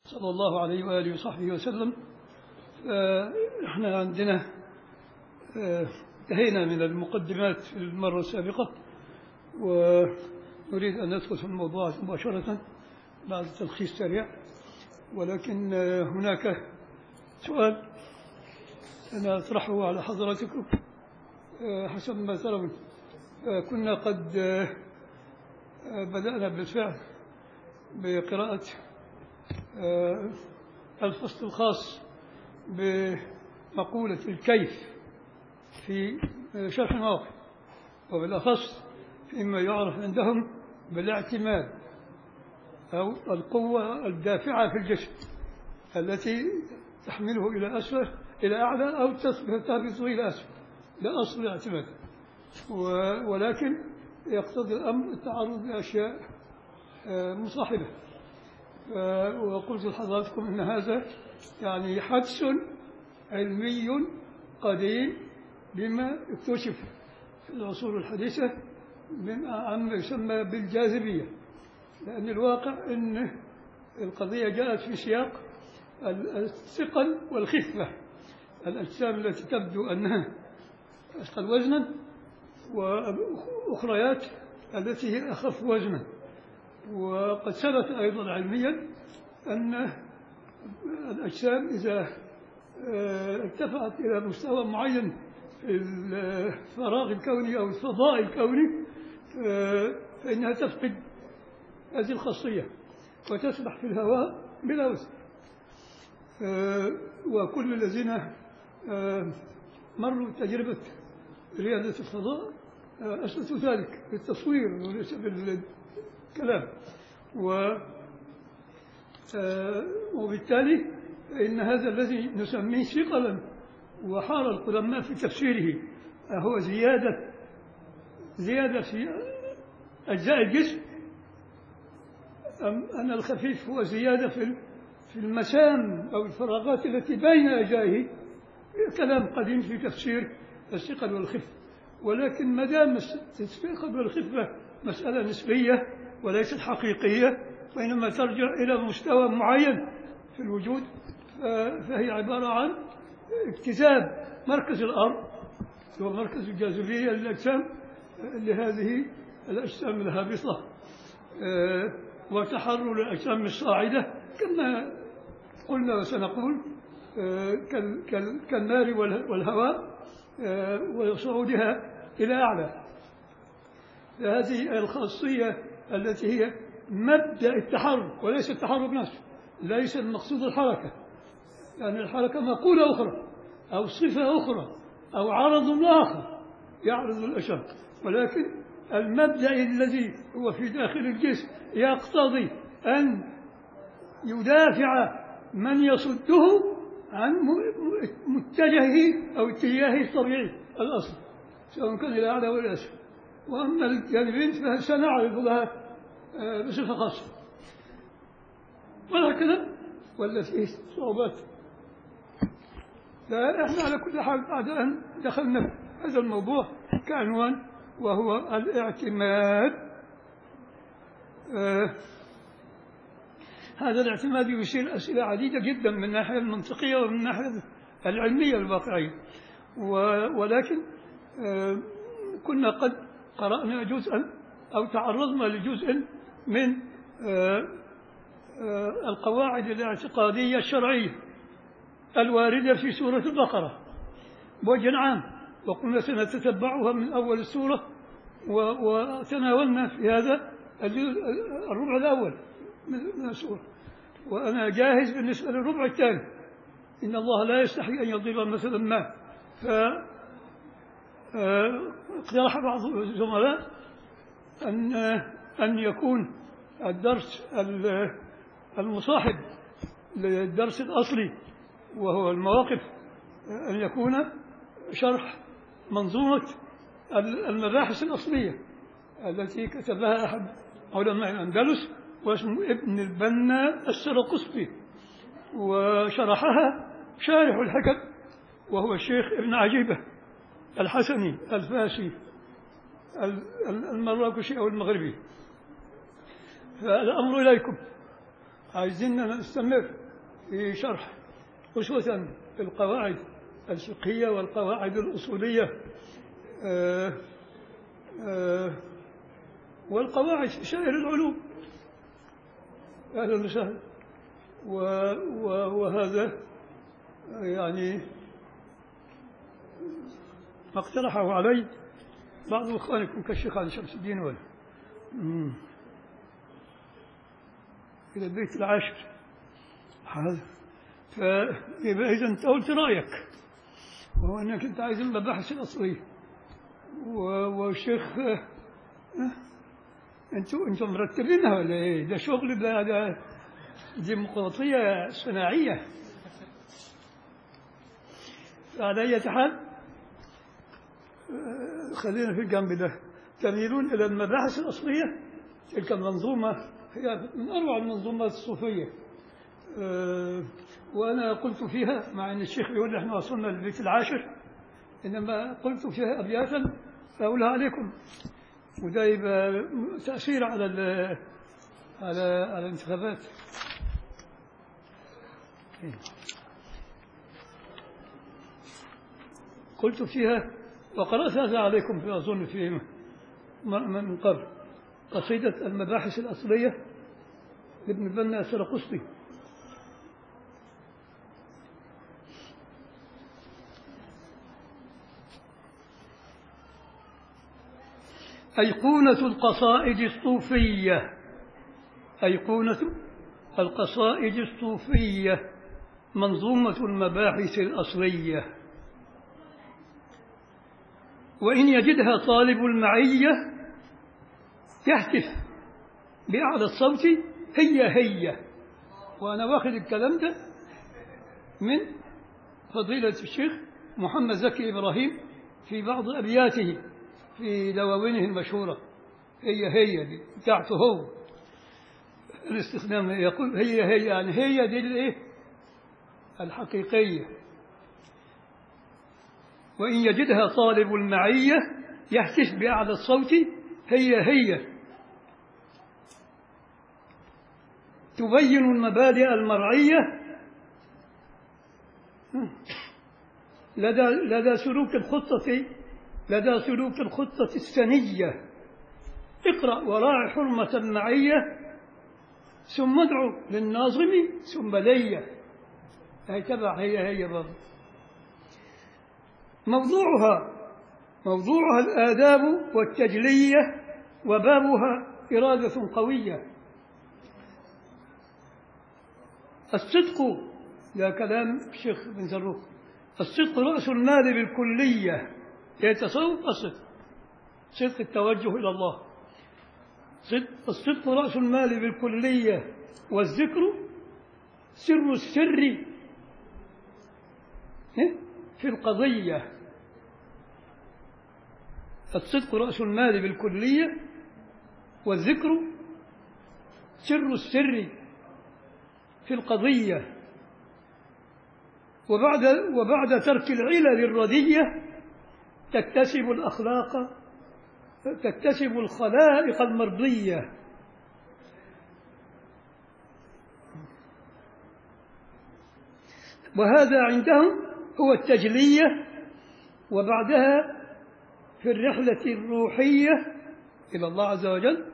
صلى الله عليه وآله وصحبه وسلم آه، احنا عندنا آه، انتهينا من المقدمات في المرة السابقة ونريد أن ندخل في الموضوع مباشرة بعد تلخيص سريع ولكن آه، هناك سؤال أنا أطرحه على حضراتكم آه، حسب ما ترون آه، كنا قد آه، آه، بدأنا بالفعل بقراءة آه، الفصل الخاص بمقولة الكيف في آه، شرح المواقف وبالأخص فيما يعرف عندهم بالاعتماد أو القوة الدافعة في الجسم التي تحمله إلى أسفل إلى أعلى أو تهبطه إلى أسفل ده أصل الاعتماد و- ولكن يقتضي الأمر التعرض لأشياء آه، مصاحبة آه، وقلت لحضراتكم أن هذا يعني حدس علمي قديم بما اكتشف في العصور الحديثة من عما يسمى بالجاذبية لأن الواقع أن القضية جاءت في سياق ال- الثقل والخفة الأجسام التي تبدو أنها أثقل وزنا وأخريات التي هي أخف وزنا وقد ثبت أيضا علميا أن الأجسام إذا آه، ارتفعت إلى مستوى معين في الفراغ الكوني أو الفضاء الكوني آه، فإنها تفقد هذه الخاصية وتسبح في الهواء بلا وزن آه، وكل الذين آه، مروا تجربة رياضة الفضاء آه، أثبتوا ذلك بالتصوير وليس بالكلام و آه، وبالتالي فإن هذا الذي نسميه ثقلا وحار القدماء في تفسيره هو زيادة زيادة في أجزاء الجسم أم أن الخفيف هو زيادة في ال- في المسام أو الفراغات التي بين أجزائه كلام قديم في تفسير الثقل والخفة ولكن ما دام الثقل والخفة مسألة نسبية وليست حقيقية وإنما ترجع إلى مستوى معين في الوجود ف- فهي عبارة عن اكتساب مركز الأرض هو مركز الجاذبية للأجسام لهذه الأجسام الهابطة آه، وتحرر الأجسام الصاعدة كما قلنا وسنقول آه، كال- كال- كالنار والها- والهواء آه، وصعودها إلى أعلى هذه الخاصية التي هي مبدأ التحرك وليس التحرك نفسه ليس المقصود الحركة يعني الحركة مقولة أخرى أو صفة أخرى أو عرض آخر يعرض الأشر ولكن المبدأ الذي هو في داخل الجسم يقتضي أن يدافع من يصده عن م- متجهه أو اتجاهه الطبيعي الأصل سواء كان إلى أعلى ولا أسفل وأما الجانبين فسنعرض لها آه، بصفة خاصة وهكذا ولا فيه صعوبات لا احنا على كل حال بعد ان دخلنا في هذا الموضوع كعنوان وهو الاعتماد آه هذا الاعتماد يثير اسئله عديده جدا من الناحيه المنطقيه ومن الناحيه العلميه الواقعيه و- ولكن آه كنا قد قرانا جزءا او تعرضنا لجزء من آه آه، القواعد الاعتقادية الشرعية الواردة في سورة البقرة بوجه عام وقلنا سنتتبعها من أول السورة و- وتناولنا في هذا الجزء- الربع الأول من من السورة وأنا جاهز بالنسبة للربع الثاني إن الله لا يستحي أن يضرب مثلا ما ف آه، اقترح بعض الزملاء أن أن يكون الدرس ال- المصاحب للدرس الأصلي وهو المواقف أن يكون شرح منظومة ال- المباحث الأصلية التي كتبها أحد علماء الأندلس واسمه ابن البنا السرقسطي وشرحها شارح الحكم وهو الشيخ ابن عجيبة الحسني الفاسي ال- ال- المراكشي أو المغربي فالأمر إليكم عايزين نستمر في شرح خصوصا في القواعد الفقهية والقواعد الأصولية آه، آه، والقواعد في سائر العلوم أهلا وسهلا و- و- وهذا يعني ما اقترحه علي بعض إخوانكم كالشيخ علي شمس الدين ولا مم. إلى البيت العاشر هذا فيبقى إذا أنت قلت رأيك وهو أنك أنت عايز المباحث الأصلية و- والشيخ آه، آه، أنتوا أنتوا مرتبينها ولا إيه؟ ده شغل ده ده ديمقراطية صناعية على أي حال آه، خلينا في الجنب ده تميلون إلى المباحث الأصلية تلك المنظومة هي من أروع المنظومات الصوفية آه، وأنا قلت فيها مع أن الشيخ يقول لي احنا وصلنا للبيت العاشر إنما قلت فيها أبياتا أقولها عليكم وده يبقى تأثير على ال- على على الانتخابات قلت فيها وقرأت هذا عليكم في أظن في م- م- من قبل قصيدة المباحث الأصلية لابن بنا سرقسطي أيقونة القصائد الصوفية أيقونة القصائد الصوفية منظومة المباحث الأصلية وإن يجدها طالب المعية يهتف بأعلى الصوت هي هي وأنا واخد الكلام ده من فضيلة الشيخ محمد زكي إبراهيم في بعض أبياته في دواوينه المشهورة هي هي دي بتاعته هو الاستخدام يقول هي هي يعني هي دي الايه الحقيقية وإن يجدها طالب المعية يهتف بأعلى الصوت هي هي تبين المبادئ المرعية لدى لدى سلوك الخطة لدى سلوك الخطة السنية اقرأ وراعي حرمة المعية ثم ادعو للناظم ثم لي هي تبع هي هي برضه موضوعها موضوعها الآداب والتجلية وبابها إرادة قوية الصدق ده كلام الشيخ بن زروق الصدق رأس المال بالكلية يتصوف الصدق صدق التوجه إلى الله صدق الصدق رأس المال بالكلية والذكر سر السر في القضية الصدق رأس المال بالكلية والذكر سر السر في القضية وبعد وبعد ترك العلل الردية تكتسب الأخلاق تكتسب الخلائق المرضية وهذا عندهم هو التجلية وبعدها في الرحلة الروحية إلى الله عز وجل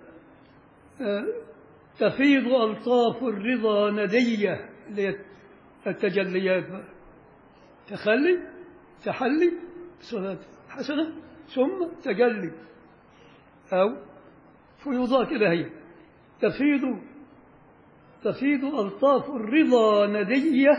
تفيض ألطاف الرضا ندية التجليات تخلي تحلي صلاة حسنة ثم تجلي أو فيوضات إلهية تفيض تفيض ألطاف الرضا ندية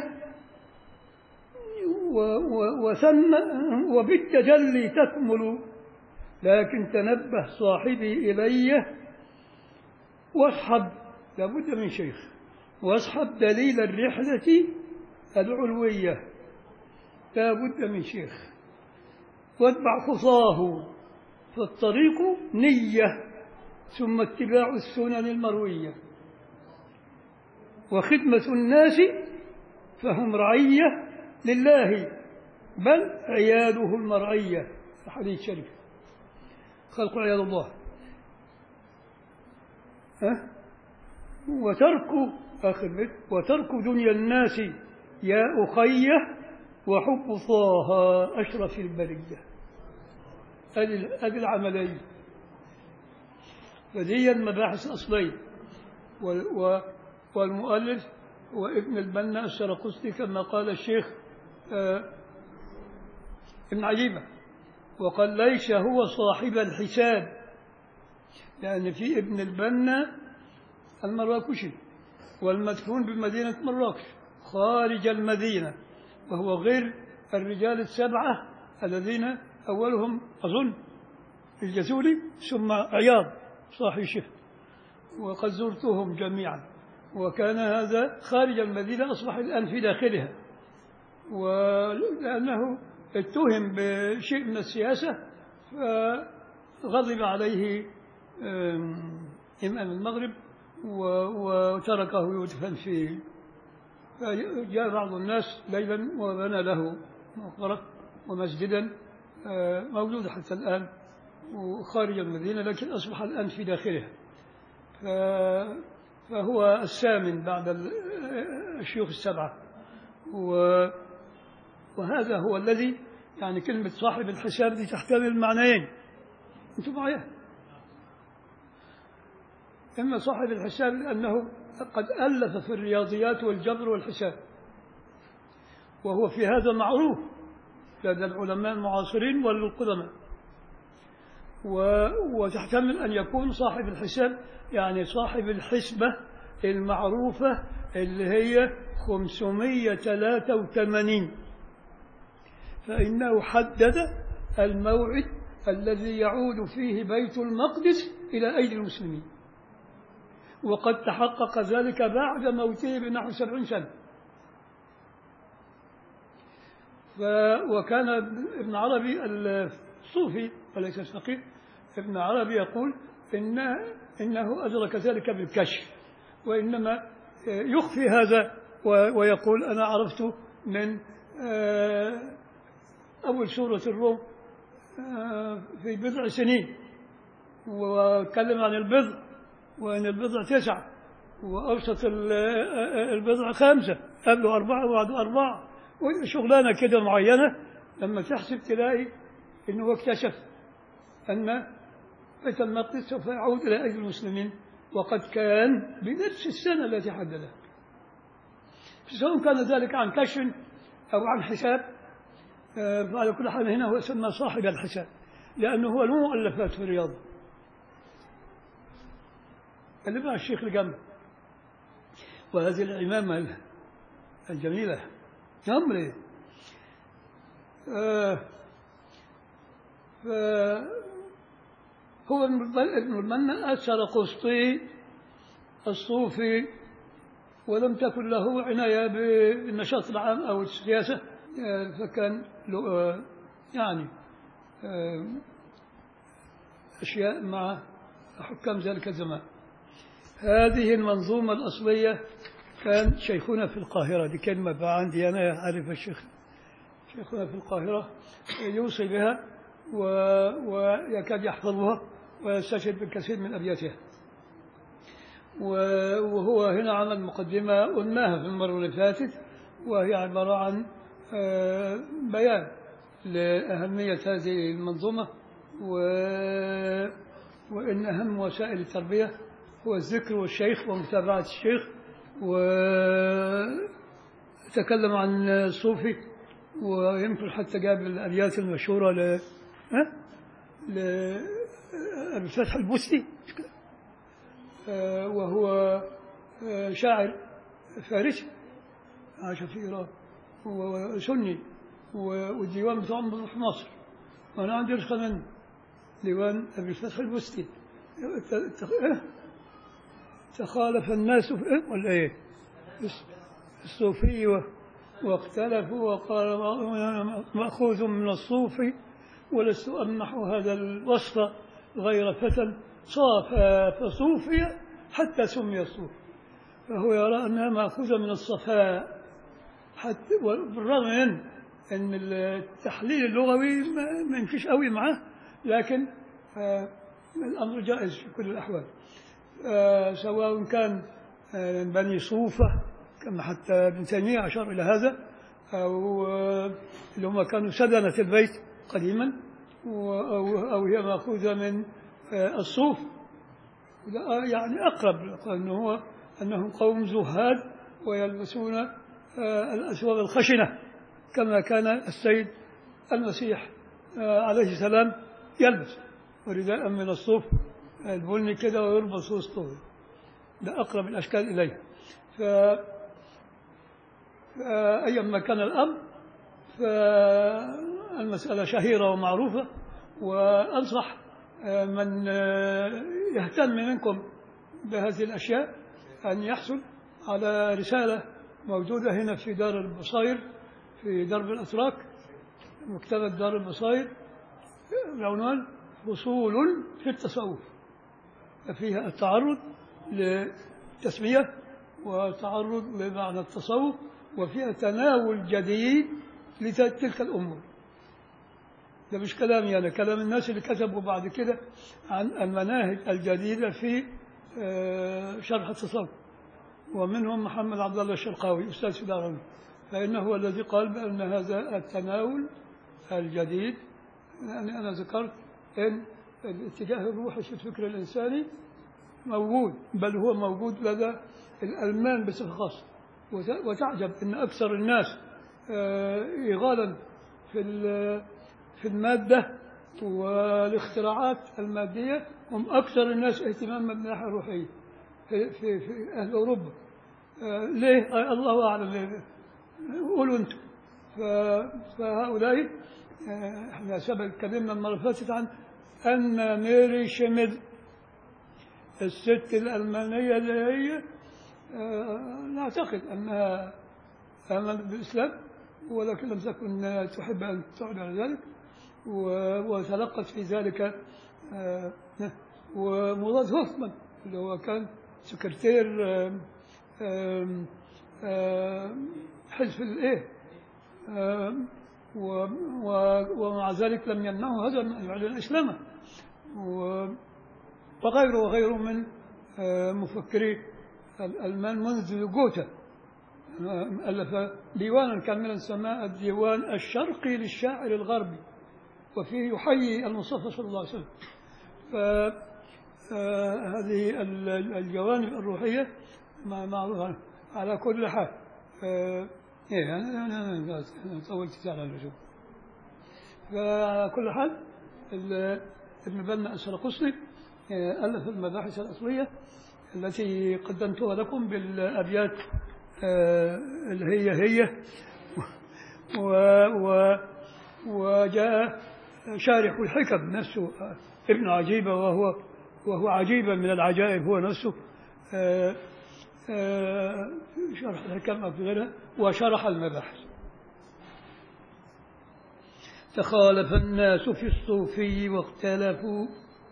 وثم وبالتجلي تكمل لكن تنبه صاحبي إلي واصحب لابد من شيخ واصحب دليل الرحلة العلوية لابد من شيخ واتبع خطاه فالطريق نية ثم اتباع السنن المروية وخدمة الناس فهم رعية لله بل عياده المرعية الحديث الشريف خلق عياد الله أه؟ وترك آخر بيت وترك دنيا الناس يا أخي وحب طه أشرف البرية هذه هذه العملية فدي المباحث الأصلية وال- و- والمؤلف هو ابن البنا السرقسطي كما قال الشيخ آه، ابن عجيبة وقال ليس هو صاحب الحساب لأن في ابن البنا المراكشي والمدفون بمدينة مراكش خارج المدينة وهو غير الرجال السبعة الذين أولهم أظن الجزولي ثم عياض صاحب الشيخ وقد زرتهم جميعا وكان هذا خارج المدينة أصبح الآن في داخلها ولأنه اتهم بشيء من السياسة فغضب عليه آم، إمام المغرب و- وتركه يدفن فيه فجاء بعض الناس ليلا وبنى له مقبرة ومسجدا آه، موجود حتى الآن وخارج المدينة لكن أصبح الآن في داخلها ف- فهو الثامن بعد ال- الشيوخ السبعة و- وهذا هو الذي يعني كلمة صاحب الحساب دي تحتمل معنيين أنتم معي إما صاحب الحساب لأنه قد ألف في الرياضيات والجبر والحساب وهو في هذا معروف لدى العلماء المعاصرين والقدماء و- وتحتمل أن يكون صاحب الحساب يعني صاحب الحسبة المعروفة اللي هي 583 فإنه حدد الموعد الذي يعود فيه بيت المقدس إلى أيدي المسلمين وقد تحقق ذلك بعد موته بنحو سبعين سنة ف وكان ابن عربي الصوفي وليس الفقيه ابن عربي يقول إن إنه أدرك ذلك بالكشف وإنما يخفي هذا و- ويقول أنا عرفت من آه، أول سورة الروم آه، في بضع سنين واتكلم عن البضع وأن البضع تسعة وأوسط ال- البضع خمسة قبله أربعة وبعده أربعة شغلانة كده معينة لما تحسب تلاقي أنه اكتشف أن بيت المقدس سوف يعود إلى أيدي المسلمين وقد كان بنفس السنة التي حددها سواء كان ذلك عن كشف أو عن حساب آه، فعلى كل حال هنا هو يسمى صاحب الحساب لأنه هو المؤلفات في الرياضة اللي مع الشيخ الجنب وهذه العمامة الجميلة أمري آه ف- هو ابن ابن المنى السرقسطي الصوفي ولم تكن له عناية بالنشاط العام أو السياسة آه، فكان له آه، يعني آه، أشياء مع حكام ذلك الزمان هذه المنظومة الأصلية كان شيخنا في القاهرة دي كلمة بقى عندي أنا أعرف الشيخ شيخنا في القاهرة يوصي بها و- ويكاد يحفظها ويستشهد بالكثير من أبياتها و- وهو هنا عمل مقدمة قلناها في المرة اللي فاتت وهي عبارة عن آه، بيان لأهمية هذه المنظومة و... وإن أهم وسائل التربية هو الذكر والشيخ ومتابعة الشيخ وتكلم عن الصوفي ويمكن حتى جاب الأبيات المشهورة ل ها؟ لأبي فتح البستي آه، وهو آه، شاعر فارسي عاش في إيران هو سني و- والديوان بتاعه موجود في مصر وأنا عندي نسخة منه ديوان أبي الفتح البستي ت- ت- إيه؟ تخالف الناس في إيه؟ ولا إيه؟ الس- الصوفي و- واختلفوا وقال مأخوذ من الصوفي ولست أمنح هذا الوصف غير فتى صافى فصوفي حتى سمي الصوفي فهو يرى أنها مأخوذة من الصفاء حتى بالرغم من أن التحليل اللغوي ما ما يمشيش قوي معه لكن آه، الأمر جائز في كل الأحوال آه، سواء كان آه، بني صوفة كما حتى ابن تيمية أشار إلى هذا أو آه، اللي هم كانوا سدنة البيت قديما و- أو, أو هي مأخوذة من آه، الصوف لا، يعني أقرب أنه هو أنهم قوم زهاد ويلبسون آه، الأثواب الخشنة كما كان السيد المسيح آه، عليه السلام يلبس ورداء من الصوف البني كده ويربط وسطه ده أقرب الأشكال إليه ف أيما كان الأمر فالمسألة شهيرة ومعروفة وأنصح آه، من آه، يهتم منكم بهذه الأشياء أن يحصل على رسالة موجودة هنا في دار البصائر في درب الأتراك مكتبة دار البصائر بعنوان فصول في التصوف فيها التعرض للتسمية وتعرض لمعنى التصوف وفيها تناول جديد لتلك الأمور ده مش كلامي أنا كلام الناس اللي كتبوا بعد كده عن المناهج الجديدة في آه، شرح التصوف ومنهم محمد عبد الله الشرقاوي أستاذ في دار فإنه هو الذي قال بأن هذا التناول الجديد يعني أنا ذكرت أن الاتجاه الروحي في الفكر الإنساني موجود بل هو موجود لدى الألمان بصفة خاصة وت- وتعجب أن أكثر الناس آه، إغالا في ال- في المادة والاختراعات المادية هم أكثر الناس اهتماما بالناحية الروحية في, في, في أهل أوروبا آه، ليه؟ آه، الله أعلم ليه. قولوا أنتم ف- فهؤلاء آه، احنا سبق اتكلمنا المرة اللي فاتت عن أن ميري شميد الست الألمانية اللي هي آه، نعتقد أنها آمنت بالإسلام ولكن لم تكن تحب أن تعلن عن ذلك و- وتلقت في ذلك آه، ومراد هوفمان اللي هو كان سكرتير آم، آم، آم، حزب الايه آم، و- و- ومع ذلك لم يمنعه هذا من أن يعلن اسلامه و- وغيره وغيره من آه، مفكري الألمان منذ جوتا آه، ألف ديوانا كاملا سماه الديوان الشرقي للشاعر الغربي وفيه يحيي المصطفى صلى الله عليه وسلم فهذه الجوانب الروحية ما- معروفة على كل حال آه، إيه أنا أنا أنا أنا طولت على اللزوم فعلى كل حال ال- ابن بنا السرقسطي آه، ألف المباحث الأصلية التي قدمتها لكم بالأبيات آه، اللي هي هي و و وجاء شارح الحكم نفسه آه، ابن عجيبة وهو وهو عجيبة من العجائب هو نفسه آه، آه، شرح الحكم أو في غيرها وشرح المباحث تخالف الناس في الصوفي واختلفوا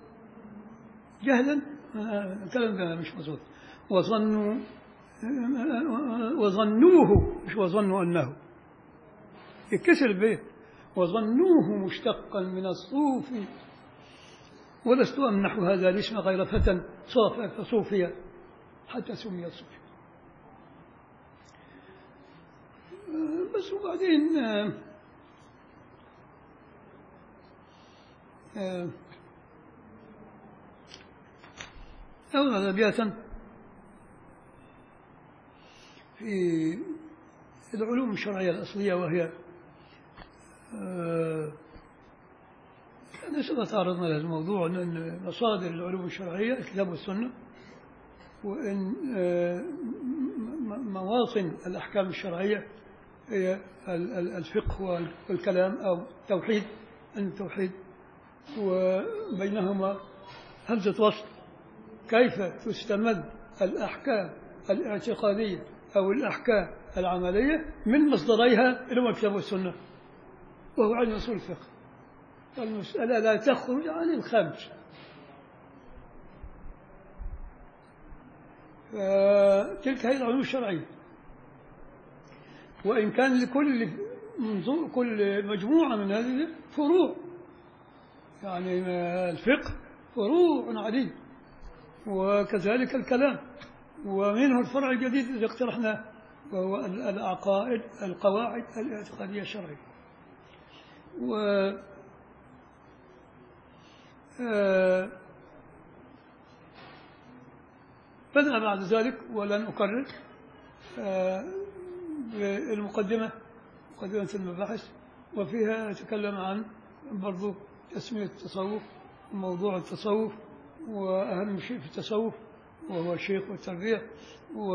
جهلا آه، الكلام ده مش مظبوط وظنوا آه، وظنوه مش وظنوا انه يكسر البيت وظنوه مشتقا من الصوف ولست امنح هذا الاسم غير فتى صافى فصوفيا حتى سمي صوفي آه، بس وبعدين آه، آه، أورد أبياتا في العلوم الشرعية الأصلية وهي آه، أنا سبق تعرضنا لهذا الموضوع أن مصادر العلوم الشرعية الكتاب والسنة وأن آه، م- م- مواطن الأحكام الشرعية هي ال- ال- الفقه وال- والكلام أو التوحيد التوحيد وبينهما همزة وصل كيف تستمد الأحكام الاعتقادية أو الأحكام العملية من مصدريها اللي هو الكتاب والسنة وهو علم أصول الفقه المسألة لا تخرج عن الخمس فتلك هي العلوم الشرعية وإن كان لكل منظور كل مجموعة من هذه فروع يعني الفقه فروع عديد وكذلك الكلام ومنه الفرع الجديد الذي اقترحناه وهو ال- العقائد القواعد الاعتقادية الشرعية و آه، بدأ بعد ذلك ولن أكرر آه، بالمقدمة مقدمة المباحث وفيها يتكلم عن برضو تسمية التصوف وموضوع التصوف وأهم شيء في التصوف وهو الشيخ والتربية و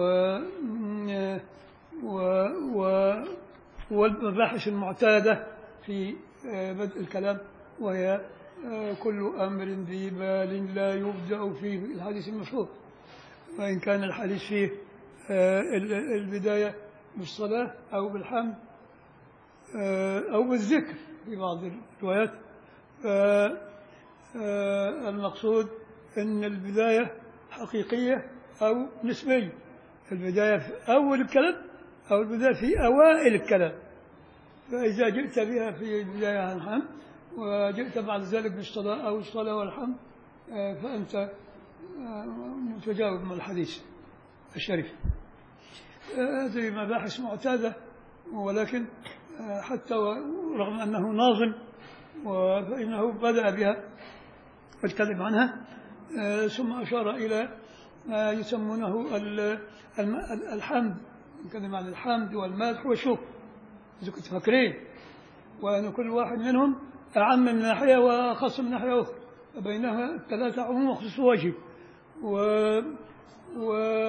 و و والمباحث المعتادة في آه، بدء الكلام وهي آه، كل أمر ذي بال لا يبدأ فيه الحديث المشهور وإن كان الحديث فيه آه، ال- البداية بالصلاة أو بالحمد آه، أو بالذكر في بعض الروايات ف- آه، المقصود أن البداية حقيقية أو نسبية البداية في أول الكلام أو البداية في أوائل الكلام فإذا جئت بها في البداية عن الحمد وجئت بعد ذلك بالصلاة أو الصلاة والحمد آه، فأنت آه، متجاوب مع الحديث الشريف آه، هذه مباحث معتادة ولكن آه، حتى رغم أنه ناظم و- فإنه بدأ بها والكلم عنها آه، ثم أشار إلى ما يسمونه ال- الم- الحمد نتكلم عن الحمد والمدح والشكر إذا كنت فاكرين وأن كل واحد منهم أعم من ناحية وأخص من ناحية أخرى وبينها ثلاثة عموم وخصوص وجه و, و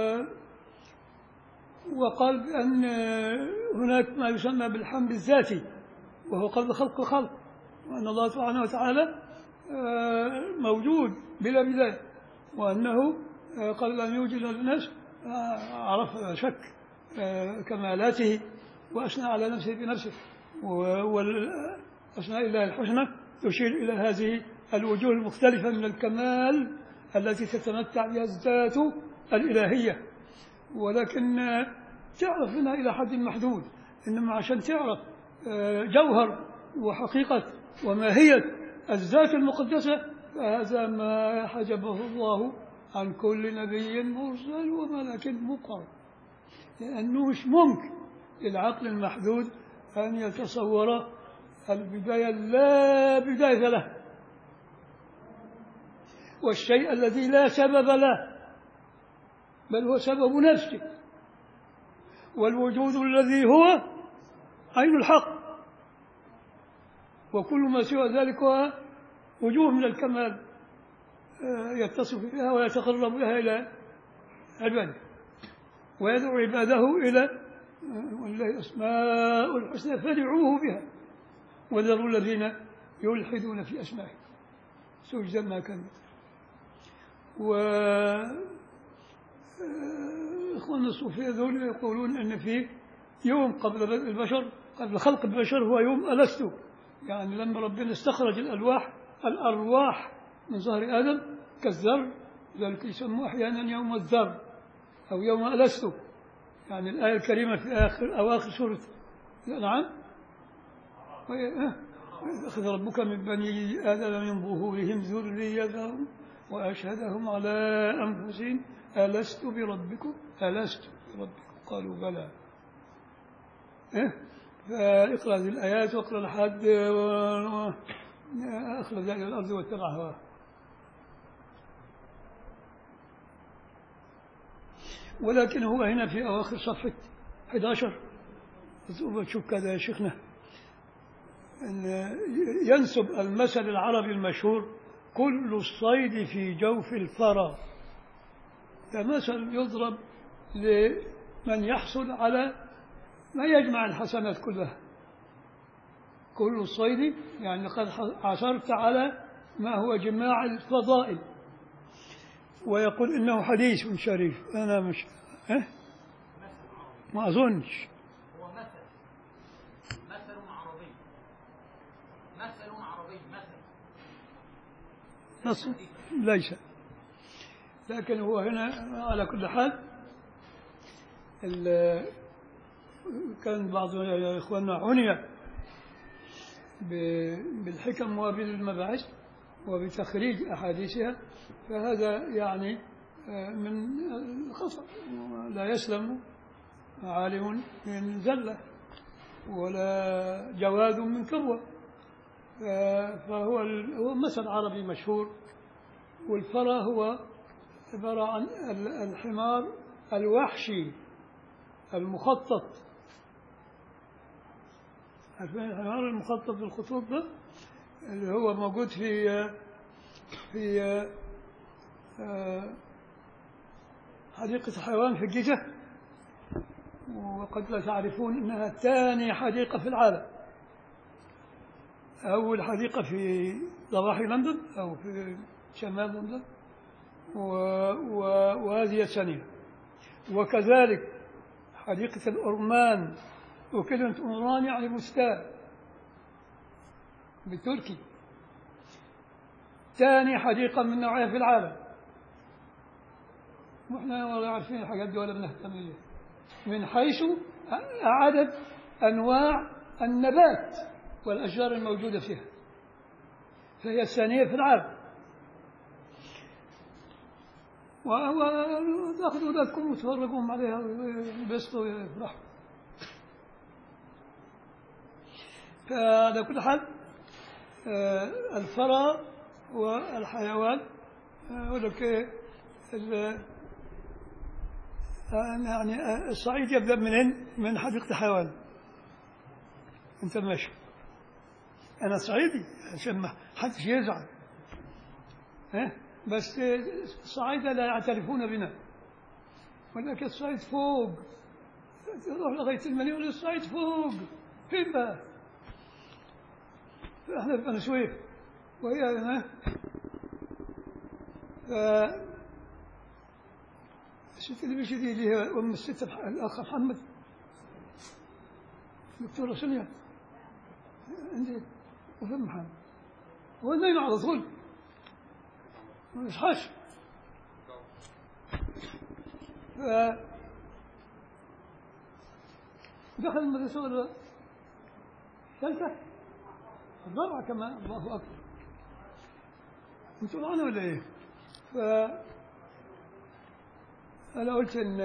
وقال بأن هناك ما يسمى بالحمد الذاتي وهو قبل خلق الخلق وأن الله سبحانه وتعالى آه، موجود بلا بداية وأنه آه، قبل أن يوجد الناس آه، عرف شك آه، كمالاته وأثنى على نفسه بنفسه وأسماء الله الحسنى تشير إلى هذه الوجوه المختلفة من الكمال التي تتمتع بها الذات الإلهية ولكن آه، تعرف منها إلى حد محدود إنما عشان تعرف آه، جوهر وحقيقة وماهية الذات المقدسة فهذا ما حجبه الله عن كل نبي مرسل وملك مقرب لأنه مش ممكن للعقل المحدود أن يتصور البداية لا بداية له والشيء الذي لا سبب له بل هو سبب نفسه والوجود الذي هو عين الحق وكل ما سوى ذلك هو وجوه من الكمال آه، يتصف بها ويتقرب بها إلى عباده ويدعو عباده إلى آه، ولله أسماء الحسنى فادعوه بها وذروا الذين يلحدون في أسمائه سجدا ما كان و آه، إخواننا الصوفية ذول يقولون أن في يوم قبل بدء البشر قبل خلق البشر هو يوم ألستو يعني لما ربنا استخرج الألواح الأرواح من ظهر آدم كالذر ذلك يسموه أحيانا يوم الذر أو يوم ألستو يعني الآية الكريمة في آخر أواخر سورة الأنعام وهي- آه، أخذ ربك من بني آدم من ظهورهم ذريتهم وأشهدهم على أنفسهم ألست بربكم ألست بربكم قالوا بلى إيه؟ فاقرأ هذه الآيات واقرأ لحد و- و- أخرج إلى الأرض واتبع هواه ولكن هو هنا في أواخر صفحة 11 تشوف كذا يا شيخنا أن ينسب المثل العربي المشهور كل الصيد في جوف الثرى ده مثل يضرب لمن يحصل على ما يجمع الحسنات كلها كل الصيد يعني قد عثرت على ما هو جماع الفضائل ويقول انه حديث شريف انا مش إيه؟ ما اظنش هو مثل مثل عربي مثل عربي مثل نص ليس لكن هو هنا على كل حال ال- كان بعض إخواننا عني ب- بالحكم وبالمباحث وبتخريج أحاديثها فهذا يعني آه، من الخطأ لا يسلم عالم من زلة ولا جواد من كروة آه، فهو ال- هو مثل عربي مشهور والفرا هو عبارة عن ال- الحمار الوحشي المخطط عارفين الحمار المخطط بالخطوط ده اللي هو موجود في في آه، حديقة الحيوان في الجيزة وقد لا تعرفون انها ثاني حديقة في العالم أول حديقة في ضواحي لندن أو في شمال لندن و... و... وهذه الثانية وكذلك حديقة الأرمان وكلمة أرمان يعني بستان بالتركي ثاني حديقة من نوعها في العالم واحنا ولا عارفين الحاجات دي ولا بنهتم بيها من حيث عدد أنواع النبات والأشجار الموجودة فيها فهي الثانية في العالم وتاخذوا اولادكم وتفرجوهم عليها وينبسطوا ويفرحوا فعلى كل حال آه، الفرا والحيوان آه، أقول لك إيه، ال- آه، يعني آه، الصعيد يبدأ منين؟ من حديقة الحيوان أنت ماشي أنا صعيدي عشان ما حدش يزعل ها بس الصعايدة لا يعترفون بنا ولكن الصعيد فوق تروح لغاية المليون الصعيد فوق فين بقى؟ احنا في بني سويف وهي هنا ف الست اللي مشي دي اللي هي ام الست الح- الاخ محمد دكتورة سونيا عندي وفين محمد هو نايم على طول ما يصحاش ف دخل المدرسة ولا ثالثة الرابعة كمان الله أكبر انتوا معنا ولا ايه؟ ف أنا قلت إن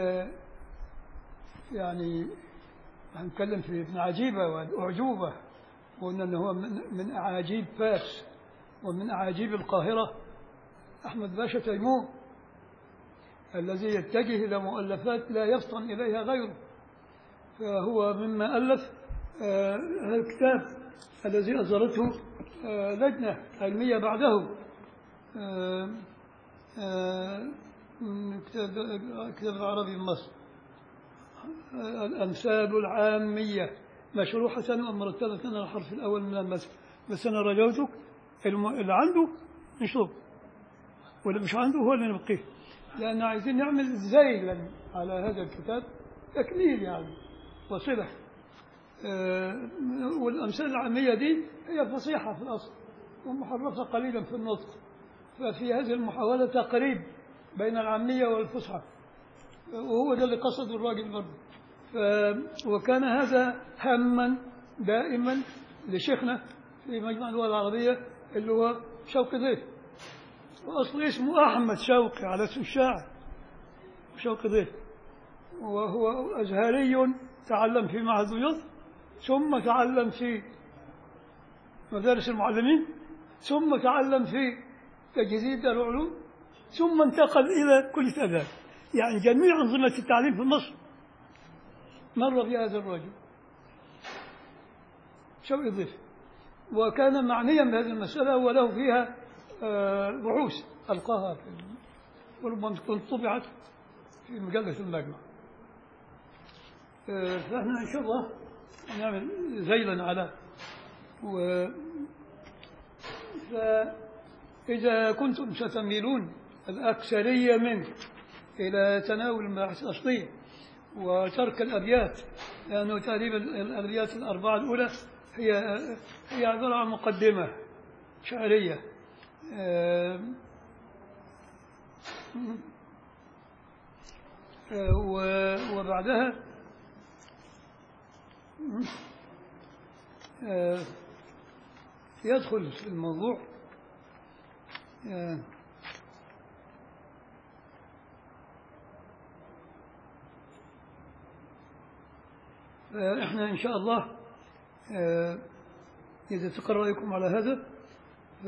يعني هنتكلم في ابن عجيبة والأعجوبة وقلنا إن هو من, من أعاجيب فاس ومن أعاجيب القاهرة أحمد باشا تيمور الذي يتجه إلى مؤلفات لا يفطن إليها غيره فهو مما ألف آه، هذا الكتاب الذي أصدرته آه، لجنة علمية بعده آه، آه، من كتاب كتاب العربي من مصر آه، الأمثال العامية مشروحة ومرتبة على الحرف الأول من المثل بس أنا رجوتك الم- اللي عنده نشوف واللي مش عنده هو اللي نبقيه لأن عايزين نعمل زيلا على هذا الكتاب تكميل يعني وصلة آه، والأمثال العامية دي هي فصيحة في الأصل ومحرفة قليلا في النطق ففي هذه المحاولة تقريب بين العامية والفصحى وهو ده اللي قصده الراجل برضه ف- وكان هذا هما دائما لشيخنا في مجمع الدول العربية اللي هو شوقي ضيف وأصله اسمه أحمد شوقي على اسم الشاعر شوقي ضيف وهو أزهري تعلم في معهد بيوت ثم تعلم في مدارس المعلمين ثم تعلم في تجهيزية دار العلوم ثم انتقل إلى كلية آداب يعني جميع أنظمة التعليم في مصر مر بهذا الرجل شوقي ضيف وكان معنيا بهذه المسألة وله فيها آه، بحوث ألقاها في وربما تكون طبعت في مجلة المجمع آه، فاحنا إن شاء الله نعمل زيلا على و فإذا كنتم ستميلون الأكثرية منه إلى تناول المباحث الأصلية وترك الأبيات لأنه تقريبا الأبيات الأربعة الأولى هي هي عبارة عن مقدمة شعرية آم، آه، و- وبعدها آه، يدخل في الموضوع آه، آه، احنا ان شاء الله آه، اذا استقر رايكم على هذا ف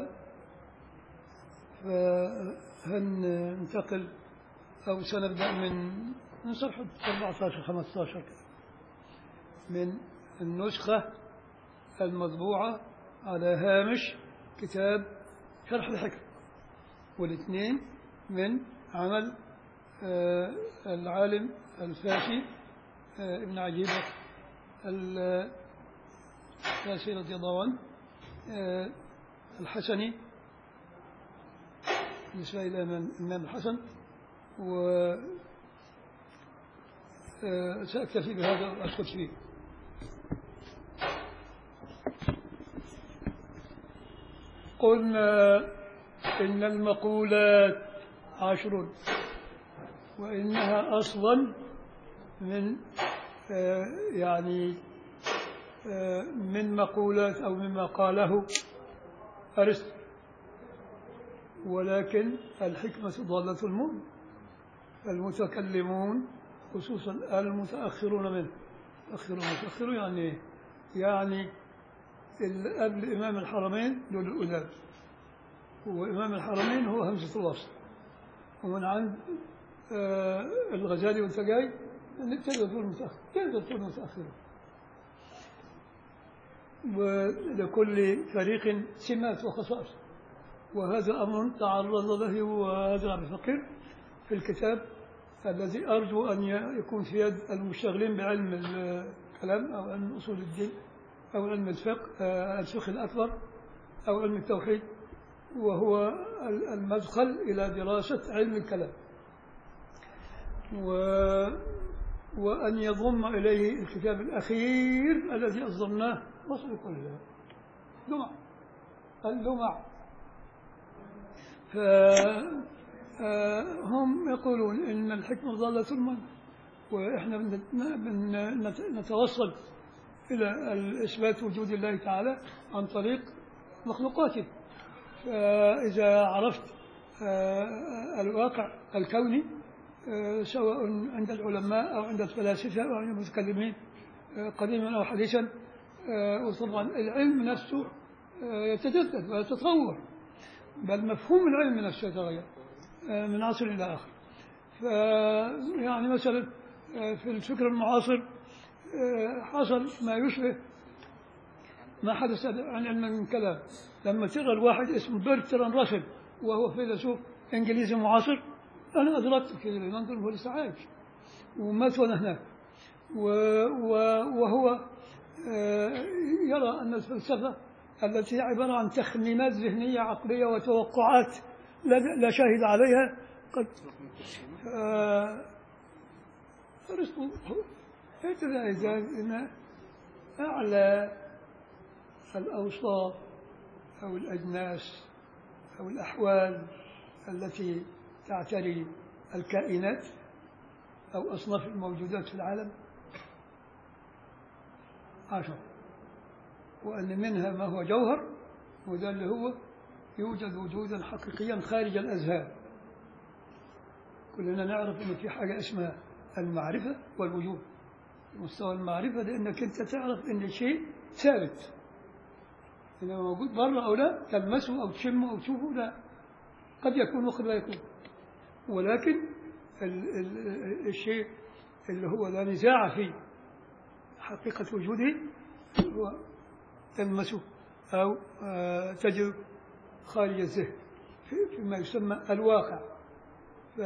فهننتقل او سنبدا من من صفحه 14 15 كده. من النسخه المطبوعه على هامش كتاب شرح الحكم والاثنين من عمل آه، العالم الفاشي آه، ابن عجيبة الفاشي رضي الله عنه آه، الحسني بالنسبة إلى الإمام الإمام الحسن و آه، سأكتفي بهذا وأدخل فيه قلنا إن المقولات عشر وإنها أصلا من آه، يعني آه، من مقولات أو مما قاله أرسطو ولكن الحكمة ضالة المؤمن المتكلمون خصوصا المتأخرون منه متأخرون متأخرون يعني إيه؟ يعني اللي قبل إمام الحرمين دول الأولاد وإمام الحرمين هو همزة الوصل ومن عند آه الغزالي وانت جاي تقدر تقول متأخر تقدر تقول متأخر ولكل فريق سمات وخصائص وهذا أمر تعرض له وهذا عبد الفقير في الكتاب الذي أرجو أن يكون في يد المشتغلين بعلم الكلام أو علم أصول الدين أو علم الفقه آه، الفقه الأكبر أو علم التوحيد وهو المدخل إلى دراسة علم الكلام و وأن يضم إليه الكتاب الأخير الذي أصدرناه مصر كلها لمع اللمع فهم يقولون إن الحكمة ضالة المن وإحنا بن- بن- نت- نتوصل إلى إثبات وجود الله تعالى عن طريق مخلوقاته فإذا عرفت آه، الواقع الكوني آه، سواء عند العلماء أو عند الفلاسفة أو عند المتكلمين آه، قديما أو حديثا آه، وطبعا العلم نفسه آه، يتجدد ويتطور بل مفهوم العلم نفسه يتغير آه، من عصر إلى آخر ف يعني مثلا آه، في الفكر المعاصر آه، حصل ما يشبه ما حدث عن علم الكلام لما تقرا الواحد اسمه برتران راسل وهو فيلسوف انجليزي معاصر انا ادركت كذا لندن هو لسه عايش ومات وانا هناك و و وهو آه، يرى ان الفلسفه التي هي عباره عن تخمينات ذهنيه عقليه وتوقعات لا, لا شاهد عليها قد آه، ارسطو هكذا اذا ان اعلى الأوصاف أو الأجناس أو الأحوال التي تعتري الكائنات أو أصناف الموجودات في العالم عشر وأن منها ما هو جوهر وده اللي هو يوجد وجودا حقيقيا خارج الأذهان كلنا نعرف أن في حاجة اسمها المعرفة والوجود مستوى المعرفة لأنك أنت تعرف أن الشيء ثابت إذا موجود بره أو لا تلمسه أو تشمه أو تشوفه لا قد يكون وقد لا يكون ولكن ال ال الشيء اللي هو لا نزاع فيه حقيقة وجوده هو تلمسه أو آه، تجد خارج الذهن في- فيما يسمى الواقع ف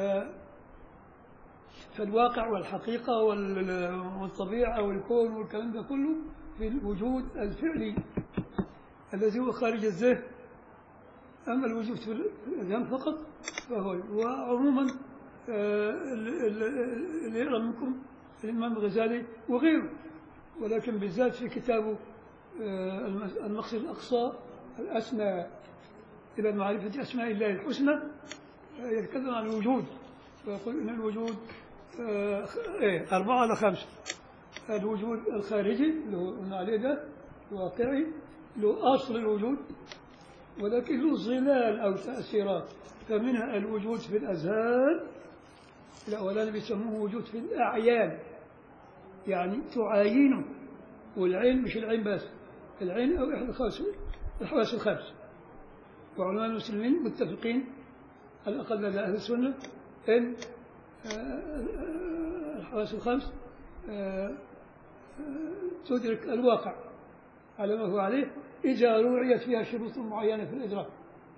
فالواقع والحقيقة وال- والطبيعة والكون والكلام ده كله في الوجود الفعلي الذي هو خارج الذهن أما الوجود في الأذهان فقط فهو وعموما آه، ال- ال- اللي يقرأ منكم الإمام الغزالي وغيره ولكن بالذات في كتابه آه، المس- المقصد الأقصى الأسمى إلى معرفة أسماء الله الحسنى آه، يتكلم عن الوجود ويقول إن الوجود آه، إيه أربعة على خمسة الوجود الخارجي اللي هو قلنا عليه ده الواقعي له أصل الوجود ولكن له ظلال أو تأثيرات فمنها الوجود في الأذهان الأولاني بيسموه وجود في الأعيان يعني تعاينه والعين مش العين بس العين أو إحدى الخواص الحواس الخمس وعلماء المسلمين متفقين على الأقل لدى أهل السنة إن آه، آه، الحواس الخمس آه، آه، تدرك الواقع على ما هو عليه إذا روعيت فيها شروط معينة في الإدراك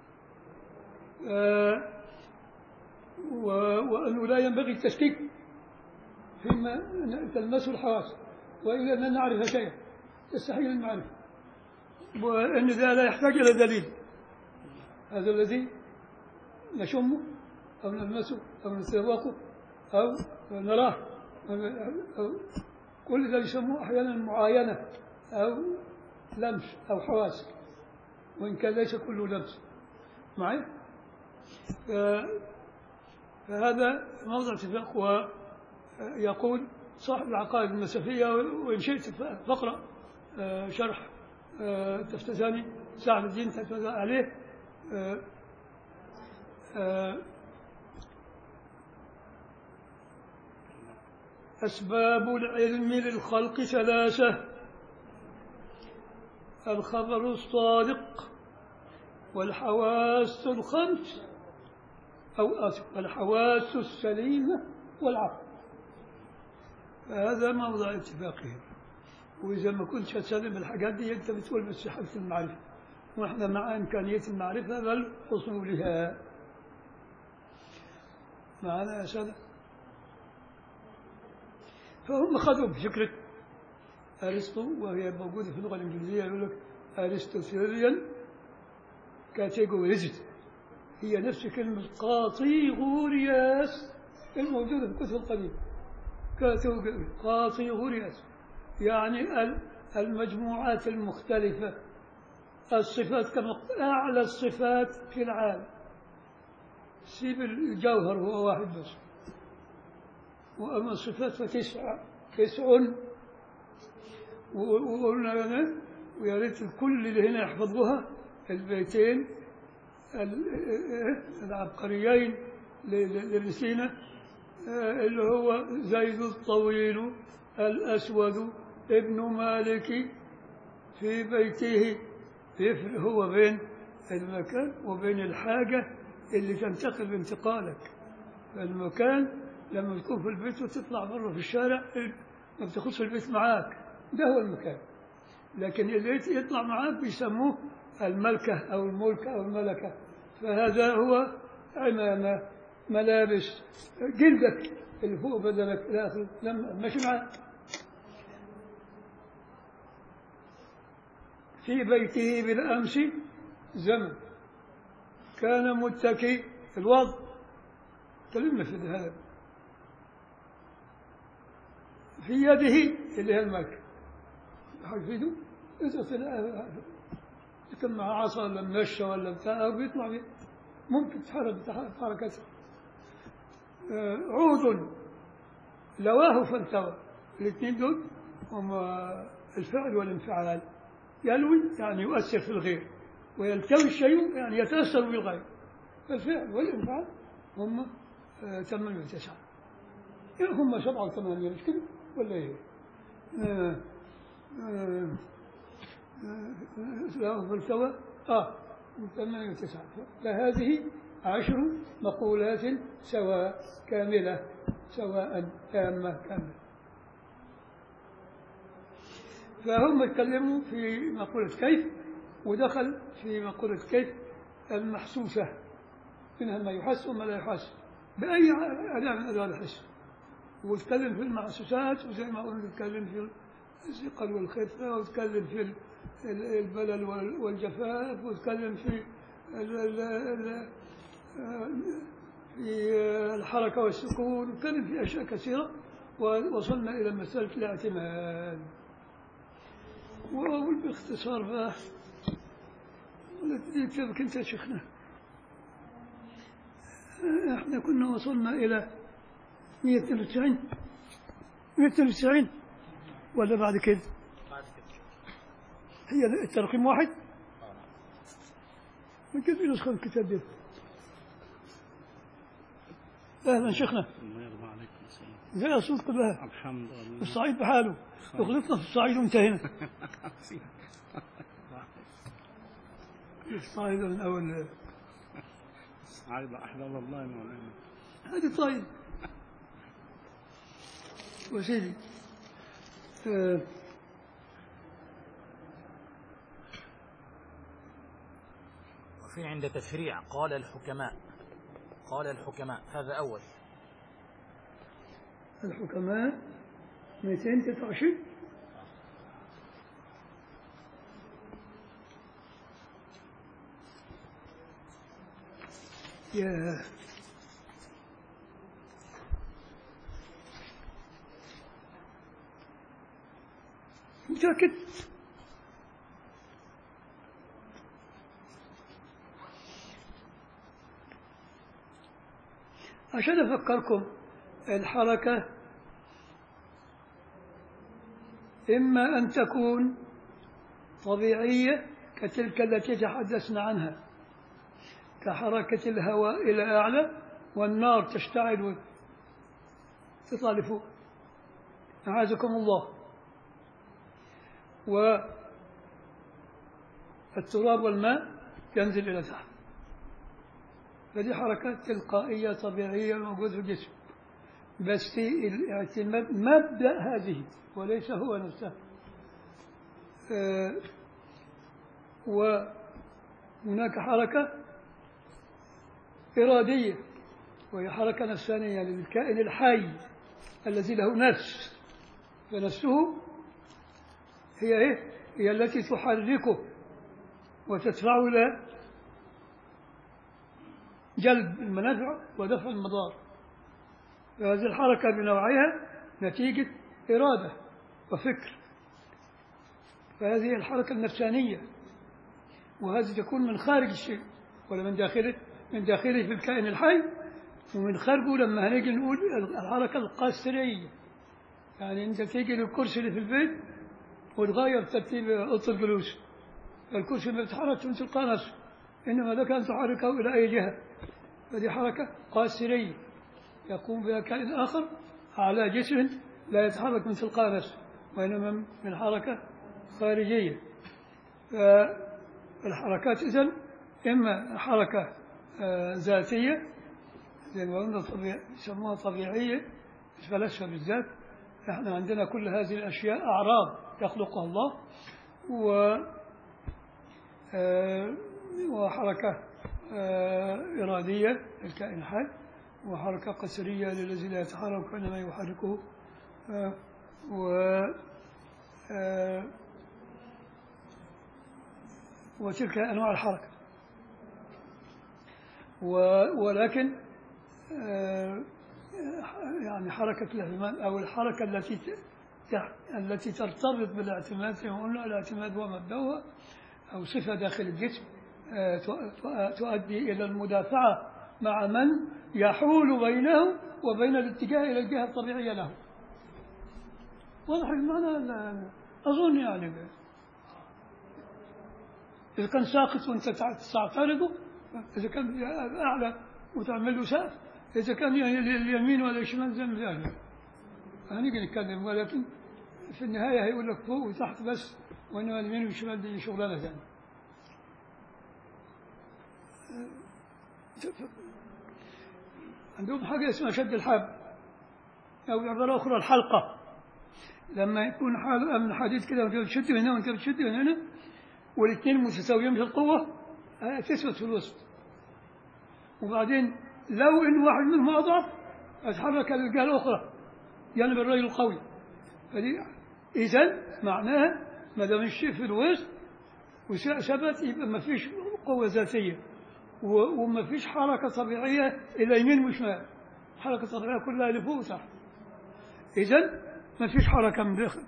آه، و- وأنه لا ينبغي التشكيك فيما تلمسه الحواس وإلا لن نعرف شيئا يستحيل المعرفة وأن ذا لا يحتاج إلى دليل هذا الذي نشمه أو نلمسه أو نتذوقه أو نراه أو- أو كل ذا يسموه أحيانا معاينة أو لمس أو حواس وإن كان ليس كله لمس معي ف- فهذا موضع اتفاق ويقول صاحب العقائد المسافية وإن شئت فاقرأ آه، شرح آه، تفتزاني سعد الدين تفتزاني عليه آه، آه، أسباب العلم للخلق ثلاثة الخبر الصادق والحواس الخمس أو آسف الحواس السليمة والعقل فهذا موضع اتفاقهم وإذا ما كنتش تسلم الحاجات دي أنت بتقول بس حالة المعرفة ونحن مع إمكانية المعرفة بل حصولها معنا يا سادة فهم خذوا بفكرة أرسطو وهي موجودة في اللغة الإنجليزية يقول لك أرسطوثيريان كاتيجوريزم هي نفس كلمة قاطيغورياس الموجودة في الكتب القديمة كاتيجوري قاطيغورياس يعني ال- المجموعات المختلفة الصفات كما أعلى الصفات في العالم سيب الجوهر هو واحد بس وأما الصفات فتسع تسع و- وقلنا أنا ويا ريت الكل اللي هنا يحفظوها البيتين ال- العبقريين ل- ل- لابن سينا آه، اللي هو زيد الطويل الأسود ابن مالك في بيته يفرق هو بين المكان وبين الحاجة اللي تنتقل بانتقالك المكان لما تكون في البيت وتطلع بره في الشارع ما بتاخدش البيت معاك ده هو المكان لكن اللي يطلع معاك بيسموه الملكة أو الملك أو الملكة فهذا هو عمامة ملابس جلدك اللي فوق بدنك إلى آخره لما ماشي معاك في بيته بالأمس زمن كان متكي الوضع كلمة في هذا في يده اللي هي الملك حيفيده إذا طلع كان مع عصا ولا منشة ولا بتاع أو بيطلع بيه ممكن تحرك بحركته آه، عود لواه فالتوى الاثنين دول هما الفعل والانفعال يلوي يعني يؤثر في الغير ويلتوي الشيء يعني يتأثر بالغير فالفعل والانفعال هم آه، ثمانية وتسعة إيه هم سبعة وثمانية مش كده ولا إيه؟ آه، آه، آه، له فالتوى آه ثمانية وتسعة فهذه عشر مقولات سواء كاملة سواء تامة كاملة فهم اتكلموا في مقولة كيف ودخل في مقولة كيف المحسوسة منها ما يحس وما لا يحس بأي أداة من أدوات الحس واتكلم في المحسوسات وزي ما قلنا نتكلم في الثقل والخفة واتكلم في ال- ال- البلل وال- والجفاف واتكلم في ال- ال- ال- في الحركة والسكون واتكلم في أشياء كثيرة ووصلنا إلى مسألة الاعتماد وأقول باختصار بقى كيف كنت يا شيخنا احنا كنا وصلنا إلى 192 192 ولا بعد كده بعد كده هي الترقيم واحد من كيف نسخة الكتاب ده أهلا شيخنا الله يرضى عليكم السلام زي أصول كلها الحمد لله الصعيد بحاله يغلطنا في الصعيد وانتهينا الصعيد من أول عايز أحلى والله يا مولانا هذه صعيد وسيدي آه، وفي عند تشريع قال الحكماء قال الحكماء هذا أول الحكماء 223 يا متأكد عشان أفكركم الحركة إما أن تكون طبيعية كتلك التي تحدثنا عنها كحركة الهواء إلى أعلى والنار تشتعل وتطلع لفوق أعاذكم الله والتراب والماء ينزل إلى تحت فدي حركات تلقائية طبيعية موجودة في الجسم بس في الاعتماد مبدأ هذه وليس هو نفسه آه، وهناك حركة إرادية وهي حركة نفسانية للكائن الحي الذي له نفس فنفسه هي إيه؟ هي التي تحركه وتدفعه إلى جلب المنافع ودفع المضار فهذه الحركة بنوعها نتيجة إرادة وفكر فهذه الحركة النفسانية وهذه تكون من خارج الشيء ولا من داخله من داخله في الكائن الحي ومن خارجه لما هنيجي نقول الحركة القاسرية يعني أنت تيجي للكرسي اللي في البيت وتغير ترتيب أوضة الجلوس الكرسي ما بيتحركش من تلقاء نفسه إنما لك أن تحركه إلى أي جهة فدي حركة قاسرية يقوم بها كائن آخر على جسم لا يتحرك من تلقاء نفسه وإنما من حركة خارجية فالحركات إذن إما حركة آه، ذاتية زي ما قلنا طبيعي يسموها طبيعية الفلاسفة بالذات احنا عندنا كل هذه الأشياء أعراض يخلقها الله و آه، وحركة آه، إرادية للكائن الحي وحركة قسرية للذي لا يتحرك وإنما يحركه آه، و آه، وتلك أنواع الحركة و- ولكن آه، يعني حركة الاعتماد أو الحركة التي ت- تح- التي ترتبط بالاعتماد زي ما قلنا الاعتماد هو مبدأها أو صفة داخل الجسم آه، تؤ- تؤ- تؤدي إلى المدافعة مع من يحول بينه وبين الاتجاه إلى الجهة الطبيعية له واضح المعنى لا- أظن يعني إذا كان ساقط وأنت تع- تستعترضه إذا كان أعلى وتعمل له سقف إذا كان يعني اليمين ولا الشمال زي ما ذلك هنيجي نتكلم ولكن في النهاية هيقول لك فوق وتحت بس وإنما اليمين والشمال دي شغلانة ثانية عندهم حاجة اسمها شد الحبل أو بعبارة أخرى الحلقة لما يكون حلقة من حديد كده وأنت بتشد من هنا وأنت بتشد من هنا والاثنين متساويين في القوة آه، تثبت في الوسط وبعدين لو إن واحد منهم أضعف أتحرك الجهة الأخرى جانب الرجل القوي فدي إذا معناها ما دام الشيء في الوسط وثبت يبقى ما فيش قوة ذاتية و- وما فيش حركة طبيعية إلى يمين وشمال حركة طبيعية كلها لفوق وتحت إذا ما فيش حركة من داخل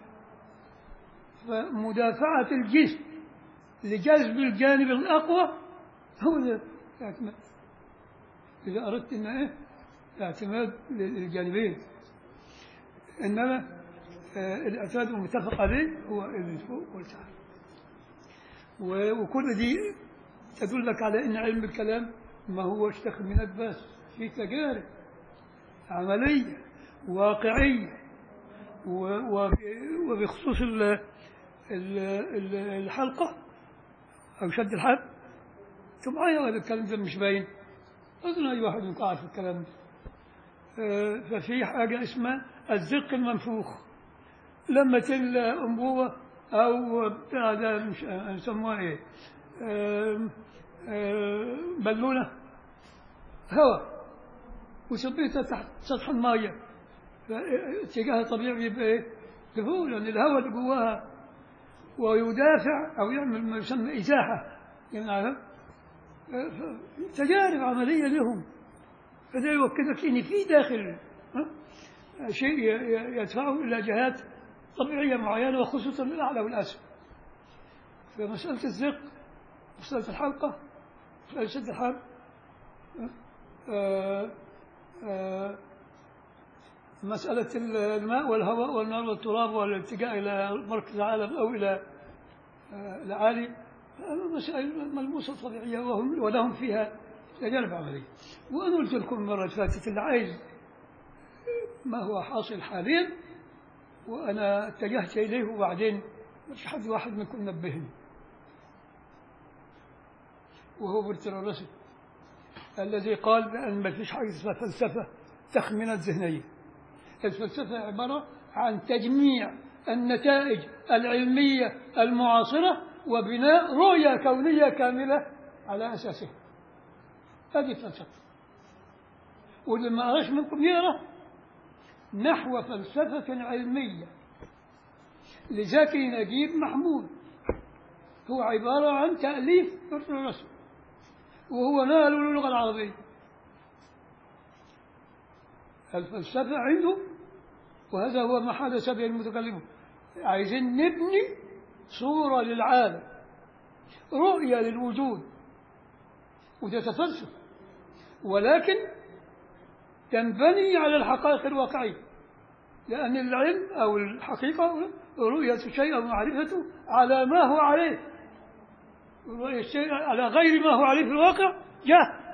فمدافعة الجسم لجذب الجانب الأقوى هو ده الاعتماد إذا أردت إن إيه اعتماد للجانبين إنما آه، الاعتماد المتفق عليه هو اللي فوق والتحت و- وكل دي تدلك على ان علم الكلام ما هوش تخمينات بس في تجارب عمليه واقعي و- وب- وبخصوص ال- ال- ال- الحلقة أو شد الحبل أنتم معايا ولا الكلام ده مش باين؟ أظن أي واحد منكم عارف الكلام ده آه، ففي حاجة اسمها الزق المنفوخ لما تل أنبوبة أو بتاع ده مش يسموها إيه؟ آم، آم، بالونة هواء وثبتها تحت سطح المية اتجاهها الطبيعي بيبقى إيه؟ لفوق لأن الهواء اللي جواها ويدافع أو يعمل ما يسمى إزاحة يعني عارف؟ آه، ف- تجارب عملية لهم فده يوكلك ان في داخل ها؟ شيء ي- ي- يدفعه الى جهات طبيعيه معينه وخصوصا الاعلى والاسفل فمساله الزق مساله الحلقه مساله شد الحبل ها؟ آه، آه، مسألة الماء والهواء والنار والتراب والالتجاء إلى مركز العالم أو إلى آه، العالي مسائل ملموسة طبيعية وهم ولهم فيها تجارب عملية وأنا قلت لكم المرة اللي فاتت اللي عايز ما هو حاصل حاليا وأنا اتجهت إليه وبعدين مش حد واحد منكم نبهني وهو برتر رسل الذي قال بأن ما فيش حاجة اسمها فلسفة تخمينات ذهنية الفلسفة عبارة عن تجميع النتائج العلمية المعاصرة وبناء رؤية كونية كاملة على أساسها هذه فلسفة واللي ما قراش منكم يقرا نحو فلسفة علمية لزكي نجيب محمود هو عبارة عن تأليف نصر الرسول وهو نال اللغة العربية الفلسفة عنده وهذا هو ما حدث به المتكلمون عايزين نبني صورة للعالم رؤية للوجود وتتفلسف ولكن تنبني على الحقائق الواقعية لأن العلم أو الحقيقة رؤية الشيء أو معرفته على ما هو عليه رؤية الشيء على غير ما هو عليه في الواقع جهل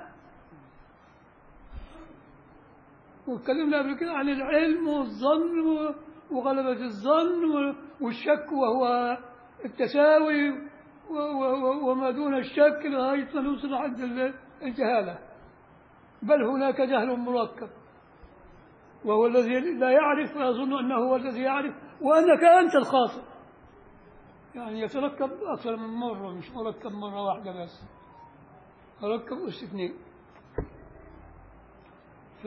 واتكلمنا قبل كده عن العلم والظن و- وغلبة الظن و- والشك وهو التساوي و- و- و- وما دون الشك لغاية ما نوصل عند ال- الجهالة بل هناك جهل مركب وهو الذي لا يعرف ويظن أنه هو الذي يعرف وأنك أنت الخاطئ يعني يتركب أكثر من مرة مش مركب مرة واحدة بس مركب أس اثنين ف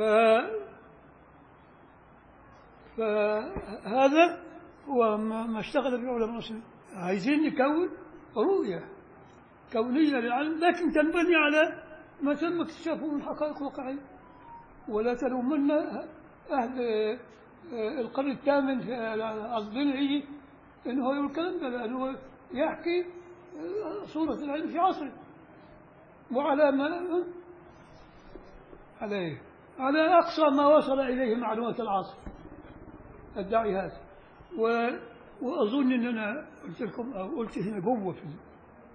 فهذا هو ما ما اشتغل به علماء المسلمين عايزين نكون رؤية كونية للعالم لكن تنبني على ما تم اكتشافه من حقائق واقعية ولا تلومن أهل آه، القرن الثامن في الضلعي إنه يقول الكلام ده لأنه يحكي آه، صورة العلم في عصره وعلى ما عليه على أقصى ما وصل إليه معلومات العصر أدعي هذا و... وأظن أن أنا قلت لكم أو قلت هنا جوه في ال...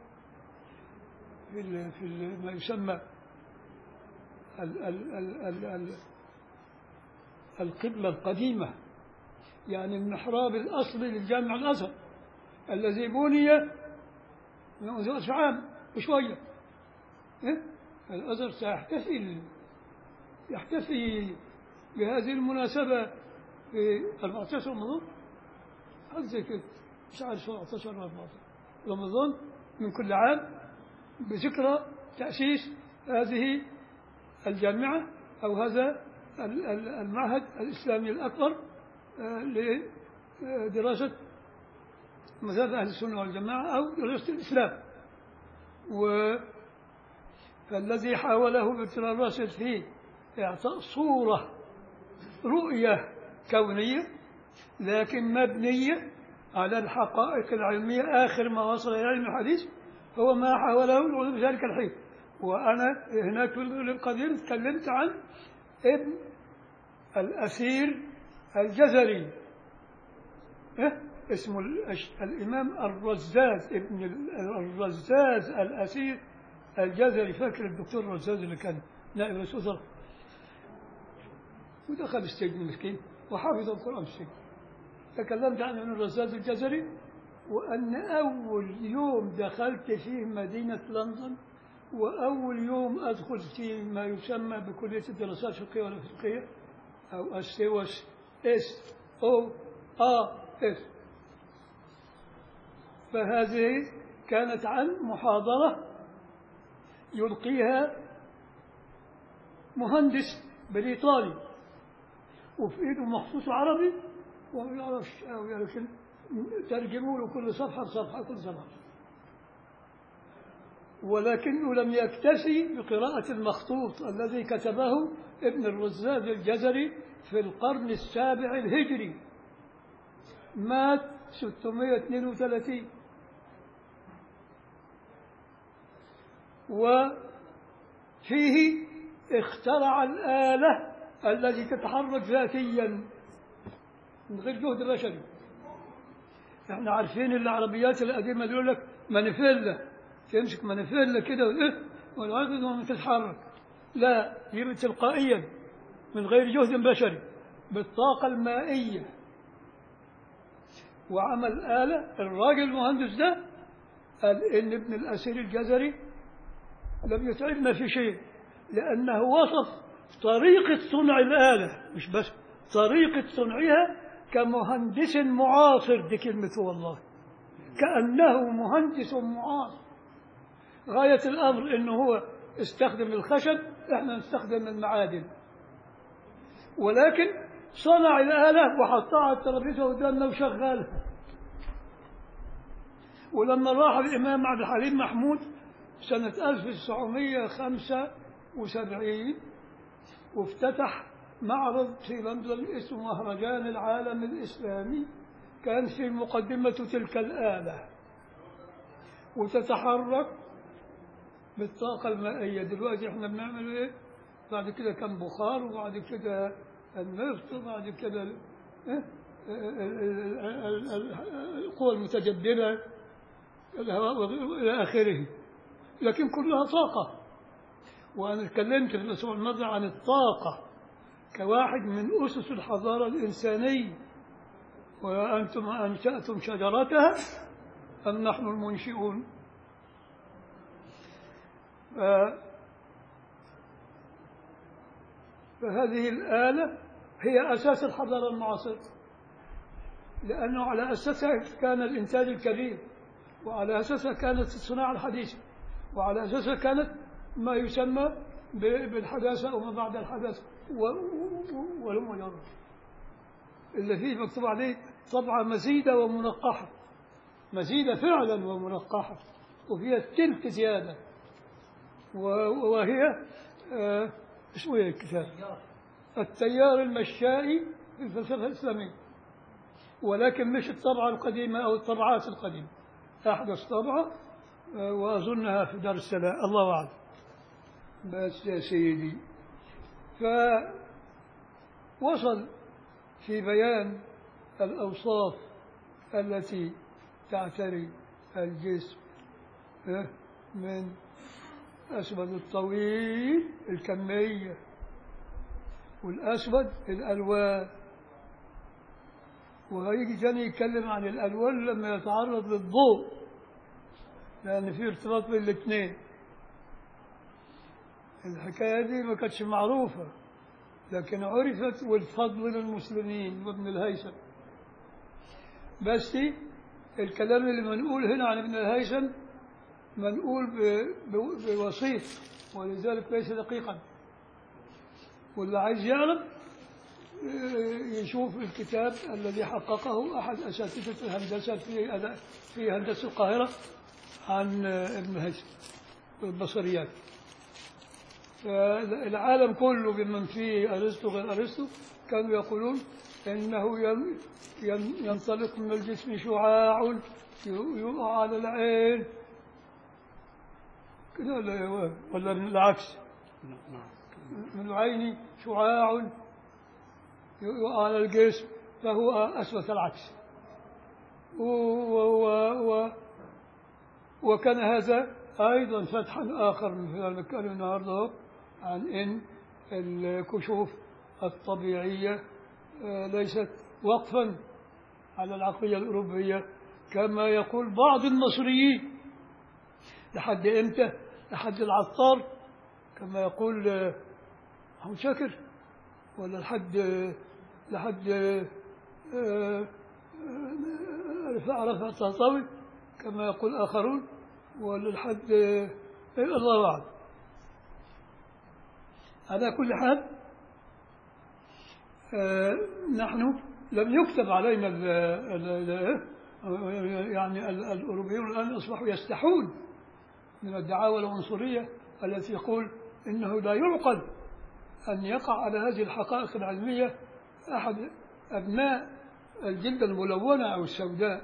في, ال... في ال... ما يسمى ال... ال... ال... ال... ال... القبلة القديمة يعني المحراب الأصلي للجامع الأزهر الذي بني منذ ألف عام وشوية إيه؟ الأزهر سيحتفل يحتفي بهذه المناسبة في 14 رمضان حاجة زي كده مش عارف 17 ولا 14 رمضان من كل عام بذكرى تأسيس هذه الجامعة أو هذا ال- ال- المعهد الإسلامي الأكبر آه، لدراسة مذهب أهل السنة والجماعة أو دراسة الإسلام و فالذي حاوله ابتلاء الراشد في إعطاء صورة رؤية كونية لكن مبنية على الحقائق العلمية آخر ما وصل إلى علم الحديث هو ما حاوله العلماء في ذلك الحين وأنا هناك في القديم تكلمت عن ابن الأسير الجزري إيه؟ اسمه الأش- الإمام الرزاز ابن ال- الرزاز الأسير الجزري فاكر الدكتور الرزاز اللي كان نائب رئيس وزراء ودخل السجن مسكين وحفظ القرآن في السجن تكلمت عن ابن الرزاز الجزري وأن أول يوم دخلت فيه مدينة لندن وأول يوم أدخل في ما يسمى بكلية الدراسات الفقهية والفقهية أو السيوس اس او ا اس فهذه كانت عن محاضرة يلقيها مهندس بريطاني وفي ايده مخصوص عربي وما يعرفش أو لكن ترجموا له كل صفحة بصفحة كل صفحة ولكنه لم يكتفي بقراءة المخطوط الذي كتبه ابن الرزاز الجزري في القرن السابع الهجري مات 632 وفيه اخترع الآلة التي تتحرك ذاتيا من غير جهد بشري احنا عارفين العربيات القديمة اللي يقول لك مانيفيلا تمسك مانيفيلا كده وايه والعقد وما تتحرك لا دي تلقائيا من غير جهد بشري بالطاقة المائية وعمل آلة الراجل المهندس ده قال إن ابن الأسير الجزري لم يتعبنا في شيء لأنه وصف طريقة صنع الآلة مش بس طريقة صنعها كمهندس معاصر دي كلمته والله كأنه مهندس معاصر غاية الأمر إنه هو استخدم الخشب إحنا نستخدم المعادن ولكن صنع الآلة وحطها على الترابيزة قدامنا وشغلها ولما راح الإمام عبد الحليم محمود سنة 1975 وافتتح معرض في لندن اسمه مهرجان العالم الإسلامي كان في مقدمة تلك الآلة وتتحرك بالطاقة المائية دلوقتي احنا بنعمل ايه بعد كده كان بخار وبعد كده النفط وبعد كده ال- إيه؟ ال- ال- ال- ال- القوى المتجددة الهواء وغيره إلى آخره لكن كلها طاقة وأنا تكلمت في الأسبوع الماضي عن الطاقة كواحد من أسس الحضارة الإنسانية وأنتم أنشأتم شجرتها أم نحن المنشئون ف- فهذه الآلة هي أساس الحضارة المعاصرة لأنه على أساسها كان الإنتاج الكبير وعلى أساسها كانت الصناعة الحديثة وعلى أساسها كانت ما يسمى ب- بالحداثة أو ما بعد الحداثة و- و- ولم يرى اللي فيه مكتوب عليه طبعة مزيدة ومنقحة مزيدة فعلا ومنقحة وفيها تلك زيادة و- وهي آه، اسمه ايه الكتاب التيار المشائي في الفلسفة الإسلامية ولكن مش الطبعة القديمة أو الطبعات القديمة أحدث طبعة آه، وأظنها في دار السلام الله أعلم بس يا سيدي فوصل في بيان الأوصاف التي تعتري الجسم آه، من أسود الطويل الكمية والأسود الألوان وهيجي تاني يتكلم عن الألوان لما يتعرض للضوء لأن في ارتباط بين الاثنين الحكاية دي ما كانتش معروفة لكن عرفت والفضل للمسلمين وابن الهيثم بس الكلام اللي منقول هنا عن ابن الهيثم منقول ب- ب- بوسيط ولذلك ليس دقيقا واللي عايز يعرف آه، يشوف الكتاب الذي حققه أحد أساتذة الهندسة في أدا- في هندسة القاهرة عن آه، ابن هيثم البصريات فالعالم كله بمن فيه أرسطو غير أرسطو كانوا يقولون إنه ين- ين- ينطلق من الجسم شعاع ي- يقع على العين كده ولا ولا العكس نعم من العين شعاع يقع على الجسم فهو أثبت العكس و و و وكان هذا أيضا فتحا آخر من خلال الكلام النهارده عن إن الكشوف الطبيعية آه، ليست وقفا على العقلية الأوروبية كما يقول بعض المصريين لحد إمتى؟ لحد العطار كما يقول آه، محمود شاكر ولا لحد آه، لحد آه، آه، آه، رفاعة رفعت الطهطاوي كما يقول آخرون ولا لحد آه، الله أعلم على كل حال آه، نحن لم يكتب علينا ال ال ال يعني ال- الأوروبيون الآن أصبحوا يستحون من الدعاوى العنصرية التي يقول إنه لا يعقل أن يقع على هذه الحقائق العلمية أحد أبناء الجلد الملونة أو السوداء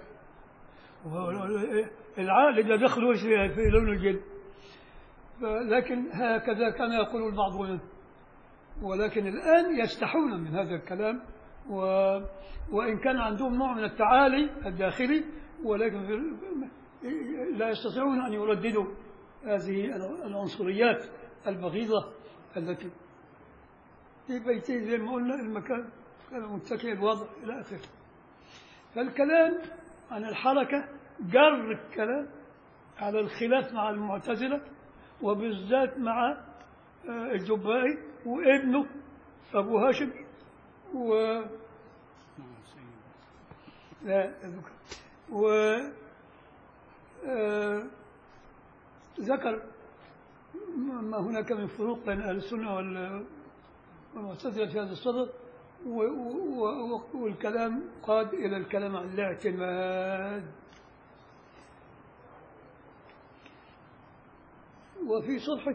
العقل إذا دخلوا في في لون الجلد لكن هكذا كان يقول البعض منهم ولكن الآن يستحون من هذا الكلام و... وإن كان عندهم نوع من التعالي الداخلي ولكن في... لا يستطيعون أن يرددوا هذه العنصريات البغيضة التي في بيتين زي ما قلنا المكان كان متكئ الوضع إلى آخره فالكلام عن الحركة جر الكلام على الخلاف مع المعتزلة وبالذات مع آه، الجبائي وابنه أبو هاشم و نعم سيد لا و آه، ذكر ما هناك من فروق بين أهل السنة وال- والمعتزلة في هذا الصدد و- و- و- والكلام قاد إلى الكلام عن الاعتماد وفي صفحة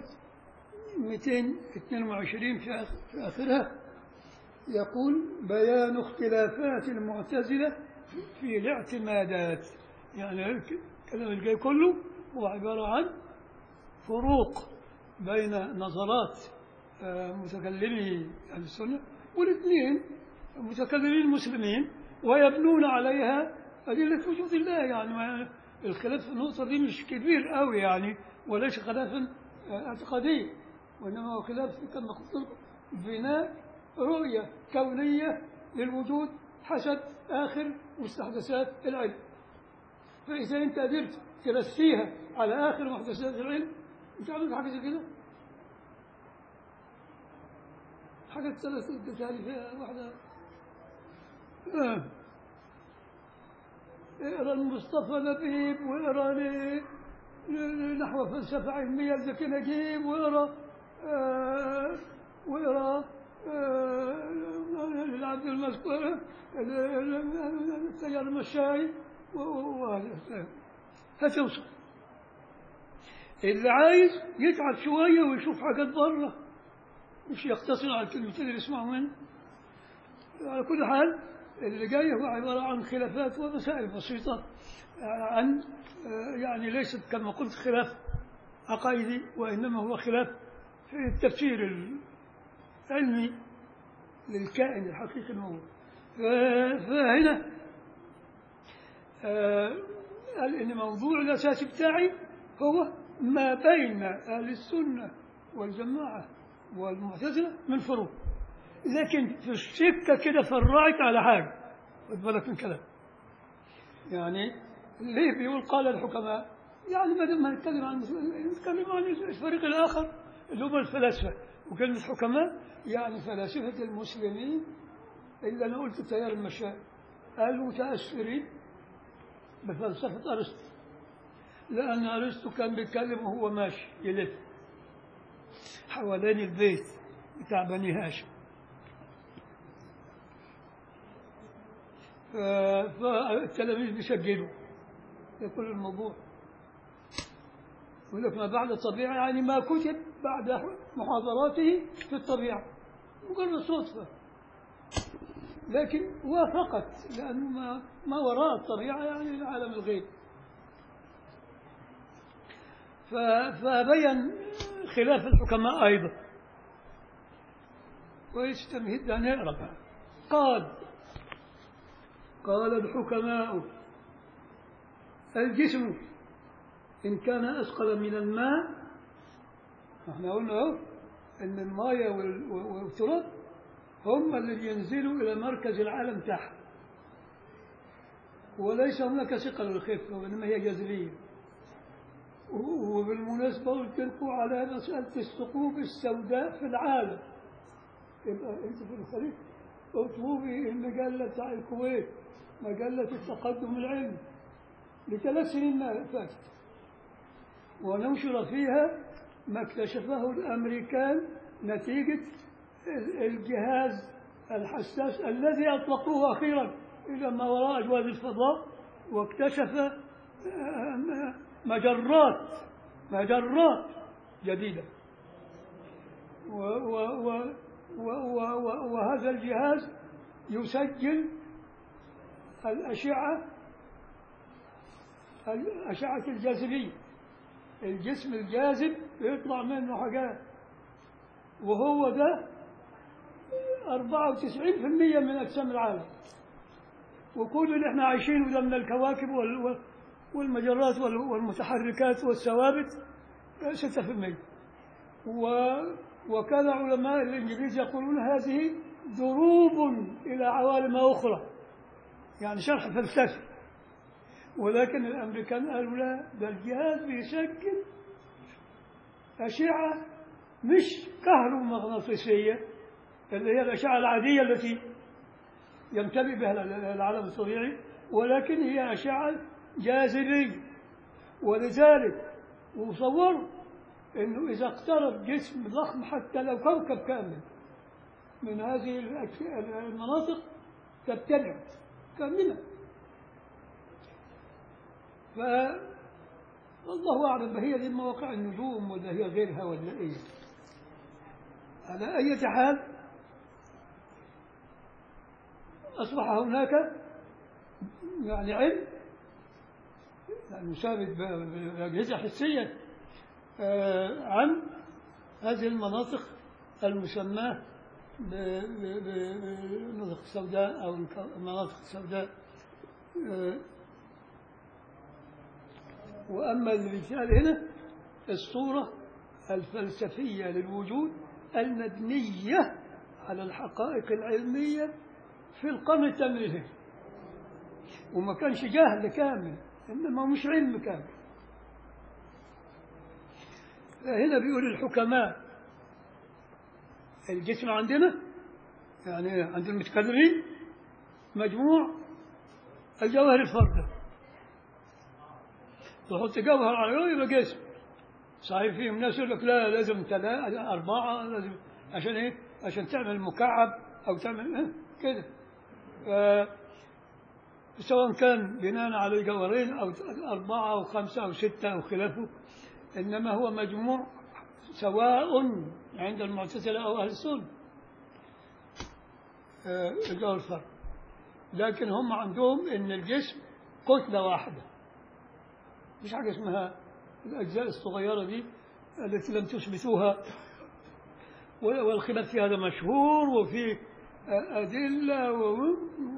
222 في آخ- في آخرها يقول بيان اختلافات المعتزلة في الاعتمادات يعني الكلام الجاي كله هو عبارة عن فروق بين نظرات آه، متكلمي أهل السنة والاثنين متكلمين مسلمين ويبنون عليها أدلة وجود الله يعني ما الخلاف في النقطة دي مش كبير قوي يعني وليس خلافا آه، اعتقادي وإنما هو خلاف كما قلت لكم بناء رؤية كونية للوجود حسب آخر مستحدثات العلم فإذا أنت قدرت ترسيها على آخر محدثات العلم أنت عملت حاجة زي كده حاجة ثلاث تالي فيها واحدة آه. اقرا المصطفى لبيب واقرا ل- ل- نحو فلسفة علمية لزكي نجيب واقرا آه، واقرا آه، للعبد المذكور ال- ال- التيار المشاي و- و- وهذا هتوصل اللي عايز يتعب شوية ويشوف حاجات بره مش يقتصر على الكلمتين اللي يسمعوا منه على كل حال اللي جاي هو عبارة عن خلافات ومسائل بسيطة عن يعني ليست كما قلت خلاف عقائدي وإنما هو خلاف في التفسير العلمي للكائن الحقيقي الموجود ف- فهنا آه، قال إن موضوع الأساسي بتاعي هو ما بين أهل السنة والجماعة والمعتزلة من فروق لكن في السكة كده فرعت على حاجة خد بالك من كلام يعني ليه بيقول قال الحكماء يعني بدل ما نتكلم عن نتكلم عن الفريق الآخر اللي هم الفلاسفة وكلمة حكماء يعني فلاسفة المسلمين إلا أنا قلت تيار المشايخ المتأثرين بفلسفة أرسطو لأن أرسطو كان بيتكلم وهو ماشي يلف حوالين البيت بتاع بني هاشم ف- فالتلاميذ بيسجلوا يقول الموضوع يقول لك ما بعد الطبيعة يعني ما كتب بعد محاضراته في الطبيعة مجرد صدفة لكن وافقت لأنه ما, ما وراء الطبيعة يعني عالم الغيب ف- فبين خلاف الحكماء أيضا ويستمهد أن يقرأ بقى. قال قال الحكماء الجسم إن كان أثقل من الماء احنا قلنا اهو ان الماء وال- والتراب هم اللي بينزلوا إلى مركز العالم تحت وليس هناك ثقة للخفة وإنما هي جاذبية و- وبالمناسبة قلت لكم على مسألة الثقوب السوداء في العالم يبقى أنت في الخليج اطلبي المجلة بتاع الكويت مجلة التقدم العلمي لثلاث سنين ما فاتت وننشر فيها ما اكتشفه الأمريكان نتيجة ال- الجهاز الحساس الذي أطلقوه أخيرا إلى ما وراء أجواز الفضاء واكتشف آه، مجرات مجرات جديدة و و و و و و وهذا الجهاز يسجل الأشعة الأشعة الجاذبية الجسم الجاذب يطلع منه حاجات وهو ده 94% من أجسام العالم وكل اللي احنا عايشينه ده من الكواكب وال- وال- والمجرات وال- والمتحركات والثوابت 6% و وكان علماء الإنجليز يقولون هذه دروب إلى عوالم أخرى يعني شرح فلسفي ولكن الأمريكان قالوا لا ده الجهاز بيسجل أشعة مش كهرومغناطيسية اللي هي الأشعة العادية التي يمتلئ بها العالم الطبيعي ولكن هي أشعة جاذبية ولذلك وصوروا انه اذا اقترب جسم ضخم حتى لو كوكب كامل من هذه الأك- المناطق تبتلع كاملة ف الله اعلم هي دي مواقع النجوم ولا هي غيرها ولا ايه على اي حال اصبح هناك يعني علم يعني ثابت ب- باجهزه حسيه آه، عن هذه المناطق المسماة ب- ب- ب- بالمناطق السوداء أو الك- المناطق السوداء آه، وأما الرسالة هنا الصورة الفلسفية للوجود المبنية على الحقائق العلمية في القرن الثامن الهجري وما كانش جهل كامل إنما مش علم كامل هنا بيقول الحكماء الجسم عندنا يعني عند المتكلمين مجموع الجواهر الفردة تحط جوهر على يبقى جسم صحيح فيهم ناس يقول لك لا لازم ثلاثة أربعة لازم عشان إيه؟ عشان تعمل مكعب أو تعمل إيه؟ كده ف- سواء كان بناء على جوهرين أو أربعة أو خمسة أو ستة أو خلافه إنما هو مجموع سواء عند المعتزلة أو أهل السنة آه، الجوهر الفرد لكن هم عندهم إن الجسم كتلة واحدة مش حاجة اسمها الأجزاء الصغيرة دي التي لم تثبتوها وال- والخلاف في هذا مشهور وفي آه، أدلة و...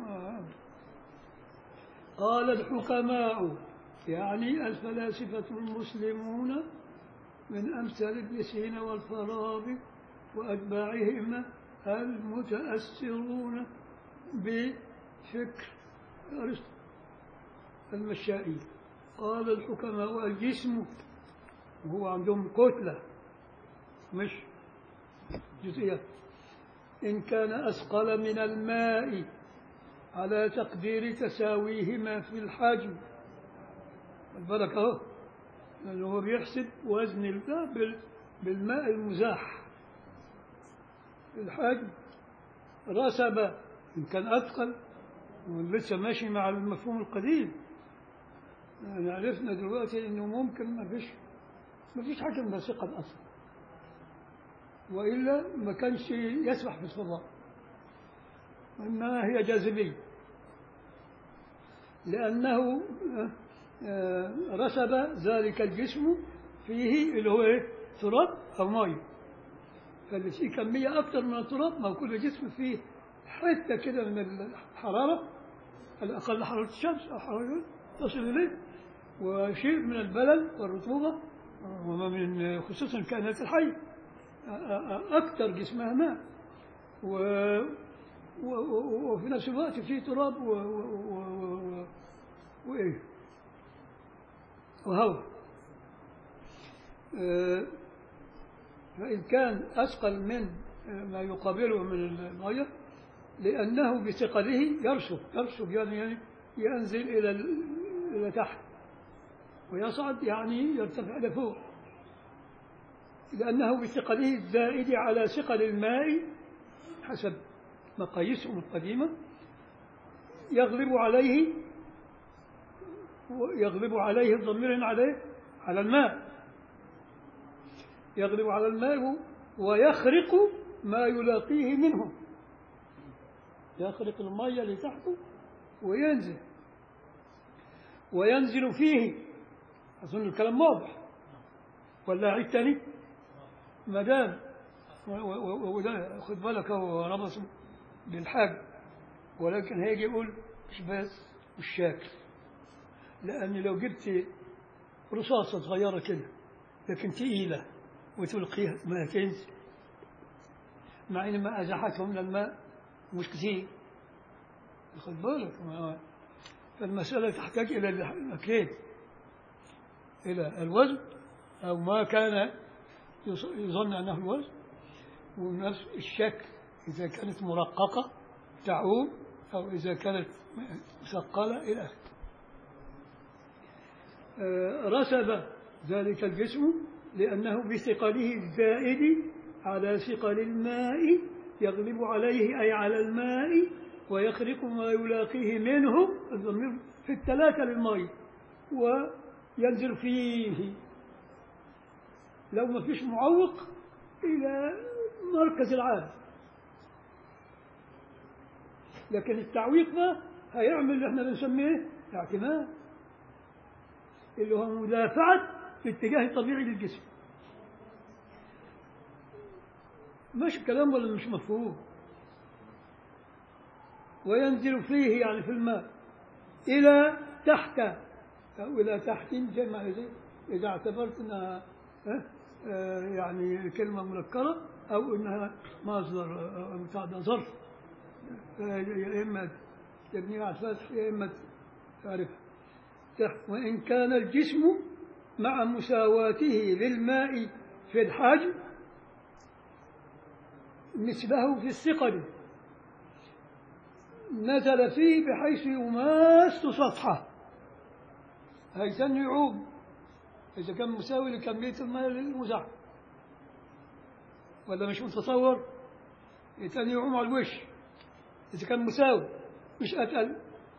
قال الحكماء يعني الفلاسفة المسلمون من أمثال ابن سينا والفارابي وأتباعهم المتأثرون بفكر أرسطو المشائي قال الحكماء الجسم وهو عندهم كتلة مش جزئيات إن كان أثقل من الماء على تقدير تساويهما في الحجم البركة أهو لأنه هو بيحسب وزن الماء بال- بالماء المزاح الحجم رسب إن كان أثقل ولسه ماشي مع المفهوم القديم يعني عرفنا دلوقتي إنه ممكن ما فيش ما فيش حاجة من ثقل أصلا وإلا ما كانش يسبح في الفضاء إنما هي جاذبية لأنه آه، آه، رسب ذلك الجسم فيه اللي هو إيه؟ تراب أو مية فاللي فيه كمية أكثر من التراب ما هو كل جسم فيه حتة كده من الحرارة الأقل حرارة الشمس أو حرارة تصل إليه وشيء من البلل والرطوبة وما من خصوصا الكائنات الحية أكثر جسمها ماء و و- و- وفي نفس الوقت في تراب و... و... و... و... وإيه وهواء آه، فإن كان أثقل من آه، ما يقابله من المية لأنه بثقله يرسب يرسب يعني يعني ينزل إلى ال- إلى تحت ويصعد يعني يرتفع لفوق لأنه بثقله الزائد على ثقل الماء حسب مقاييسهم القديمة يغلب عليه يغلب عليه الضمير عليه على الماء يغلب على الماء ويخرق ما يلاقيه منه يخرق المية اللي تحته وينزل وينزل فيه أظن الكلام واضح ولا أعيد تاني ما دام و- و- و- وده خد بالك هو ربط بالحاج ولكن هيجي يقول مش بس والشكل لأن لو جبت رصاصة صغيرة كده لكن تقيلة وتلقيها ما تنزل مع إن ما أزحتهم من الماء مش كثير خد بالك ما- فالمسألة تحتاج إلى الأكلين إلى الوزن أو ما كان يص- يظن أنه الوزن ونفس الشكل إذا كانت مرققة تعوم أو إذا كانت مثقلة إلى آخره آه، رسب ذلك الجسم لأنه بثقله الزائد على ثقل الماء يغلب عليه أي على الماء ويخرق ما يلاقيه منه الضمير في الثلاثة للماء وينزل فيه لو ما فيش معوق إلى مركز العالم لكن التعويق ده هيعمل اللي احنا بنسميه اعتماد اللي هو مدافعة الاتجاه الطبيعي للجسم ماشي الكلام ولا مش مفهوم وينزل فيه يعني في الماء إلى تحت أو إلى تحت جمع إذا- إذا اعتبرت أنها ها، آه، يعني كلمة منكرة أو أنها مصدر آه، أو بتاع ده ظرف آه، يا إما تبني على الفتح يا إما تعرفها تحت وإن كان الجسم مع مساواته للماء في الحجم مثله في الثقل نزل فيه بحيث يماس سطحه هيثم يعوم إذا كان مساوي لكمية الماء المزاح ولا مش متصور يتاني يعوم على الوش إذا كان مساوي مش أتقل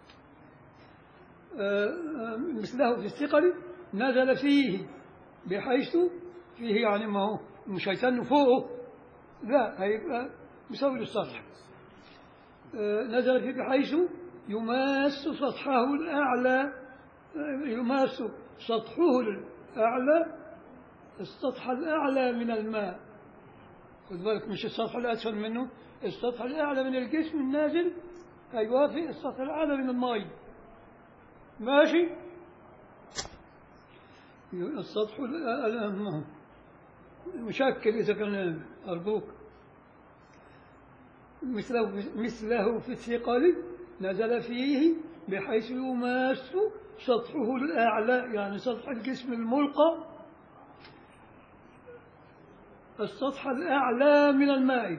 آه، آه، مثله في الثقل نزل فيه بحيث فيه يعني ما هو مش هيتن فوقه لا هيبقى مساوي للسطح آه، نزل فيه بحيث يماس سطحه الأعلى آه، يماس سطحه الأعلى السطح الأعلى من الماء خد بالك مش السطح الأسفل منه السطح الأعلى من الجسم النازل هيوافق السطح الأعلى من الماء ماشي السطح الأعلى مشكل إذا كان أرجوك مثله مثله في الثقل نزل فيه بحيث يماس سطحه الأعلى يعني سطح الجسم الملقى السطح الأعلى من الماء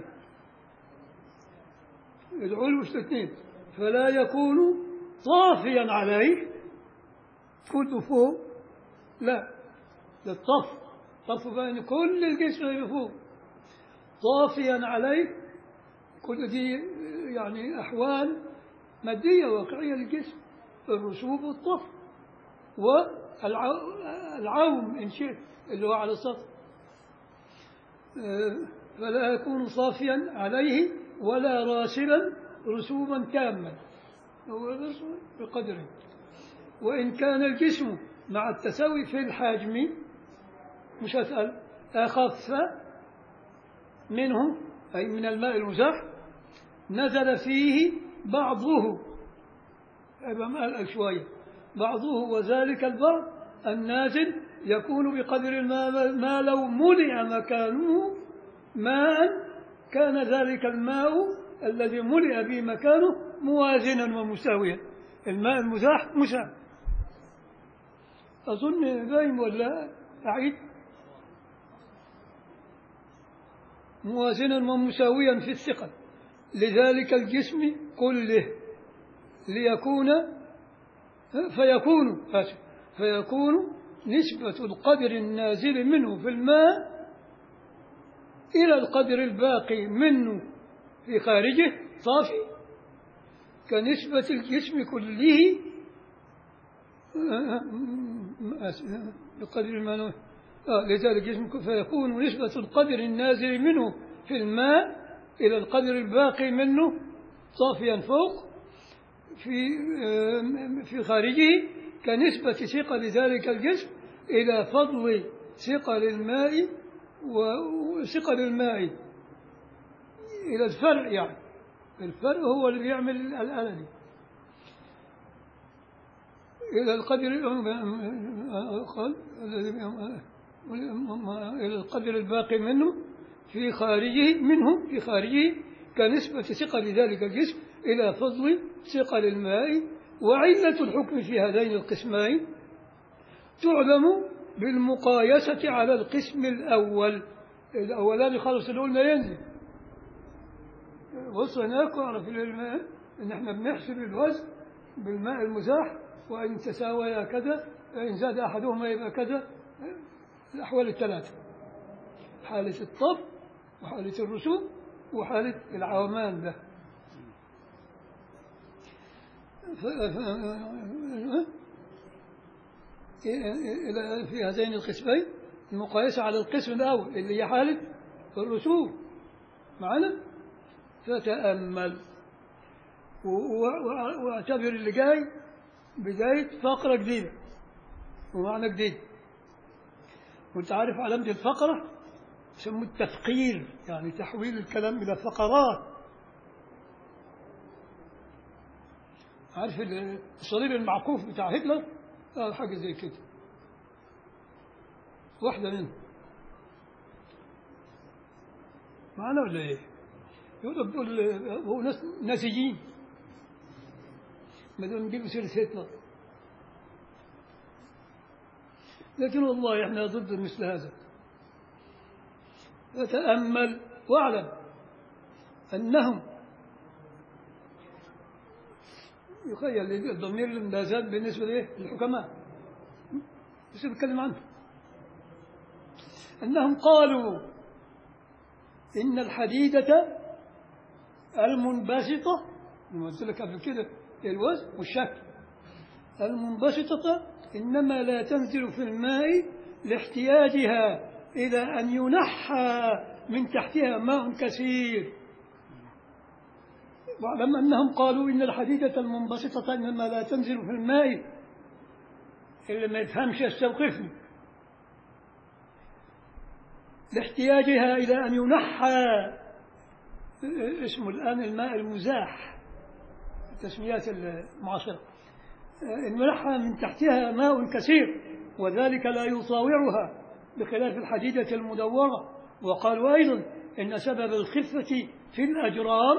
العلو الاثنين فلا يكون طافيا عليه كله فوق لا للطف طف بين كل الجسم اللي فوق طافيا عليه كل دي يعني أحوال مادية واقعية للجسم الرسوب والطف والعوم إن شئت اللي هو على السطح آه، فلا يكون صافيا عليه ولا راسلا رسوبا تاما هو الرسول بقدره وإن كان الجسم مع التساوي في الحجم مش أسأل أخف منه أي من الماء المزاح نزل فيه بعضه يبقى مقلق شوية بعضه وذلك البعض النازل يكون بقدر ما, ما لو منع مكانه ماء كان ذلك الماء الذي ملئ به مكانه موازنا ومساويا الماء المزاح مساوي أظن باين ولا أعيد موازنا ومساويا في الثقل لذلك الجسم كله ليكون فيكون آسف فيكون نسبة القدر النازل منه في الماء إلى القدر الباقي منه في خارجه صافي كنسبة الجسم كله بقدر الماء آه لذلك الجسم فيكون نسبة القدر النازل منه في الماء إلى القدر الباقي منه صافيا فوق في آه، في خارجه كنسبة ثقل ذلك الجسم إلى فضل ثقل الماء وثقل الماء إلى الفرع يعني الفرع هو اللي بيعمل الآلة دي إلى القدر قال إلى القدر الباقي منه في خارجه منه في خارجه كنسبة ثقل ذلك الجسم إلى فضل ثقل الماء وعلة الحكم في هذين القسمين تعلم بالمقايسة على القسم الأول الأولاني خلص اللي قلنا ينزل بص هناك واعرف الماء إن إحنا بنحسب الوزن بالماء المزاح وإن تساويا كذا إن زاد أحدهما يبقى كذا الأحوال الثلاثة حالة الطب وحالة الرسوم وحالة العومان ده ف... إلى في هذين القسمين المقايسة على القسم الأول اللي هي حالة الرسوم معنا فتأمل و- و- واعتبر اللي جاي بداية فقرة جديدة ومعنى جديد وانت عارف علامة الفقرة يسموه التفقير يعني تحويل الكلام إلى فقرات عارف ال- الصليب المعكوف بتاع هتلر آه حاجة زي كده واحدة منهم معنا ولا ايه؟ يقول دول هو ناس نسيجين ما دام نجيب سيرة هتلر لكن والله احنا ضد مثل هذا فتأمل واعلم أنهم يخيل الضمير لا زال بالنسبة لإيه؟ للحكماء بس بتكلم عنه أنهم قالوا إن الحديدة المنبسطة لما قلت لك قبل كده الوزن والشكل المنبسطة إنما لا تنزل في الماء لاحتياجها إلى أن ينحى من تحتها ماء كثير واعلم أنهم قالوا إن الحديدة المنبسطة إنما لا تنزل في الماء اللي ما يفهمش يستوقفني لاحتياجها إلى أن ينحى اسمه الآن الماء المزاح التسميات المعاصرة الملحة من تحتها ماء كثير وذلك لا يطاوعها بخلاف الحديدة المدورة وقالوا أيضا إن سبب الخفة في الأجرام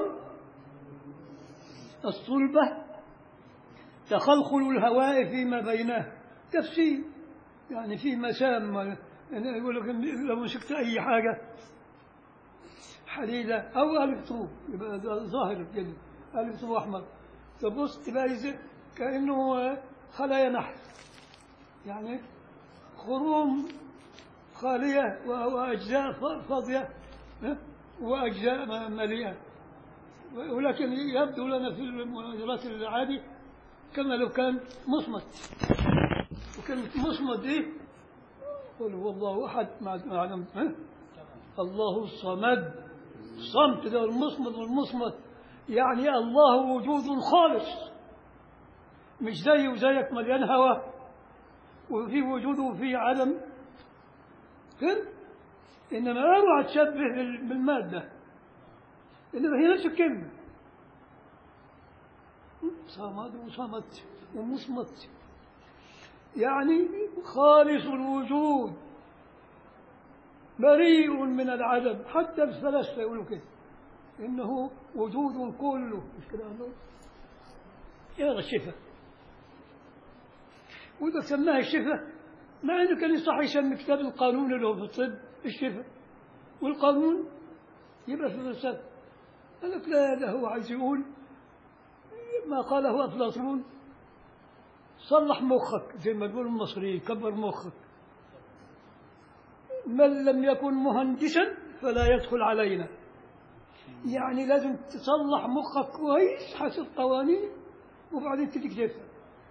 الصلبة تخلخل الهواء فيما بينه تفسير يعني في مسام يعني يقول لك لو مسكت أي حاجة حديدة أو ألف طوب يبقى ده ظاهر كده ألف طوب أحمر تبص تلاقي زي كأنه خلايا نحل يعني خروم خالية و- وأجزاء ف- فاضية ها؟ وأجزاء م- مليئة ولكن يبدو لنا في المناظرات العادي كما لو كان مصمت وكلمة مصمت دي قل هو الله أحد مع مع ها؟ الله الصمد الصمت ده المصمت والمصمت يعني الله وجود خالص مش زي وزيك مليان هوا وفي وجود وفي عدم فهمت؟ إنما أروع تشبه بال- بالمادة إنما هي نفس الكلمة صمد وصمت ومصمت يعني خالص الوجود بريء من العدم حتى الفلاسفة يقولوا كده إنه وجود كله مش كده عنده يرى الشفاء وإذا سماها الشفاء مع إنه كان يصح يسمي كتاب القانون اللي هو في الطب الشفاء والقانون يبقى في الفلسفة قال لك لا ده هو عايز يقول ما قاله أفلاطون صلح مخك زي ما بيقولوا المصريين كبر مخك من لم يكن مهندسا فلا يدخل علينا يعني لازم تصلح مخك كويس حسب قوانين وبعدين تجي تفهم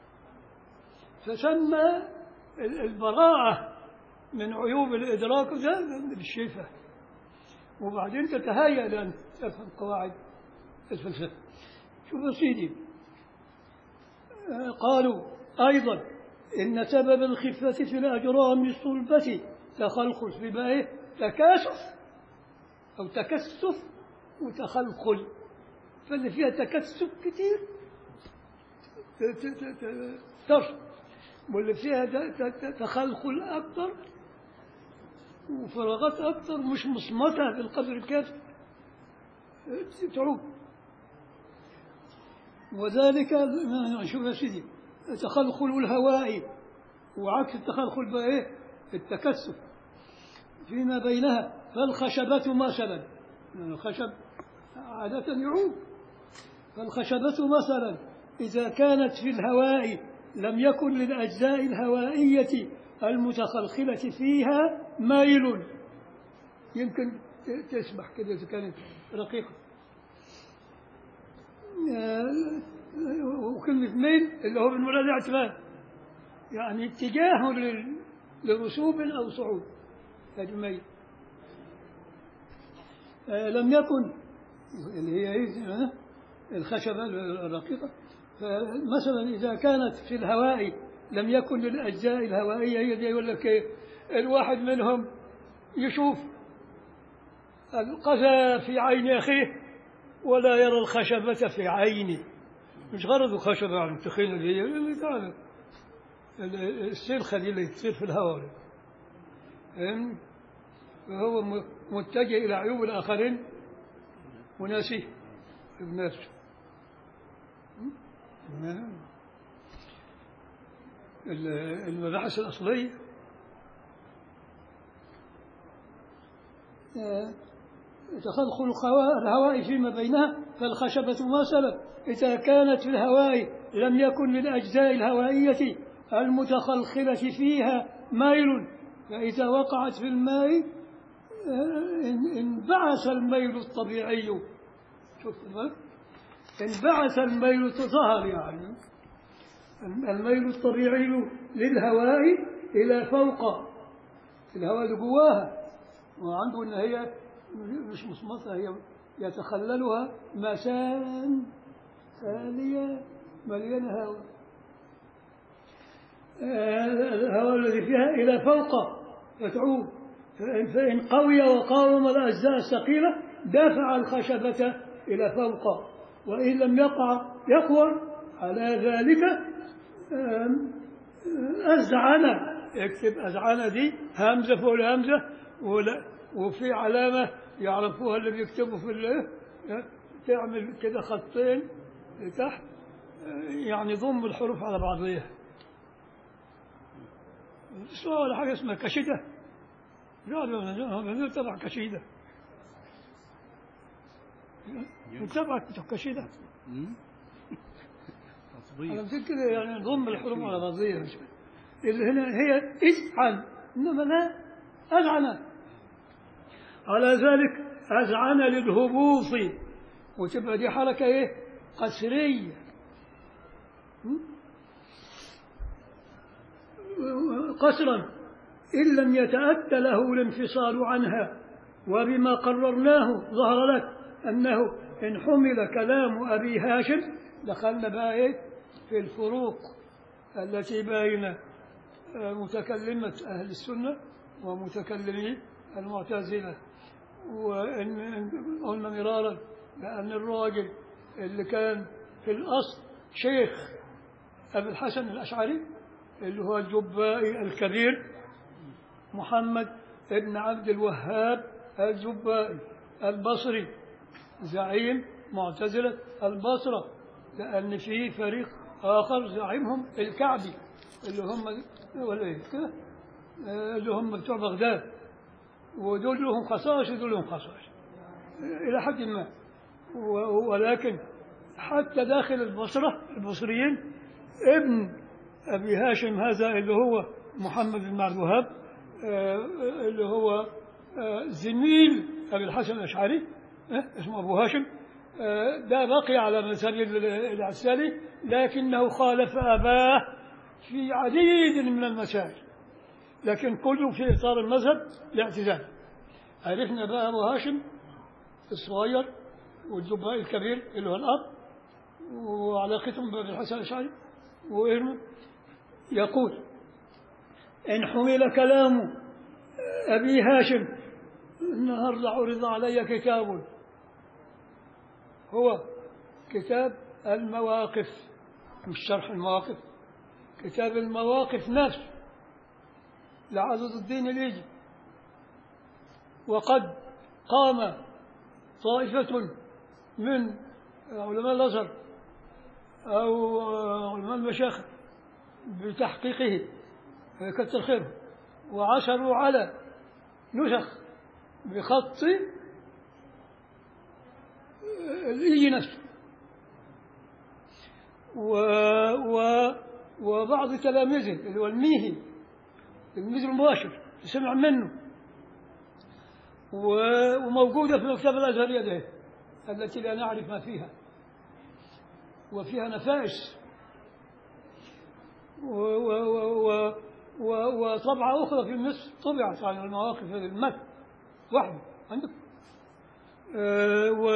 فسمى ال- البراءة من عيوب الإدراك ده بالشفاء وبعدين تتهيأ لأن تفهم قواعد الفلسفة شوف يا سيدي آه، قالوا أيضا إن سبب الخفة في الأجرام الصلبة تخلخل في بقى إيه؟ تكاثف أو تكثف وتخلخل فاللي فيها تكثف كتير ت- ت- ت- ت- ترشد واللي فيها ت- ت- ت- تخلخل أكثر وفراغات أكثر مش مصمتة بالقدر الكافي تعود وذلك شوف يا سيدي تخلخل الهواء وعكس التخلخل بقى ايه التكثف فيما بينها فالخشبة مثلا الخشب عادة يعود فالخشبة مثلا إذا كانت في الهواء لم يكن للأجزاء الهوائية المتخلخلة فيها ميل يمكن ت- تسبح كده إذا كانت رقيقة آه، وكلمة ميل اللي هو من ولا الاعتماد يعني اتجاه لل- لرسوب أو صعود هذا ميل آه، لم يكن اللي هي إيه؟ آه، الخشبة الرقيقة فمثلا إذا كانت في الهواء لم يكن للأجزاء الهوائية هي دي يقول لك إيه الواحد منهم يشوف القذى في عين أخيه ولا يرى الخشبة في عينه مش غرضه خشبة عن تخين اللي هي اللي تعرف ال- السلخة دي اللي تصير في الهواء فاهم؟ فهو م- متجه إلى عيوب الآخرين وناسيه بنفسه نعم. ال- المباحث الأصلية آه، تخلخل الخوا- الهواء فيما بينها فالخشبة مثلا إذا كانت في الهواء لم يكن للأجزاء الهوائية المتخلخلة فيها ميل فإذا وقعت في الماء آه، ان- انبعث الميل الطبيعي شوف الفرق؟ انبعث الميل تظهر يعني الميل الطبيعي للهواء إلى فوق الهواء اللي جواها وعنده إن هي مش مصمتة هي يتخللها مسان خالية مليانة هواء آه، الهواء الذي فيها إلى فوق فتعود فإن, فإن قوي وقاوم الأجزاء الثقيلة دافع الخشبة إلى فوق وإن لم يقع يقوى على ذلك آم، أزعن اكتب أزعن دي همزة فوق الهمزة ولا وفي علامة يعرفوها اللي بيكتبوا في ال- تعمل كده خطين لتحت يعني ضم الحروف على بعضها اسمها ولا حاجة اسمها كشدة لا تبع كشيدة تبع كشيدة مم؟ على تطبيق مثل كده يعني ضم الحروف على بعضها مش اللي هنا هي ازعن انما لا اذعن على ذلك اذعن للهبوط وتبقى دي حركه ايه قسريه م? قسرا ان لم يتاتى له الانفصال عنها وبما قررناه ظهر لك انه ان حمل كلام ابي هاشم دخلنا بقى ايه في الفروق التي بين آه، متكلمة أهل السنة ومتكلمي المعتزلة وإن إن قلنا مرارا بأن الراجل اللي كان في الأصل شيخ أبي الحسن الأشعري اللي هو الجبائي الكبير محمد بن عبد الوهاب الجبائي البصري زعيم معتزلة البصرة لأن في فريق آخر زعيمهم الكعبي اللي هم ولا إيه كده آه، اللي هم بتوع بغداد ودول لهم خصائص ودول لهم خصائص إلى حد ما و- ولكن حتى داخل البصرة البصريين ابن أبي هاشم هذا اللي هو محمد بن عبد الوهاب آه، اللي هو آه، زميل أبي الحسن الأشعري آه، اسمه أبو هاشم آه، ده بقي على مذهب العسالي لكنه خالف أباه في عديد من المسائل لكن كله في إطار المذهب الاعتزال عرفنا بقى أبو هاشم الصغير والجبائي الكبير اللي هو الأب وعلاقتهم بأبي الحسن الأشعري وابنه يقول إن حمل كلام أبي هاشم النهاردة عرض علي كتاب هو كتاب المواقف مش شرح المواقف كتاب المواقف نفسه لعدد الدين الإيجي وقد قام طائفة من علماء الأزهر أو علماء المشايخ بتحقيقه كتر خيره وعثروا على نسخ بخط الإيجي نفسه و و وبعض تلاميذه اللي هو الميهي الميهي المباشر سمع منه و- وموجودة في المكتبة الأزهرية ده التي لا نعرف ما فيها وفيها نفائس و- و- و- و- و- وطبعة أخرى في مصر طبعت على المواقف المتن وحده عندك آه، و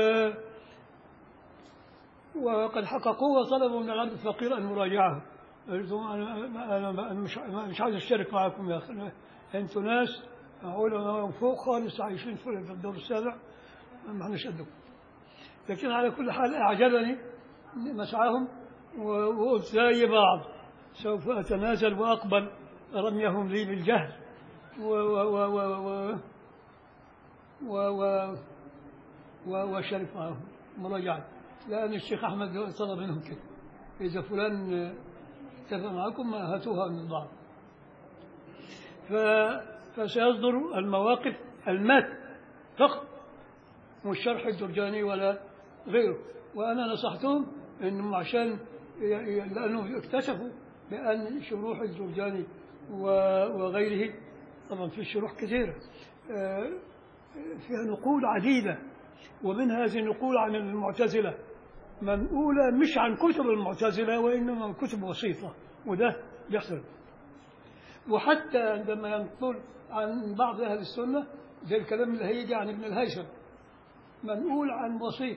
وقد حققوه وطلبوا من العبد الفقير أن يراجعه قلت لهم أنا أنا أنا مش مش عايز أشترك معكم يا أخي أنتوا ناس علماء فوق خالص عايشين في الدور السابع ما احناش قدكم لكن على كل حال أعجبني مسعاهم و- وقلت زي بعض سوف أتنازل وأقبل رميهم لي بالجهل و و و و و و و و وشارك معهم مراجعة لأن الشيخ أحمد طلب منهم كده إذا فلان اتفق معكم ما هاتوها من بعض ف... فسيصدر المواقف المات فقط مش شرح الجرجاني ولا غيره وأنا نصحتهم أنهم عشان ي- ي- لأنهم اكتشفوا بأن شروح الجرجاني و- وغيره طبعا في شروح كثيرة آه، فيها نقول عديدة ومن هذه النقول عن المعتزلة منقولة مش عن كتب المعتزلة وإنما عن كتب وسيطة وده بيحصل وحتى عندما ينقل عن بعض أهل السنة زي الكلام اللي هيجي عن ابن الهيثم منقول عن وسيط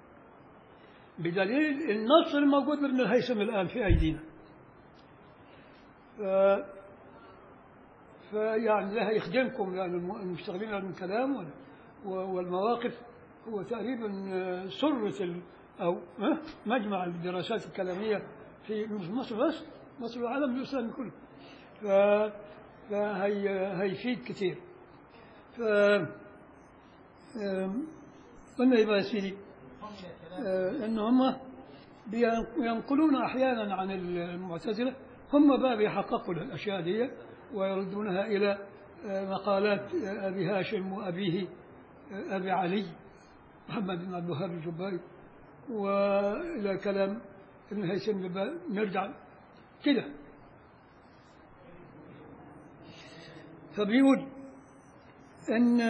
بدليل النص الموجود لابن الهيثم الآن في أيدينا ف... فيعني ده هيخدمكم يعني الم- المشتغلين على الكلام وال- و- والمواقف هو تقريبا آه، سرة ال... أو آه، مجمع الدراسات الكلامية في مش مصر بس مصر والعالم الإسلامي كله ف... فهي هيفيد كثير ف آم، قلنا إيه بقى يا سيدي آه، ان هم ينقلون احيانا عن المعتزله هم بقى بيحققوا الاشياء دي ويردونها الى آه، مقالات آه، ابي هاشم وابيه آه، ابي علي محمد بن عبد الوهاب الجباري والى كلام ابن هيثم يبقى نرجع كده فبيقول ان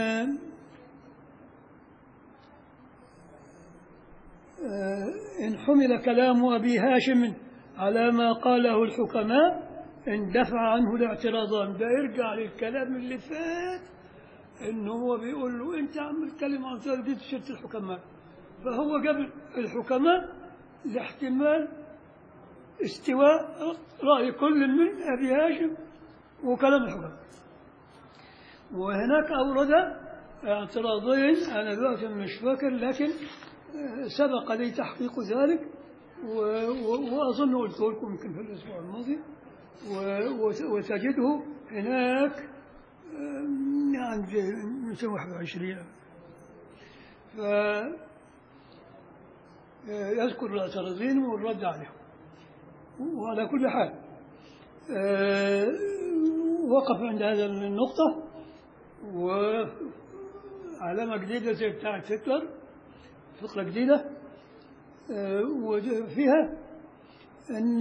إن حمل كلام أبي هاشم على ما قاله الحكماء اندفع عنه الاعتراضان ده يرجع للكلام اللي فات إن هو بيقول له أنت عم تتكلم عن ترديد سيرة الحكماء فهو جاب الحكماء لاحتمال استواء رأي كل من أبي هاشم وكلام الحكماء وهناك أورد اعتراضين أنا دلوقتي مش فاكر لكن سبق لي تحقيق ذلك و- و- وأظن قلت لكم يمكن في الأسبوع الماضي و- وت- وتجده هناك آم، عند 221 ف آه، يذكر الاعتراضين والرد عليهم وعلى كل حال آه، وقف عند هذا النقطة وعلامة جديدة زي بتاعة هتلر فقرة جديدة آه، وفيها أن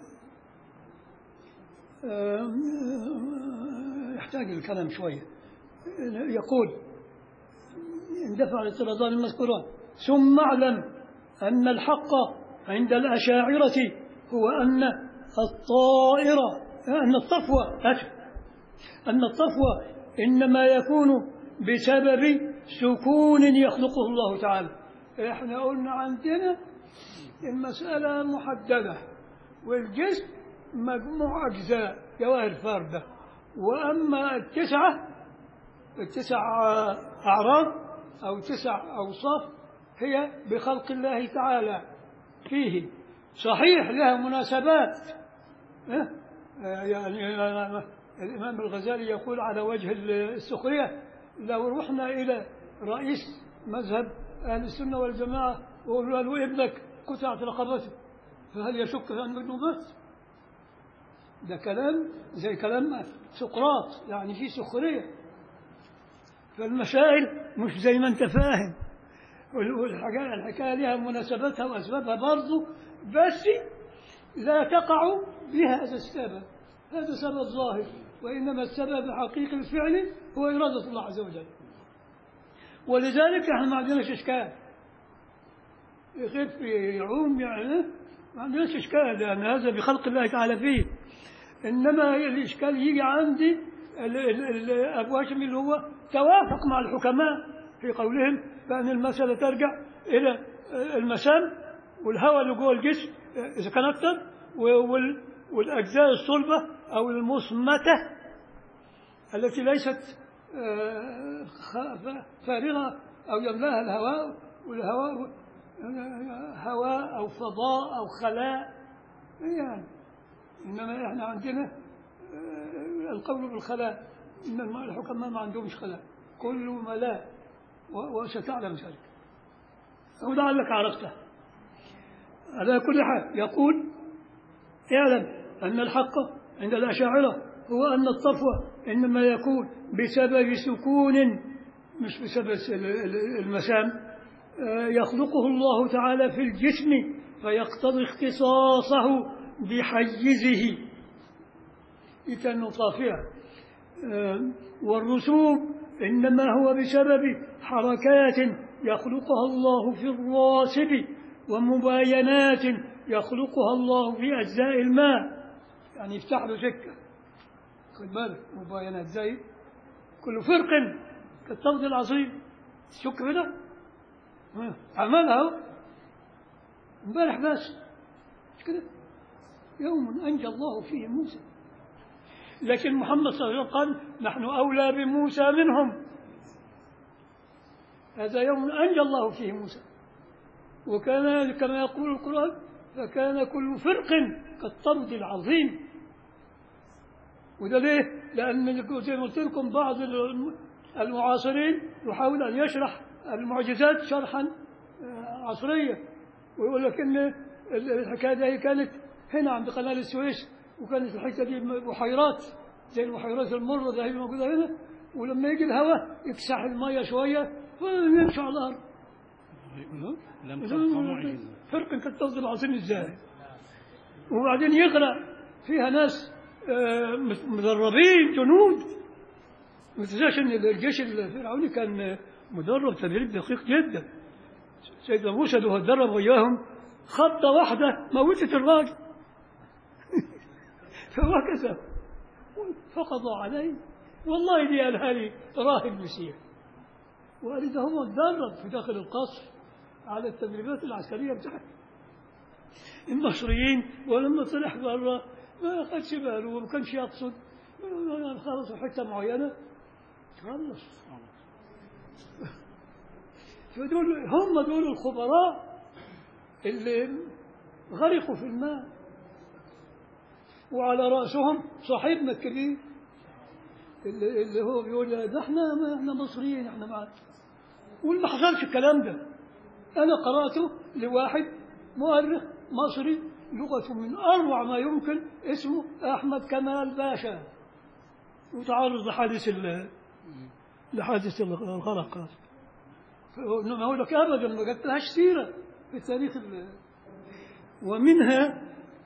آه، يحتاج الكلام شوية يقول اندفع الاعتراضان المذكوران ثم اعلم أن الحق عند الأشاعرة هو أن الطائرة أن الطفوة أسف أن الطفوة إنما يكون بسبب سكون يخلقه الله تعالى احنا قلنا عندنا المسألة محددة والجسم مجموع أجزاء جواهر فاردة وأما التسعة التسع أعراض أو تسع أوصاف هي بخلق الله تعالى فيه صحيح لها مناسبات ها؟ آه، يعني الإمام الغزالي يقول على وجه السخرية لو رحنا إلى رئيس مذهب أهل السنة والجماعة وقالوا له ابنك قطعت رقبته فهل يشك في أنه ابنه مات؟ ده كلام زي كلام سقراط يعني في سخرية فالمسائل مش زي ما انت فاهم والحكاية الحكاية لها مناسباتها وأسبابها برضه بس لا تقع بهذا السبب هذا سبب ظاهر وإنما السبب الحقيقي الفعلي هو إرادة الله عز وجل ولذلك احنا ما عندناش إشكال يخف يعوم يعني ما عندناش إشكال لأن هذا بخلق الله تعالى فيه إنما الإشكال يجي عندي ال- ال- ال- أبو هاشم اللي هو توافق مع الحكماء في قولهم بأن المسألة ترجع إلى المسام والهواء اللي جوه الجسم إذا كان أكثر وال- والأجزاء الصلبة أو المصمتة التي ليست آه، خ- ف- فارغة أو يملاها الهواء والهواء آه، هواء أو فضاء أو خلاء يعني إنما إحنا عندنا آه، القول بالخلاء إن الم- الحكماء ما عندهمش خلاء كل ملاء و- وستعلم ذلك ولعلك عرفته على كل حال يقول اعلم أن الحق عند الأشاعرة هو أن الطفو إنما يكون بسبب سكون مش بسبب ال- ال- المسام آه، يخلقه الله تعالى في الجسم فيقتضي اختصاصه بحيزه كأنه طافئة آه، والرسوم إنما هو بسبب حركات يخلقها الله في الراسب ومباينات يخلقها الله في أجزاء الماء يعني يفتح له سكة خد بالك مباينات زي كل فرق كالطرد العظيم شك كده ها، عملها اهو امبارح بس مش كده يوم أنجى الله فيه موسى لكن محمد صلى الله عليه وسلم قال نحن أولى بموسى منهم هذا يوم أنجى الله فيه موسى وكان كما يقول القرآن فكان كل فرق كالطرد العظيم وده ليه؟ لأن زي ما قلت لكم بعض الم- المعاصرين يحاول أن يشرح المعجزات شرحا آه، عصريا ويقول لك إن ال- الحكاية دي كانت هنا عند قناة السويس وكانت الحتة دي بحيرات زي البحيرات المرة اللي هي موجودة هنا ولما يجي الهواء يكسح المية شوية فيمشي على الأرض لم تبقى معجزة فرق كالطرد العظيم ازاي وبعدين يغرق فيها ناس آه، مدربين جنود ما تنساش ان الجيش الفرعوني كان مدرب تدريب دقيق جدا سيدنا موسى ده اتدرب وياهم خبطه واحده موتت الراجل فوكسه فقضوا عليه والله دي قالها لي راهب مسيح وقال لي ده هو اتدرب في داخل القصر على التدريبات العسكريه بتاعته المصريين ولما طلع بره ما خدش باله وما كانش يقصد خلص في حته معينه خلص فدول هم دول الخبراء اللي غرقوا في الماء وعلى راسهم صاحبنا الكبير اللي, اللي هو بيقول ده احنا ما احنا مصريين احنا معاك وما حصلش الكلام ده انا قراته لواحد مؤرخ مصري لغته من أروع ما يمكن اسمه أحمد كمال باشا وتعرض لحادث ال- لحادث الغرق هذا. فهو- هو لك أبدا ما قلت لهاش سيرة في التاريخ ال- ومنها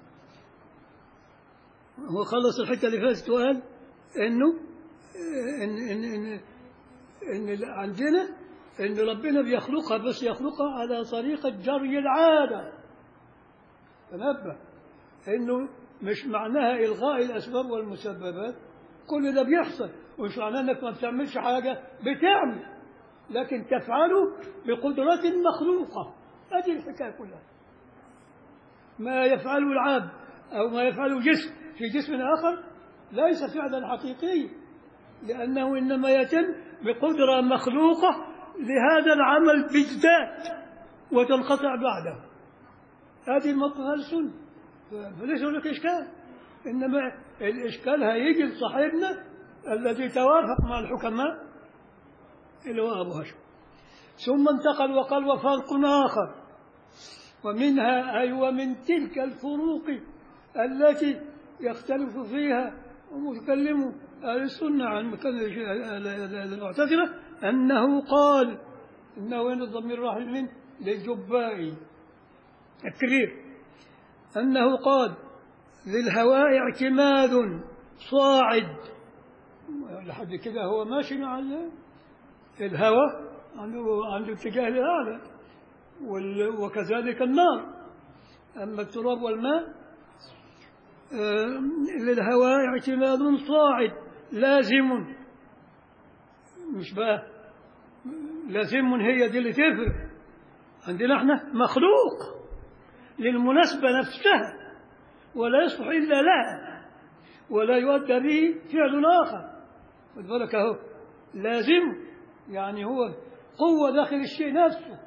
هو خلص الحته اللي فاتت وقال انه ان ان ان, إن اللي عندنا ان ربنا بيخلقها بس يخلقها على طريقه جري العاده تنبه انه مش معناها الغاء الاسباب والمسببات كل ده بيحصل ومش معناه انك ما بتعملش حاجه بتعمل لكن تفعله بقدرة مخلوقة هذه الحكاية كلها ما يفعله العبد أو ما يفعله جسم في جسم آخر ليس فعلا حقيقيا لأنه إنما يتم بقدرة مخلوقة لهذا العمل بالذات وتنقطع بعده هذه موقف السنة فليس هناك إشكال إنما الإشكال هيجي لصاحبنا الذي توافق مع الحكماء اللي هو أبو هاشم ثم انتقل وقال وفرق آخر ومنها أي ومن تلك الفروق التي يختلف فيها متكلم أهل السنة عن المعتزلة أنه قال إنه وين الضمير راح من للجبائي الكبير أنه قال للهواء اعتماد صاعد لحد كده هو ماشي مع ال- الهواء عنده عنده اتجاه للأعلى وال- وكذلك النار أما التراب والماء آه، للهواء اعتماد صاعد لازم مش بقى لازم هي دي اللي تفرق عندنا احنا مخلوق للمناسبة نفسها ولا يصلح إلا لها ولا يؤدى به فعل آخر خد بالك أهو لازم يعني هو قوة داخل الشيء نفسه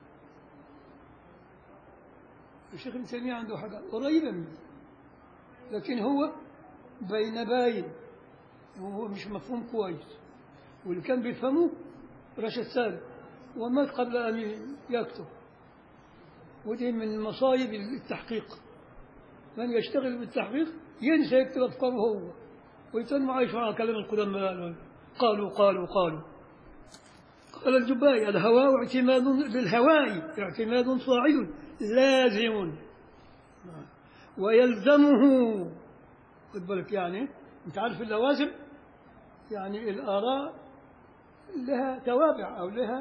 الشيخ ابن تيمية عنده حاجة قريبة منه لكن هو بين باين وهو مش مفهوم كويس واللي كان بيفهمه رشد سالم ومات قبل أن يكتب ودي من مصايب التحقيق من يشتغل بالتحقيق ينسى يكتب أفكاره هو ويتم عايش مع كلام القدماء قالوا قالوا قالوا قال الجبائي الهواء اعتماد للهواء اعتماد صاعد لازم ويلزمه خد بالك يعني انت عارف اللوازم يعني الآراء لها توابع أو لها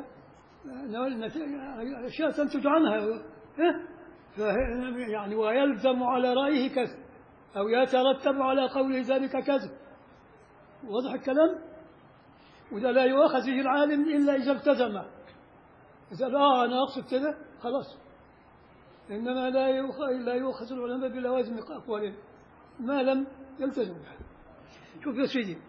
أشياء تنتج عنها ها؟ فه- يعني ويلزم على رأيه كذا أو يترتب على قول ذلك كذا واضح الكلام وده لا يؤاخذ به العالم إلا إذا التزم إذا قال آه أنا أقصد كذا خلاص إنما لا يؤخذ لا يؤخذ العلماء بلوازم أقوالهم ما لم يلتزموا بها شوف يا سيدي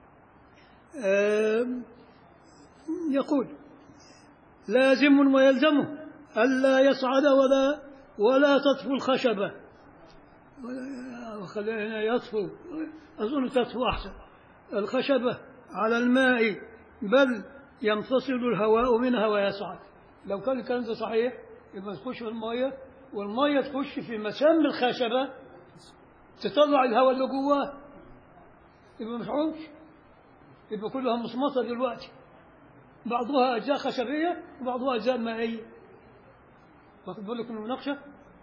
آم، يقول لازم ويلزمه ألا يصعد ولا ولا تطفو الخشبة ولا- خلينا يطفو أظن تطفو أحسن الخشبة على الماء بل ينفصل الهواء منها ويصعد لو كان الكلام ده صحيح يبقى تخش في المية والمية تخش في مسام الخشبة تطلع الهواء اللي جواه يبقى مش عمش يبقى كلها مصمطة دلوقتي بعضها أجزاء خشبية وبعضها أجزاء مائية واخد بالك من المناقشة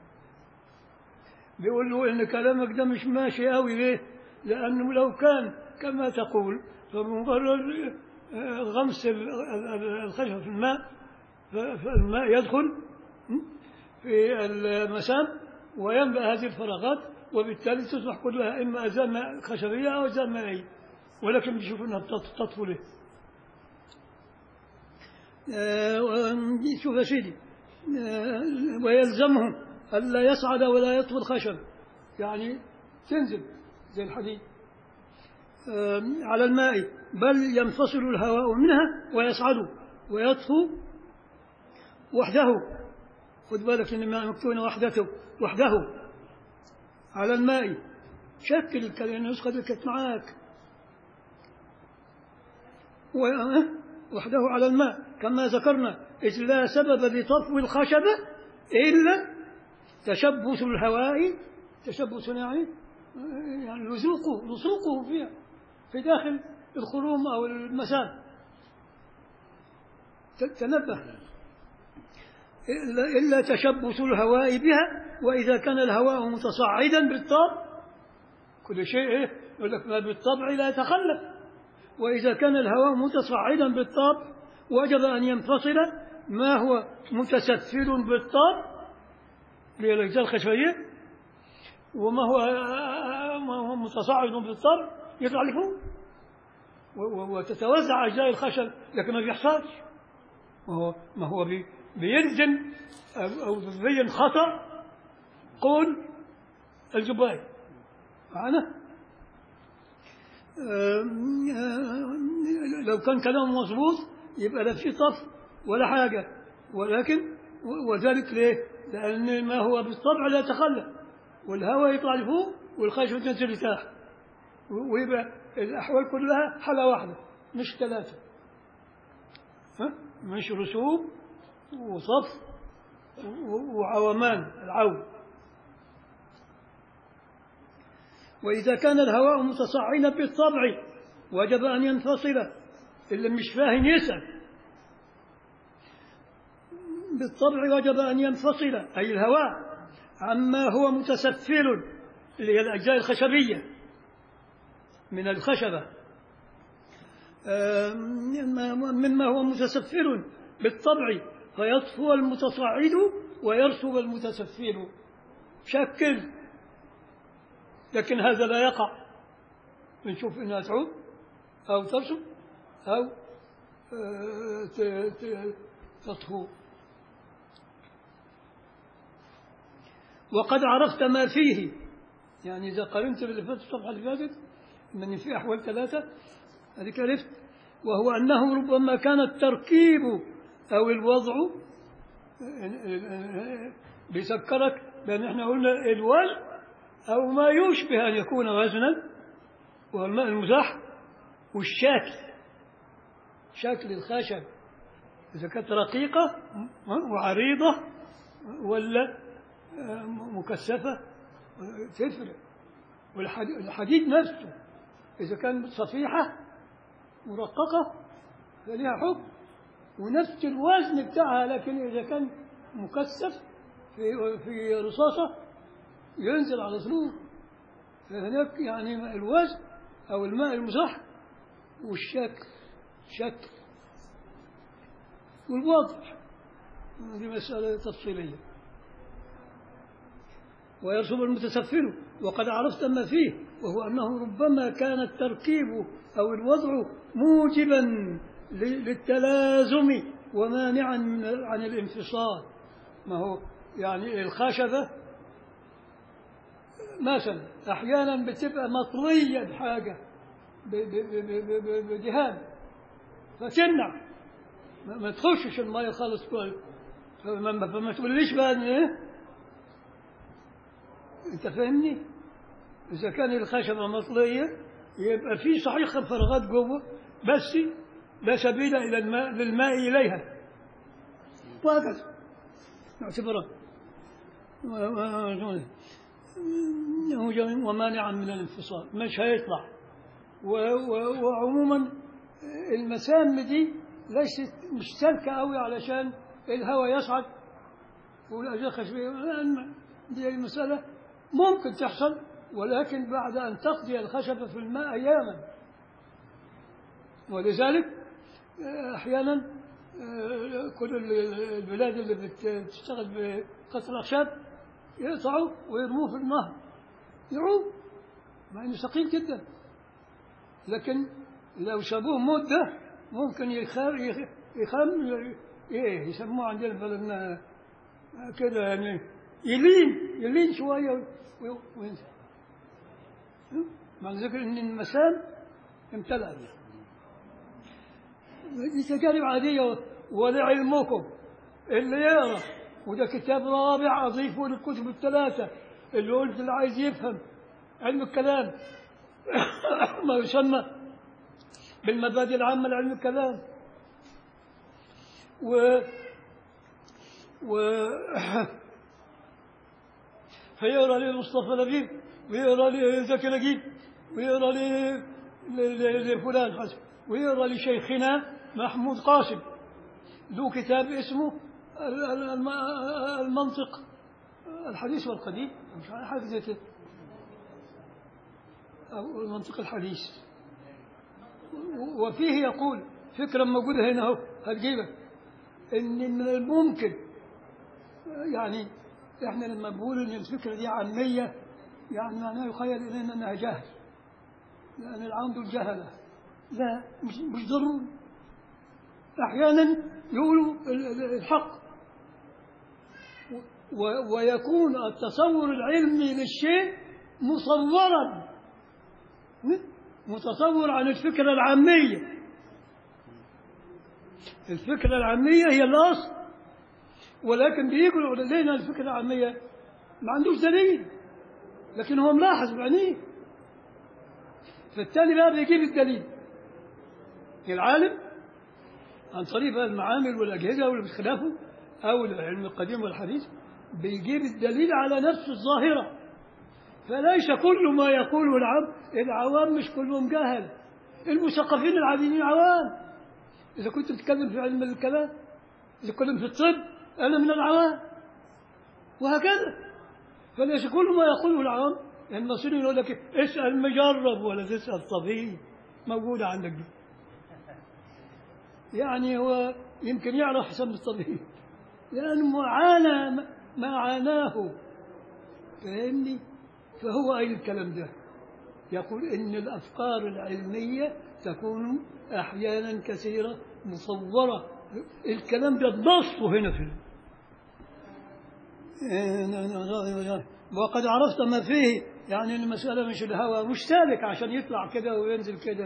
بيقول له إن كلامك ده مش ماشي قوي ليه؟ لأنه لو كان كما تقول فمجرد آه، غمس ال- ال- ال- الخشب في الماء ف- فالماء يدخل في المسام ويملأ هذه الفراغات وبالتالي تصبح كلها إما أجزاء ماء خشبية أو أجزاء مائية ولكن بيشوفوا إنها بتط- تطفو ليه آه، و- شوف يا سيدي آه، ويلزمهم ألا يصعد ولا يطفو الخشب يعني تنزل زي الحديد آه، على الماء بل ينفصل الهواء منها ويصعد ويطفو وحده خد بالك ان الماء مكتون وحدته وحده على الماء شكل الكلمة النسخة اللي كانت معاك و- وحده على الماء كما ذكرنا إذ لا سبب لطفو الخشبة إلا تشبث الهواء تشبث يعني يعني لزوقه لصوقه فيها في داخل الخروم أو المسام ت- تنبه إلا, إلا تشبث الهواء بها وإذا كان الهواء متصاعدا بالطبع كل شيء إيه؟ يقول لك ما بالطبع لا يتخلف وإذا كان الهواء متصاعدا بالطبع وجب أن ينفصل ما هو متسفل بالطبع اللي هي الأجزاء الخشبية وما هو ما هو متصاعد بالطبع يطلع لفوق و- و- وتتوزع أجزاء الخشب لكن ما بيحصلش ما هو ما هو بي- بيلزم أو أو بيبين خطأ قول الجبائي معنا آم، آم، لو كان كلامه مظبوط يبقى لا في طف ولا حاجة ولكن و- وذلك ليه؟ لأن ما هو بالطبع لا يتخلى والهواء يطلع لفوق والخشبة تنزل لتحت و- ويبقى الأحوال كلها حالة واحدة مش ثلاثة ها؟ مش رسوب وصف و- وعومان العون وإذا كان الهواء متصاعدا بالطبع وجب أن ينفصل اللي مش فاهم يسأل بالطبع وجب أن ينفصل أي الهواء عما هو متسفل اللي هي الأجزاء الخشبية من الخشبة آم، مما هو متسفل بالطبع فيطفو المتصاعد ويرسب المتسفل شكل لكن هذا لا يقع نشوف انها تعود او ترسب او آه، ت- ت- تطفو وقد عرفت ما فيه يعني اذا قارنت باللي فات الصفحه اللي فاتت من في احوال ثلاثه هذيك عرفت وهو انه ربما كان التركيب او الوضع بيذكرك بان احنا قلنا الوزن او ما يشبه ان يكون وزنا وهو الماء المزاح والشكل شكل الخشب اذا كانت رقيقه وعريضه ولا مكثفه تفرق والحديد نفسه اذا كان صفيحه مرققه فليها حكم ونفس الوزن بتاعها لكن اذا كان مكثف في في رصاصه ينزل على طول فهناك يعني الوزن او الماء المزح والشكل شكل والوضع دي مسألة تفصيلية ويرسم المتسفل وقد عرفت ما فيه وهو أنه ربما كان التركيب أو الوضع موجبا ل- للتلازم ومانعا من- عن الانفصال ما هو يعني الخشبة مثلا أحيانا بتبقى مطلية بحاجة ب- ب- ب- ب- ب- بدهان فتمنع ما ما تخشش المية خالص كويس فما ما- فما تقوليش بقى إن إيه أنت فاهمني؟ إذا كان الخشبة مطلية يبقى في صحيح فراغات جوه بس لا سبيل إلى الماء للماء إليها وهكذا نعتبرها و- و- ومانعا من الانفصال مش هيطلع و- و- وعموما المسام دي ليست مش سالكة قوي علشان الهواء يصعد والأجزاء خشبية لأن دي المسألة ممكن تحصل ولكن بعد أن تقضي الخشبة في الماء أياما ولذلك آه، أحيانا آه، كل ال- البلاد اللي بت- بتشتغل بقطع الأخشاب يقطعوا ويرموه في النهر يعوم مع إنه ثقيل جدا لكن لو سابوه مدة ممكن يخام يخام إيه يسموه عندنا في بلدنا كده يعني يلين يلين شوية وي- وينزل مع ذكر ان المسام امتلأ بها دي تجارب عادية ولعلمكم اللي يقرا وده كتاب رابع أضيفه للكتب الثلاثة اللي قلت اللي عايز يفهم علم الكلام ما يسمى بالمبادئ العامة لعلم الكلام و و فيقرا لمصطفى لبيب ويقرا لزكي نجيب ويقرا ل- ل- ل- لفلان حسن ويقرا لشيخنا محمود قاسم له كتاب اسمه ال- ال- الم- المنطق الحديث والقديم مش عارف حاجه زي كده أو المنطق الحديث و- وفيه يقول فكرة موجودة هنا أهو هتجيبها إن من الممكن يعني إحنا لما بنقول إن الفكرة دي عامية يعني معناه يخيل إلينا إنها جهل لأن العام دول جهلة لا مش, مش ضروري أحيانا يقولوا ال- ال- الحق و- ويكون التصور العلمي للشيء مصورا متصور عن الفكرة العامية الفكرة العامية هي الأصل ولكن بيجوا لنا الفكرة العامية ما عندوش دليل لكن هو ملاحظ بعينيه فالتالي بقى بيجيب الدليل العالم عن طريق بقى المعامل والأجهزة واللي بخلافه أو العلم القديم والحديث بيجيب الدليل على نفس الظاهرة فليس كل ما يقوله العام العوام مش كلهم جهل المثقفين العاديين عوام إذا كنت بتتكلم في علم الكلام إذا كنت في الطب أنا من العوام وهكذا فليس كل ما يقوله العوام المصريين يقول لك اسأل مجرب ولا تسأل طبيب موجودة عندك دي يعني هو يمكن يعرف حسن الطبيب لأنه عانى ما عاناه فاهمني فهو أي الكلام ده يقول إن الأفكار العلمية تكون أحيانا كثيرة مصورة الكلام ده نصه هنا في وقد عرفت ما فيه يعني المسألة مش الهوى مش سالك عشان يطلع كده وينزل كده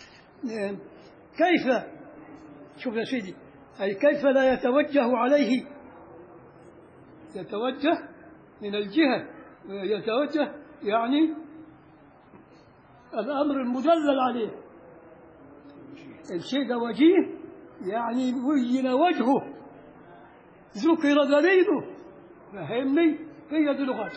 كيف شوف يا سيدي أي كيف لا يتوجه عليه يتوجه من الجهة يتوجه يعني الأمر المدلل عليه الشيء ده وجيه يعني بين وجهه ذكر دليله فهمني هي دي لغته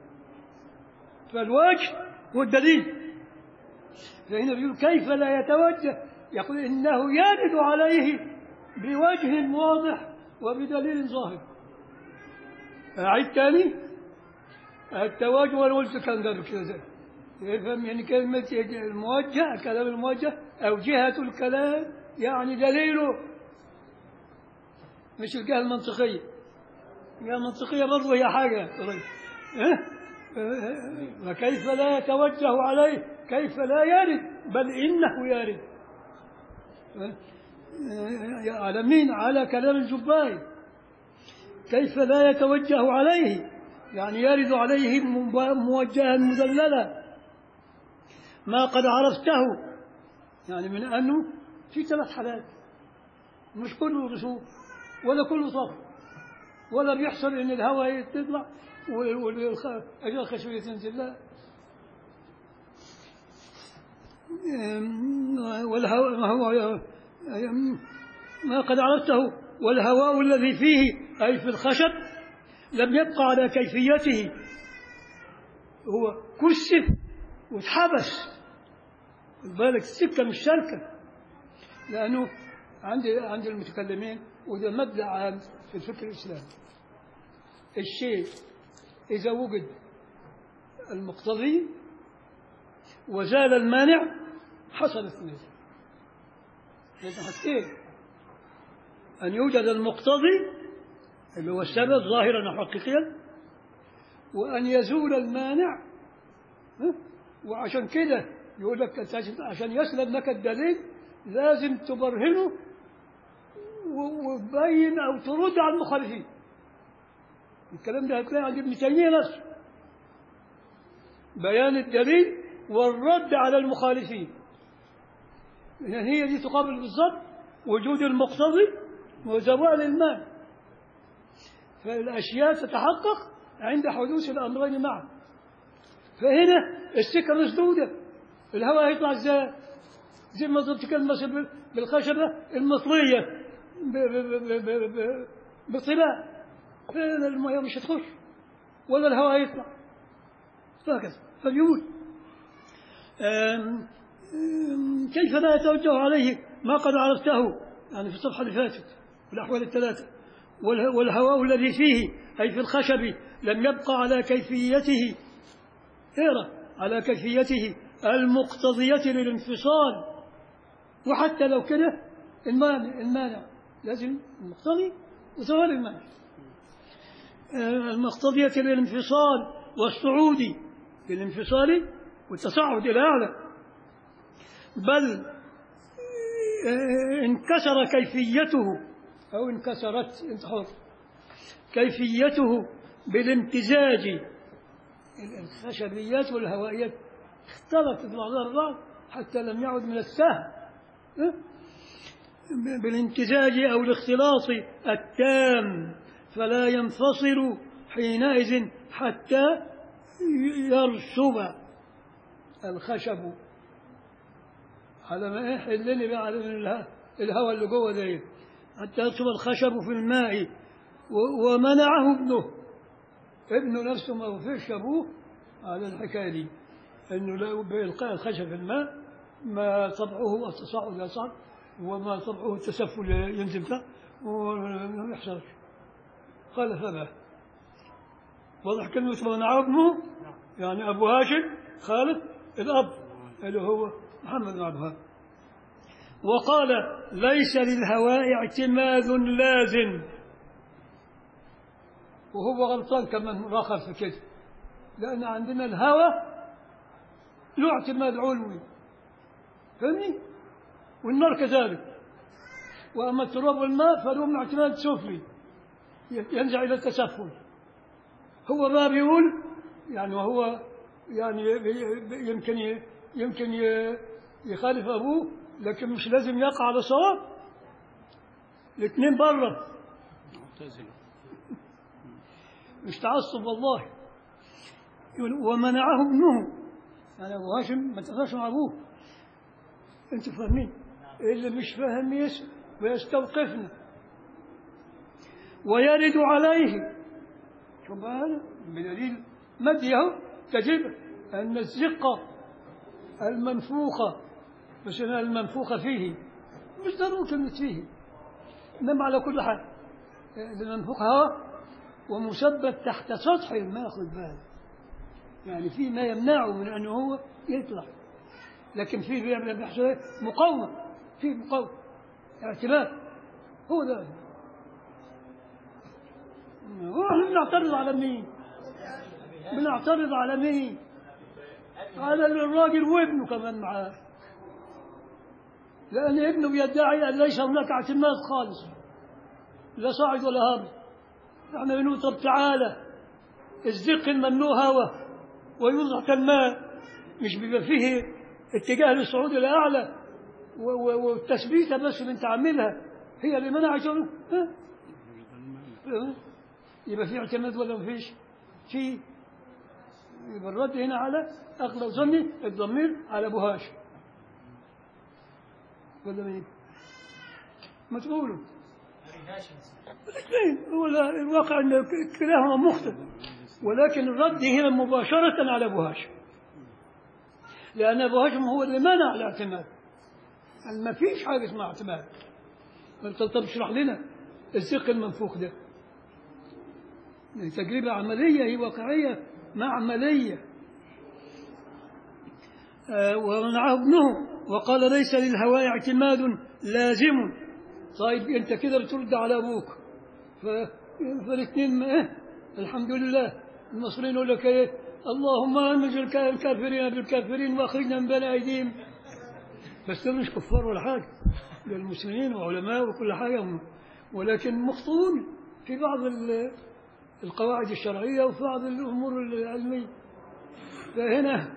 فالوجه هو الدليل فهنا بيقول كيف لا يتوجه يقول إنه يرد عليه بوجه واضح وبدليل ظاهر أعيد تاني التوجه وانا قلت كان قبل كده يفهم يعني كلمة الموجه الكلام الموجه أو جهة الكلام يعني دليله مش الجهة المنطقية الجهة المنطقية برضه هي حاجة قريب وكيف لا يتوجه عليه كيف لا يرد بل إنه يرد على مين على كلام الجبائي كيف لا يتوجه عليه يعني يرد عليه موجها مدللا ما قد عرفته يعني من أنه في ثلاث حالات مش كله رسوم ولا كله صف ولا بيحصل ان الهواء تطلع والاجواء الخشبيه تنزل لا والهواء ما هو ما قد عرفته والهواء الذي فيه اي في الخشب لم يبقى على كيفيته هو كشف واتحبس بالك السكه مش سالكه لانه عند عند المتكلمين وده مبدا عام في الفكر الاسلامي الشيء اذا وجد المقتضي وزال المانع حصل اثنين لازم حاجتين ان يوجد المقتضي اللي هو السبب ظاهرا وحقيقيا وان يزول المانع وعشان كده يقول لك عشان يسلم لك الدليل لازم تبرهنه وتبين او ترد على المخالفين الكلام ده هتلاقيه عند ابن تيميه نفسه بيان الدليل والرد على المخالفين يعني هي دي تقابل بالضبط وجود المقتضي وزوال المال فالاشياء تتحقق عند حدوث الامرين معا فهنا السكه مسدوده الهواء هيطلع ازاي زي ما بتتكلم مثلا بالخشبه المطليه بطلاء فين المياه مش هتخش ولا الهواء يطلع هكذا فبيقول آم، آم، كيف لا يتوجه عليه ما قد عرفته يعني في الصفحة اللي فاتت الأحوال الثلاثة والها- والهواء الذي فيه أي في الخشب لم يبقى على كيفيته اقرأ على كيفيته المقتضية للانفصال وحتى لو كده المانع المانع لازم المقتضي وزوال المانع آه، المقتضية للانفصال والصعود للانفصال والتصاعد إلى أعلى بل آه، انكسر كيفيته أو انكسرت انت حر كيفيته بالامتزاج الخشبيات والهوائيات اختلطت بعضها البعض حتى لم يعد من السهل اه؟ بالامتزاج أو الاختلاط التام فلا ينفصل حينئذ حتى يرسب الخشب على ما ايه حلني بقى على من اله- الهواء اللي جوه ده حتى يرسب الخشب في الماء و- ومنعه ابنه ابنه نفسه ما وفيش ابوه على الحكايه دي انه لو بإلقاء الخشب في الماء ما طبعه التصاعد يصعد وما طبعه التسفل ينزل تحت وما يحصلش قال فما واضح كلمة منعه ابنه يعني أبو هاشم خالد الأب اللي هو محمد بن عبد الوهاب وقال ليس للهواء اعتماد لازم وهو غلطان كمان رخص في كده لأن عندنا الهوى له اعتماد علوي فهمني؟ والنار كذلك وأما التراب والماء فلهم اعتماد سفلي ينزع إلى التسفل هو ما بيقول يعني وهو يعني بي- بي- يمكن ي- يمكن ي- يخالف أبوه لكن مش لازم يقع على صواب الاثنين بره معتزلة مش تعصب والله يقول ومنعه ابنه يعني ابو هاشم ما تقدرش مع ابوه انتوا فاهمين اللي مش فاهم يسمع ويستوقفنا ويرد عليه شوف بقى هذا بدليل مديه تجب ان الزقه المنفوخه مش أنا المنفوخه فيه مش ضروري كلمه فيه انما على كل حال المنفوخ هواء ومثبت تحت سطح الماء خد بالك يعني في ما يمنعه من انه هو يطلع لكن في بيعمل بيحصل إيه؟ مقاومه في مقاومه اعتماد هو ده واحنا بنعترض على مين؟ بنعترض على مين؟ على الراجل وابنه كمان معاه لأن ابنه يدعي أن ليس هناك اعتماد خالص لا صاعد ولا هابط احنا بنقول طب تعالى الزق الممنوع هوا ويوضع كالماء مش بيبقى فيه اتجاه للصعود الى اعلى و- و- والتثبيته بس اللي انت عاملها هي اللي منعت ها؟ ها؟ يبقى في اعتماد ولا ما فيش؟ في يبقى الرد هنا على اغلب ظني الضمير على ابو هاشم ولا مين؟ ما تقولوا الاثنين هو لا- الواقع ان كلاهما مخطئ ولكن الرد هنا مباشرة على ابو هاشم لأن أبو هاشم هو اللي منع الاعتماد قال ما فيش حاجة اسمها اعتماد قلت طب اشرح لنا الزق المنفوخ ده تجربة عملية هي واقعية ما عملية آه، ومنعه ابنه وقال ليس للهواء اعتماد لازم طيب انت كده بترد على ابوك ف... فالاثنين ما- إيه؟ الحمد لله المصريين يقول لك ايه اللهم امج الك- الكافرين بالكافرين واخرجنا من بين ايديهم بس دول مش كفار ولا حاجه دول المسلمين وعلماء وكل حاجه هم ولكن مخطئون في بعض ال- القواعد الشرعيه وفي بعض الامور العلميه فهنا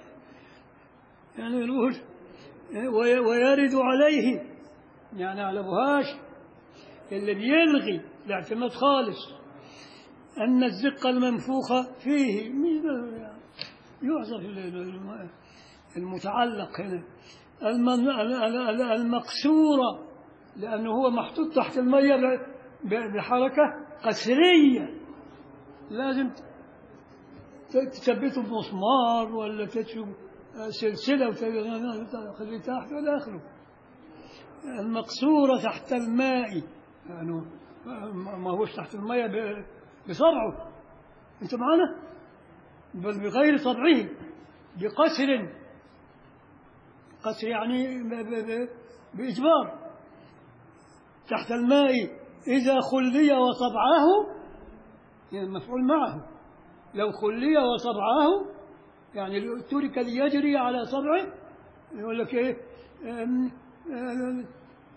يعني نقول إيه؟ وي- ويرد عليه يعني على ابو هاشم اللي بيلغي الاعتماد خالص أن الزق المنفوخ فيه مش ده يعني يعزف ال- ال- المتعلق هنا المن- ال- ال- ال- المقصورة لأنه هو محطوط تحت المية ب- ب- بحركة قسرية لازم تثبته بمسمار ولا تشوف سلسلة وتخليه تحت ولا آخره المقصورة تحت الماء يعني ما ما هوش تحت الماء ب- بصبعه أنت معنا بل بغير صبعه بقسر قسر يعني ب- ب- ب- بإجبار تحت الماء إذا خلي وصبعه يعني مفعول معه لو خلي وصبعه يعني لو ترك ليجري على صبعه يقول لك ايه أم- أم-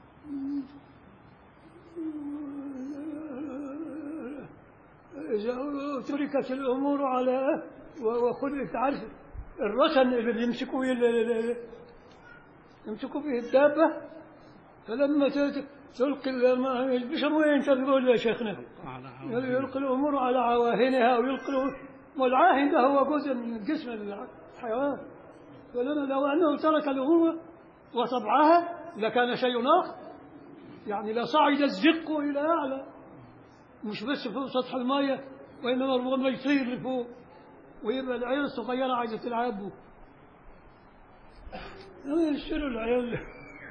إذا تركت الأمور على وخذ تعرف الرسن اللي بيمسكوا ال- ال- ال- يمسكوا به الدابة فلما ت- تلقي الماء بيسموه إيه انت تقول يا شيخنا على يلقي الأمور على عواهنها ويلقي الأمور- والعاهن ده هو جزء من جسم الحيوان فلما لو أنه ترك الأمور وطبعها لكان شيء آخر يعني لصعد الزق إلى أعلى مش بس فوق سطح المية وإنما ربما يطير لفوق ويبقى العيال الصغيرة عايزة تلعب به يشتروا العيال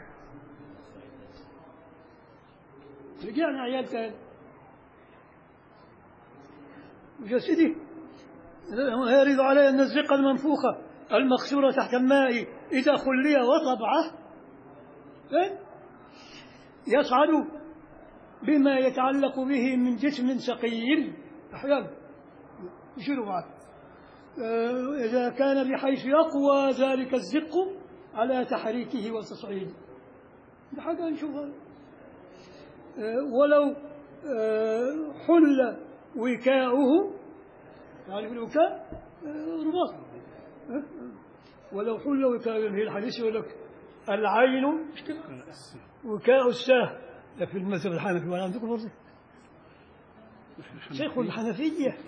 رجعنا عيال تاني يا سيدي يرد علي أن الزقة المنفوخة المقصورة تحت الماء إذا خلي وطبعه إيه؟ يصعد بما يتعلق به من جسم ثقيل أحيانا يشير بعد آه، إذا كان بحيث يقوى ذلك الزق على تحريكه وتصعيده ده حاجة نشوفها آه، ولو آه، حل وكاؤه يعني الوكاء آه، رباط آه، ولو حل وكاؤه هي الحديث يقول لك العين مش كده وكاء الساه ده في المذهب الحنفي ولا عندكم برضه شيخ الحنفية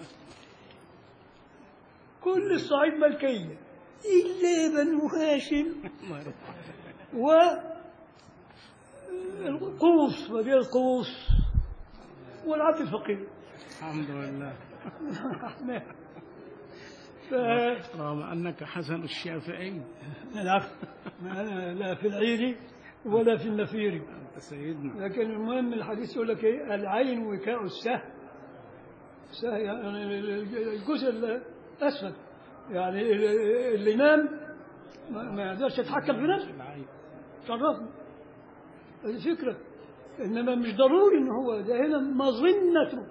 كل الصعيد ملكية إلا بنو هاشم و القوس مدينة القوس والعبد الفقير الحمد لله ف... رغم أنك حسن الشافعي لا لا- لا في العيد ولا في النفير أنت سيدنا لكن المهم الحديث يقول لك ايه العين وكاء السه السه يعني الجزء الاسفل يعني اللي ينام ما ما يقدرش يتحكم في نفسه العين شرفنا الفكرة إنما مش ضروري إن هو ده هنا مظنة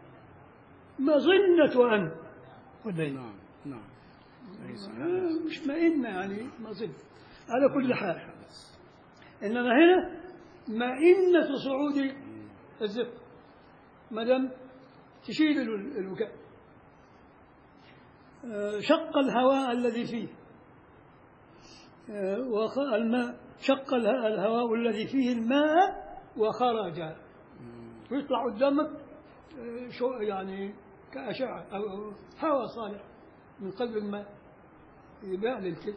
مظنة أن ولا إيه؟ نعم نعم ليس آه، مش مئنة يعني مظنة على كل حال إنما هنا مئنة صعود الزق ما دام تشيل ال- الوكاء آه، شق الهواء الذي فيه آه، وخ- الماء شق اله- الهواء الذي فيه الماء وخرج ويطلع قدامك آه، شو يعني كأشعة أو أو هواء صالح من قلب الماء يبعلل كده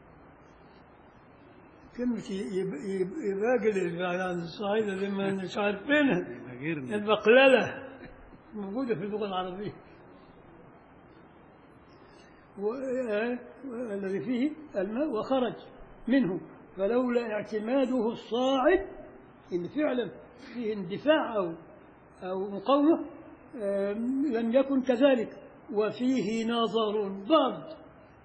كلمة يب- يب- يباقل يعني الصعيدة اللي ما مش عارفينها غيرنا البقللة موجودة في اللغة العربية و- آه، الذي فيه الماء وخرج منه فلولا اعتماده الصاعد إن فعلا فيه اندفاع أو أو مقاومة آم، لم يكن كذلك وفيه نظر ضاد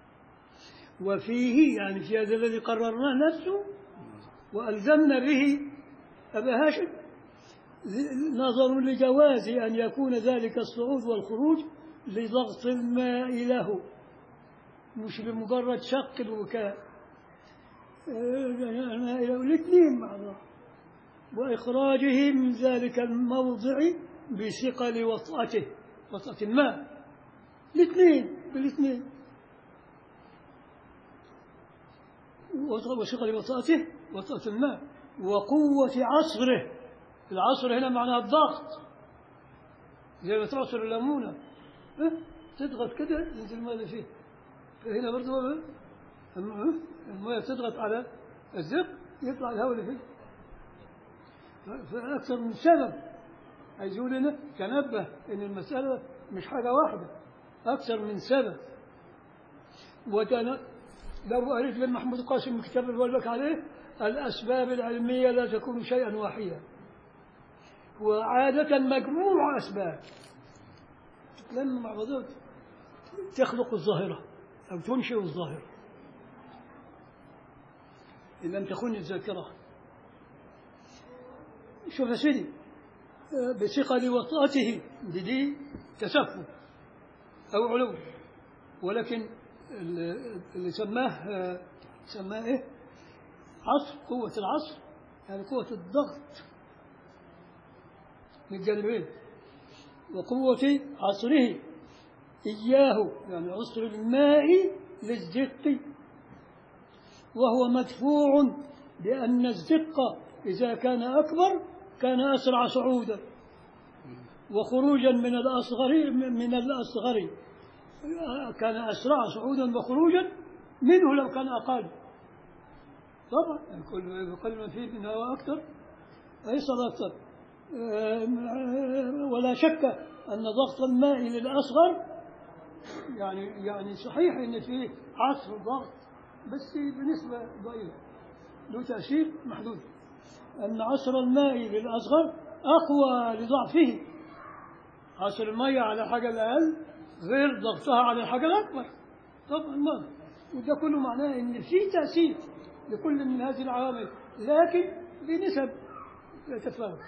وفيه يعني في هذا الذي قررناه نفسه وألزمنا به أبا هاشم نظر لجواز أن يكون ذلك الصعود والخروج لضغط الماء له مش لمجرد شق الوكاء آه، الماء له الاثنين مع بعض وإخراجه من ذلك الموضع بثقل وطأته وطأة الماء الاثنين بالاثنين وط- وثقل وطأته وطأة الماء وقوة عصره العصر هنا معناها الضغط زي ما تعصر الليمونة ها؟ تضغط كده ينزل الماء اللي فيه فهنا برضه هو- ها؟ الماء تضغط على الزق يطلع الهواء اللي فيه ف- فأكثر من سبب عايز يقول لنا تنبه إن المسألة مش حاجة واحدة أكثر من سبب وتنا لو أريد من محمود قاسم الكتاب اللي لك عليه الأسباب العلمية لا تكون شيئا واحدا وعادة مجموع أسباب لأن مع بعضها تخلق الظاهرة أو تنشئ الظاهرة إن لم تكن الذاكرة شوف يا سيدي آه، بثقل وطأته بدي تسفل أو علو ولكن ال- اللي سماه آه، سماه إيه؟ عصر قوة العصر يعني قوة الضغط من الجانبين وقوة عصره إياه يعني عصر الماء للزق وهو مدفوع بأن الزق إذا كان أكبر كان أسرع صعودا وخروجا من الأصغر من الأصغر كان أسرع صعودا وخروجا منه لو كان أقل طبعا كل كل ما فيه من هواء أكثر أيصل أكثر آم، ولا شك أن ضغط الماء للأصغر يعني يعني صحيح أن فيه عصر ضغط بس بنسبة ضئيلة له تأثير محدود أن عصر الماء للأصغر أقوى لضعفه عصر المية على الحاجة الأقل غير ضغطها على الحاجة الأكبر طبعا ما وده كله معناه أن في تأثير لكل من هذه العوامل لكن بنسب تتفاوت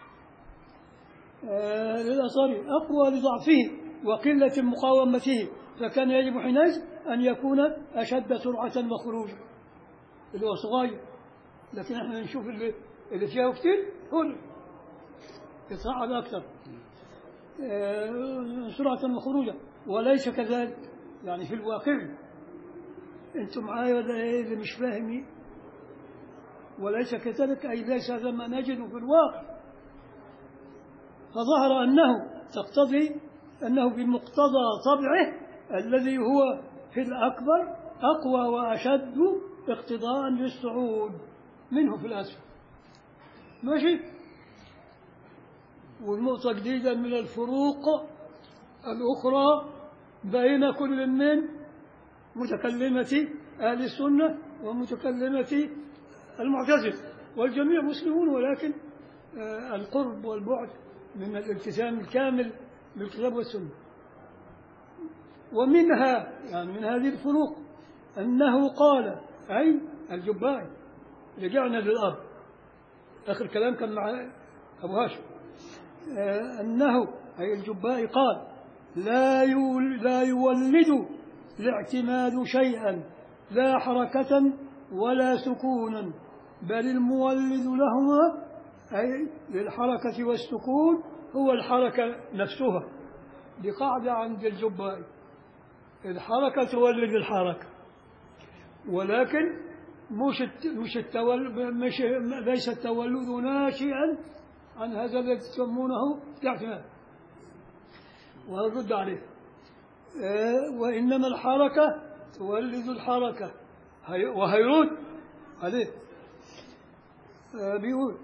آه، للأصغر أقوى لضعفه وقلة مقاومته فكان يجب حينئذ أن يكون أشد سرعة وخروجا اللي هو صغير لكن احنا نشوف اللي, اللي فيها كتير هو اللي يتصاعد أكثر آه، سرعة وخروجا وليس كذلك يعني في الواقع انتم معايا ولا ايه اللي مش فاهمين وليس كذلك أي ليس هذا ما نجد في الواقع فظهر أنه تقتضي أنه بمقتضى طبعه الذي هو في الأكبر أقوى وأشد اقتضاء للصعود منه في الأسفل ماشي والنقطة جديدة من الفروق الأخرى بين كل من متكلمة أهل السنة ومتكلمة المعتزلة والجميع مسلمون ولكن آه، القرب والبعد من الالتزام الكامل بالكتاب والسنة ومنها يعني من هذه الفروق أنه قال أي الجبائي رجعنا للأرض آخر كلام كان مع أبو هاشم آه، أنه أي الجبائي قال لا يول لا يولد الاعتماد شيئا لا حركة ولا سكونا بل المولد لهما أي للحركة والسكون هو الحركة نفسها دي قاعدة عند الجبائي الحركة تولد الحركة ولكن مش الت- مش التولد مش ليس التولد ناشئا عن هذا الذي تسمونه الاعتماد وأرد عليه آه، وإنما الحركة تولد الحركة هي- وهيرد عليه آه، بيقول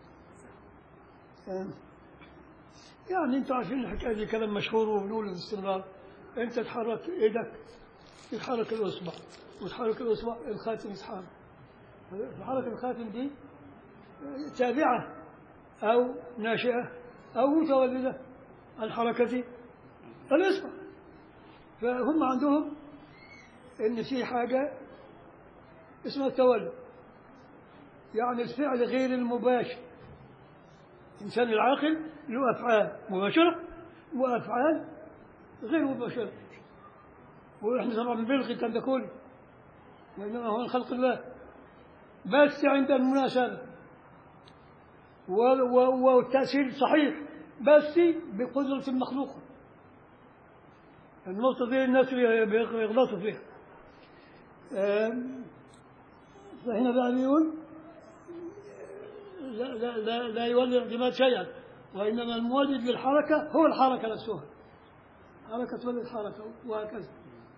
آه، يعني انتوا عارفين الحكايه دي كلام مشهور وبنقوله باستمرار انت تحرك ايدك يتحرك الاصبع وتحرك الاصبع الخاتم يتحرك حركه الخاتم دي آه، تابعه او ناشئه او متولده عن حركه الاصبع فهم عندهم ان في حاجه اسمها التولد يعني الفعل غير المباشر الإنسان العاقل له أفعال مباشرة وأفعال غير مباشرة وإحنا طبعا بنلغي الكلام ده كله وإنما هو من خلق الله بس عند المناسبة و- و- والتأثير صحيح بس بقدرة المخلوق النقطة دي الناس يغلطوا فيها آم، فهنا بقى بيقول لا لا لا, لا يولد الاعتماد شيئا وانما المولد للحركه هو الحركه نفسها حركه تولد الحركه وهكذا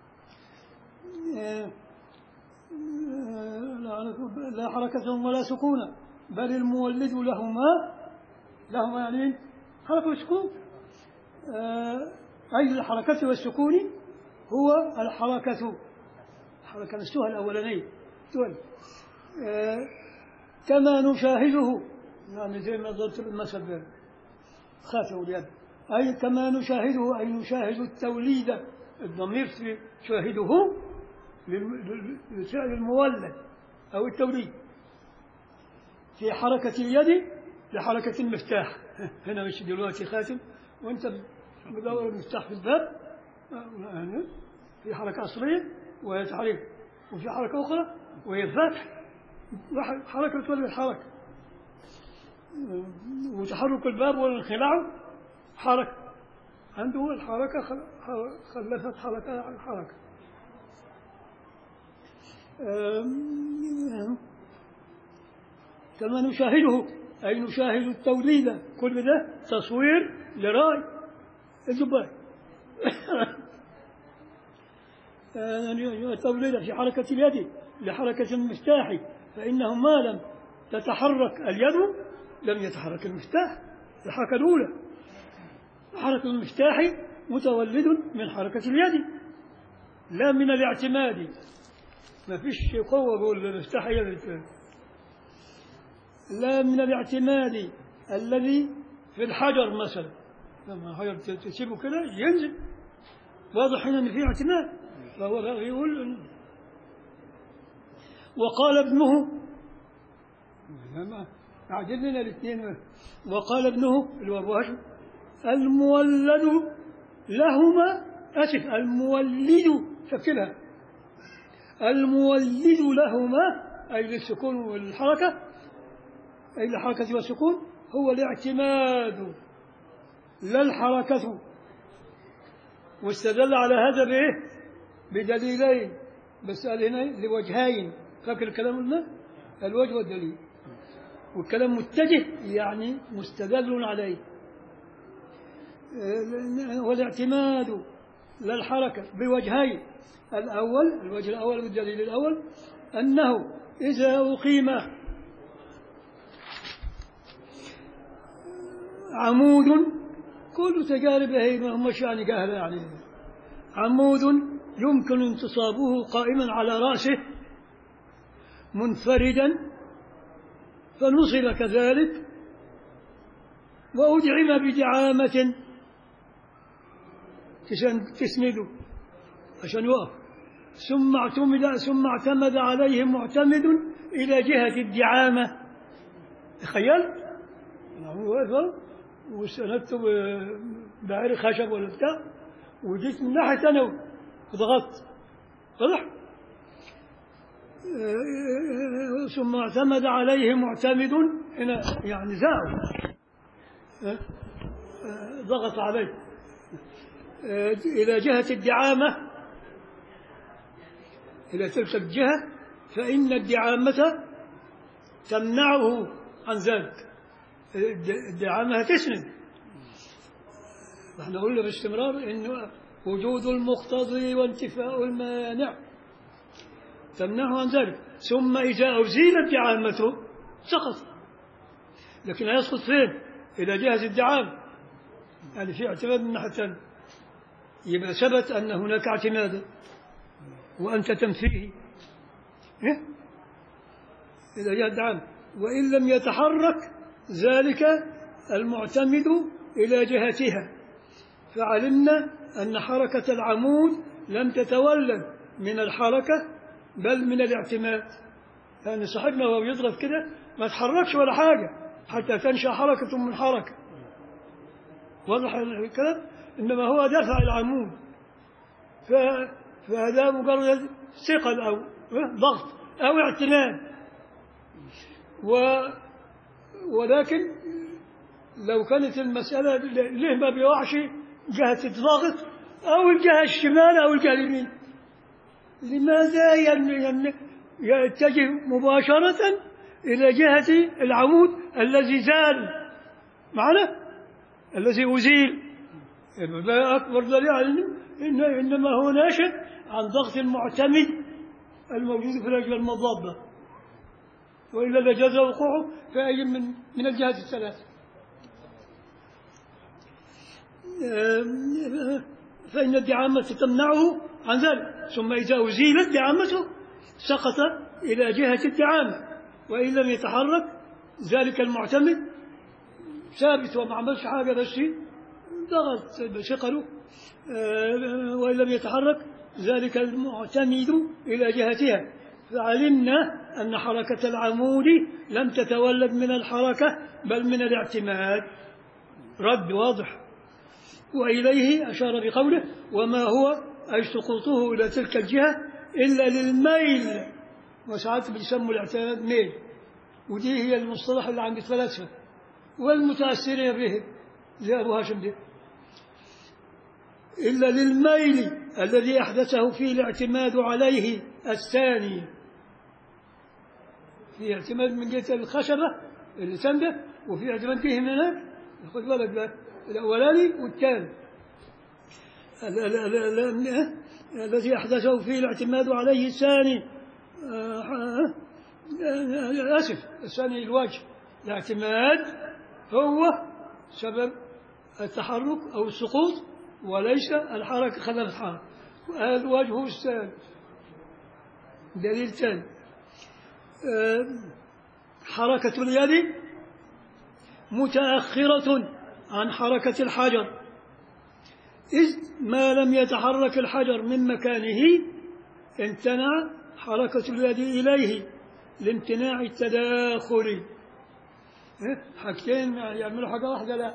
آه، آه، لا- لا حركة ولا سكون بل المولد لهما لهما يعني حركة وسكون آه، أي الحركة والسكون هو الحركة حركة نسوها الأولانية دول آه، كما نشاهده يعني زي ما ضربت المثل بين خاتم واليد أي كما نشاهده أي نشاهد التوليد الضمير في شاهده للم- لل- للفعل المولد أو التوليد في حركة اليد لحركة المفتاح هنا مش دلوقتي خاتم وانت بدور المفتاح في الباب هنا في حركة أصلية وهي تحريك وفي حركة أخرى وهي الفتح واحد- حركة تولي الحركة وتحرك الباب والانخلاع حركة عنده الحركة خل- خ- خلفت حركة عن حركة أم- كما نشاهده أي نشاهد التوليد كل ده تصوير لرأي الزبائن التوليد في حركة اليد لحركة المفتاح فإنه ما لم تتحرك اليد لم يتحرك المفتاح الحركة الأولى حركة المفتاح متولد من حركة اليد لا من الاعتماد ما فيش قوة قول المفتاح هي اللي بت- لا من الاعتماد الذي في الحجر مثلا لما حجر ت- تسيبه كده ينزل واضح هنا ان في اعتماد فهو يقول إن- وقال ابنه لما عجبنا الاثنين وقال ابنه اللي هو ابو هاشم المولد لهما اسف المولد فكرها المولد لهما اي للسكون والحركه أي الحركة والسكون هو الاعتماد لا الحركة واستدل على هذا بإيه؟ بدليلين بس قال هنا لوجهين فاكر الكلام قلنا؟ الوجه والدليل والكلام متجه يعني مستدل عليه آه، والاعتماد لا الحركة بوجهين الأول الوجه الأول والدليل الأول أنه إذا أقيم عمود كل تجارب هي ما همش يعني جاهلة يعني عمود يمكن انتصابه قائما على رأسه منفردا فنصب كذلك وأدعم بدعامة عشان تسنده عشان يقف ثم اعتمد ثم اعتمد عليه معتمد إلى جهة الدعامة تخيل العمود واقف أهو، وسندته ب- بعرق خشب ولا بتاع وجيت من ناحية ثانية وضغطت واضح؟ آه، ثم اعتمد عليه معتمد هنا يعني زاو آه، آه، ضغط عليه آه، إلى جهة الدعامة إلى تلك الجهة فإن الدعامة تمنعه عن ذلك الد- الدعامة تسند احنا قلنا باستمرار انه وجود المقتضي وانتفاء المانع تمنعه عن ذلك ثم اذا ازيلت دعامته سقط لكن يسقط فين؟ الى جهه الدعامه يعني في اعتماد من الناحيه الثانيه يبقى ثبت ان هناك اعتمادا وانت تنفيه إيه؟ إلى جهة الدعامة وإن لم يتحرك ذلك المعتمد إلى جهتها فعلمنا أن حركة العمود لم تتولد من الحركة بل من الاعتماد يعني صاحبنا وهو يضرب كده ما تحركش ولا حاجة حتى تنشأ حركة من حركة واضح الكلام إنما هو دفع العمود ف- فهذا مجرد ثقل أو ضغط أو اعتماد و ولكن لو كانت المسألة ليه ما بيقعش جهة الضغط أو الجهة الشمال أو الجهة اليمين لماذا ين- ين- يتجه مباشرة إلى جهة العمود الذي زال معنا الذي أزيل لا أكبر دليل على إن- إن إنما هو ناشئ عن ضغط المعتمد الموجود في الرجل المضادة وإلا لجاز وقوعه في أي من من الجهات الثلاث فإن الدعامة تمنعه عن ذلك ثم إذا أزيلت دعامته سقط إلى جهة الدعامة وإن لم يتحرك ذلك المعتمد ثابت وما عملش حاجة بس ضغط بثقله آه، وإن لم يتحرك ذلك المعتمد إلى جهتها فعلمنا أن حركة العمود لم تتولد من الحركة بل من الاعتماد رد واضح وإليه أشار بقوله وما هو أي سقوطه إلى تلك الجهة إلا للميل وساعات بيسموا الاعتماد ميل ودي هي المصطلح اللي عند الفلاسفة والمتأثرين به زي أبو هاشم ده إلا للميل الذي أحدثه فيه الاعتماد عليه الثاني في اعتماد من جهة الخشبة اللي سنده وفي اعتماد فيه من هناك خد بالك بقى الأولاني والثاني ال- ال- ال- ال- الذي أحدثه فيه الاعتماد عليه الثاني آه، آه، آه، آسف الثاني الوجه الاعتماد هو سبب التحرك أو السقوط وليس الحركة خلف الحركة هذا وجهه الثاني دليل ثاني آه، حركة اليد متأخرة عن حركة الحجر إذ ما لم يتحرك الحجر من مكانه امتنع حركة اليد إليه لامتناع التداخل إيه؟ حاجتين يعملوا حاجة واحدة لا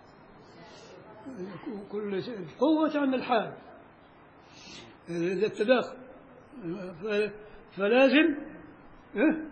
كل شيء. القوة تعمل حال ده التداخل ف- فلازم إيه؟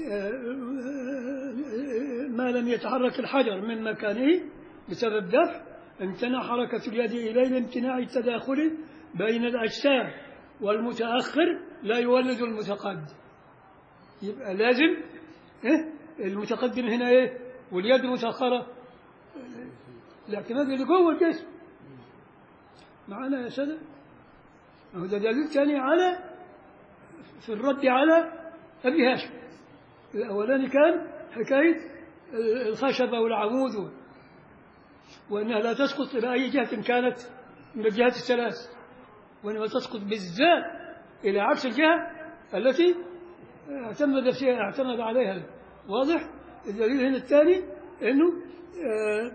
ما لم يتحرك الحجر من مكانه بسبب دفع امتنع حركة اليد إليه لامتناع التداخل بين الأجسام والمتأخر لا يولد المتقدم يبقى لازم إيه؟ المتقدم هنا إيه واليد متأخرة الاعتماد اللي جوه الجسم معنا يا سادة هو ده دليل ثاني على في الرد على أبي هاشم الأولاني كان حكاية الخشبة والعمود وأنها لا تسقط إلى أي جهة كانت من الجهات الثلاث وإنما تسقط بالذات إلى عكس الجهة التي اعتمد فيها اعتمد عليها واضح الدليل هنا الثاني أنه آه،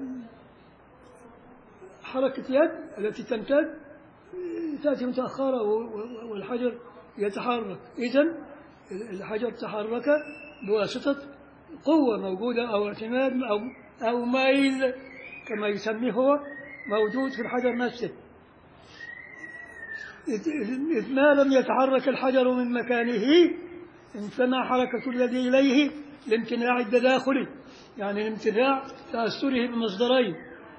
حركة اليد التي تمتد تأتي متأخرة و- و- والحجر يتحرك إذا الحجر تحرك بواسطة قوة موجودة أو اعتماد أو أو ميل كما يسميه هو موجود في الحجر نفسه إذ- إذ ما لم يتحرك الحجر من مكانه امتنع حركة اليد إليه لامتناع التداخل يعني الامتناع تأثره بمصدرين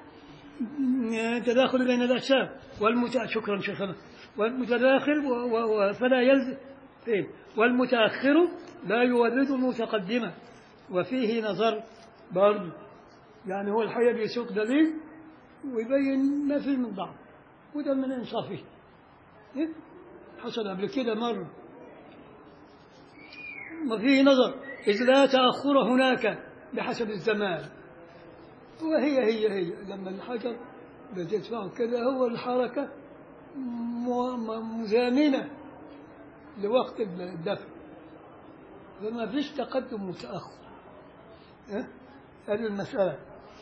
تداخل بين الأجسام والمت... شكرا شيخنا والمتداخل و... و... و... فلا يلزم فين والمتأخر لا يورد المتقدمة وفيه نظر برضه يعني هو الحقيقة بيسوق دليل ويبين ما فيه من ضعف وده من إنصافه إيه؟ حصل قبل كده مرة وفيه نظر إذ لا تأخر هناك بحسب الزمان وهي هي هي لما الحجر بتدفعه كذا هو الحركة م- م- مزامنة لوقت الدفع فما فيش تقدم وتأخر إيه؟ هذه المسألة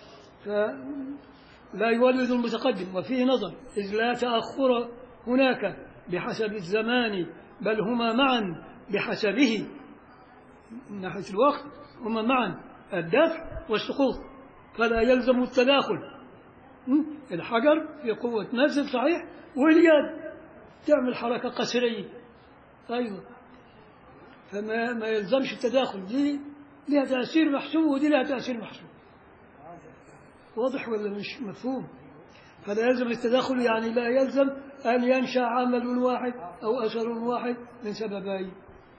فلا يولد المتقدم وفيه نظر إذ لا تأخر هناك بحسب الزمان بل هما معا بحسبه من ناحية الوقت هما معا الدفع والسقوط فلا يلزم التداخل م? الحجر في قوة نزل صحيح واليد تعمل حركة قسرية أيضا فما ما يلزمش التداخل دي لها تأثير محسوب ودي لها تأثير محسوب واضح ولا مش مفهوم فلا يلزم التداخل يعني لا يلزم أن ينشأ عمل واحد أو أثر واحد من سببين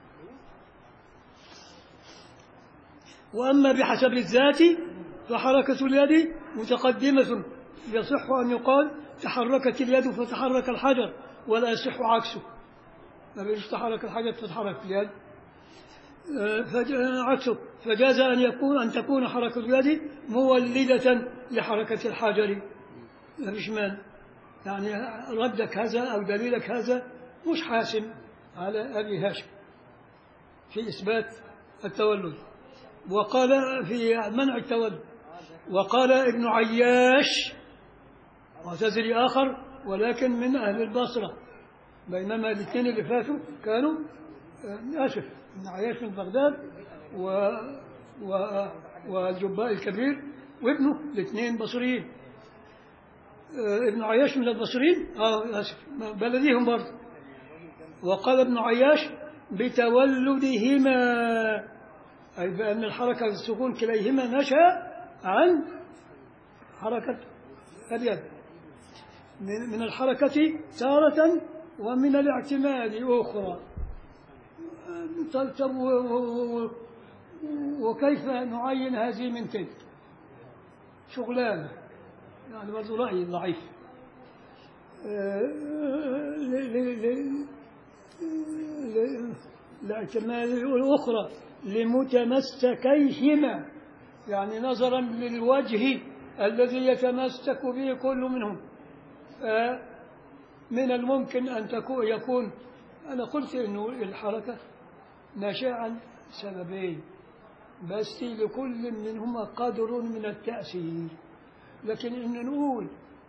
وأما بحسب الذات فحركة اليد متقدمة يصح أن يقال تحركت اليد فتحرك الحجر ولا يصح عكسه ما بيش تحرك الحجر فتحرك اليد آه، فج- عكسه فجاز أن يكون أن تكون حركة اليد مولدة لحركة الحجر ما فيش مانع يعني ردك هذا أو دليلك هذا مش حاسم على أبي هاشم في إثبات التولد وقال في منع التولد وقال ابن عياش معتزلي آخر ولكن من أهل البصرة بينما الاثنين اللي فاتوا كانوا آه، آسف ابن عياش من بغداد و و والجباء الكبير وابنه الاثنين بصريين آه، ابن عياش من البصريين اه اسف بلديهم برضه وقال ابن عياش بتولدهما أي بأن الحركة والسكون كليهما نشأ عن حركة اليد من من الحركة تارة ومن الاعتماد أخرى طب طب و- و- و- وكيف نعين هذه من تلك شغلانة يعني برضه رأي ضعيف آه، ل- ل- ل- ل- الاعتماد الأخرى لمتمسكيهما يعني نظرا للوجه الذي يتمسك به كل منهم آه، من الممكن أن تكون يكون أنا قلت أنه الحركة ناشئة عن سببين بس لكل منهما قدر من التأثير لكن إن نقول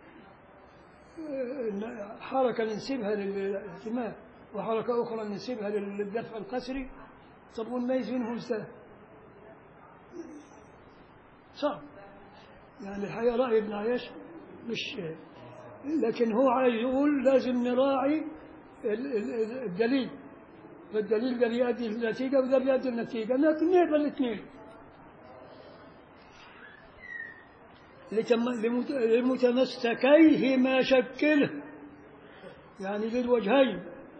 آه، إن حركة ننسبها للاعتماد وحركة أخرى ننسبها للدفع القسري طب ونميز بينهم ازاي؟ صعب يعني الحقيقة رأي ابن عياش مش لكن هو عايز يقول لازم نراعي ال- ال- الدليل فالدليل ده بيؤدي النتيجة وده بيؤدي النتيجة لكن نقبل الاثنين لتم- لمت- لمتمسكيهما شكله يعني للوجهين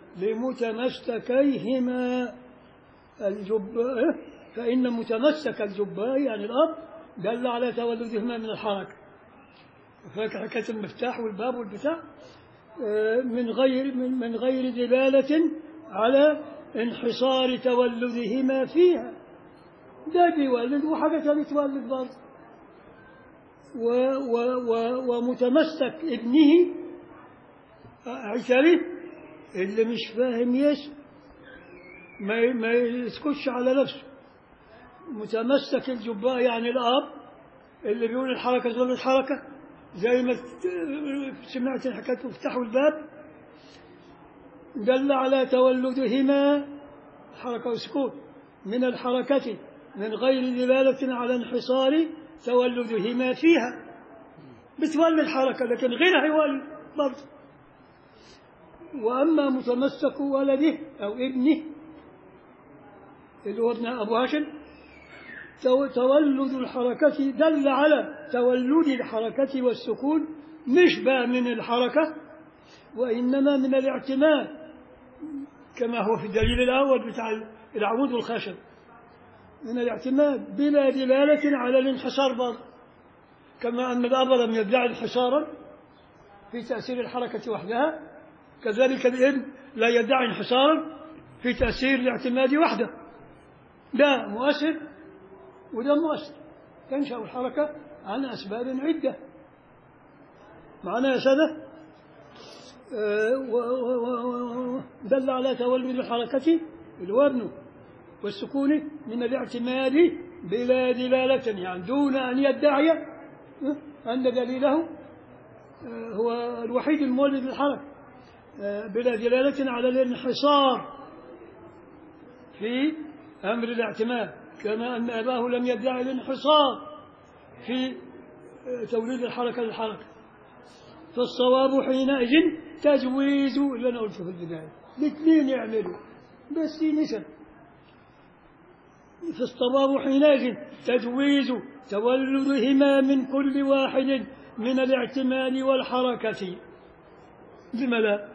لمتمسكيهما الجباء فإن متمسك الجباء يعني الأب دل على تولدهما من الحركة فاكر حكاية المفتاح والباب والبتاع آه، من غير من, من غير دلالة على انحصار تولدهما فيها ده بيولد وحاجة تانية تولد برضه و و و ومتمسك ابنه عشري اللي مش فاهم يسمع ما ي- ما يسكتش على نفسه متمسك الجباء يعني الاب اللي بيقول الحركه غير الحركه زي ما ت- سمعت الحكايه افتحوا الباب دل على تولدهما حركه وسكون من الحركه من غير دلاله على انحصار تولدهما فيها بتولد حركه لكن غيرها يولد برضه واما متمسك ولده او ابنه اللي هو ابن أبو هاشم تو- تولد الحركة دل على تولد الحركة والسكون مش بقى من الحركة وإنما من الاعتماد كما هو في الدليل الأول بتاع العمود والخشب من الاعتماد بلا دلالة على الانحصار برضه كما أن الأب لم يدعي انحصارا في تأثير الحركة وحدها كذلك الابن لا يدعي انحصارا في تأثير الاعتماد وحده ده مؤثر وده مؤثر تنشأ الحركة عن أسباب عدة معنا يا سادة آه، و- و- و- و- دل على تولد الحركة الوزن والسكون من الاعتماد بلا دلالة يعني دون أن يدعي آه، أن دليله آه، هو الوحيد المولد للحركة آه، بلا دلالة على الانحصار في أمر الاعتماد كما أن أباه لم يدعي الانحصار في آه، توليد الحركة للحركة فالصواب حينئذ تجويز اللي أنا قلته في البداية الاثنين يعملوا بس في نسب فالصواب حينئذ تجويز تولدهما من كل واحد من الاعتماد والحركة لم لا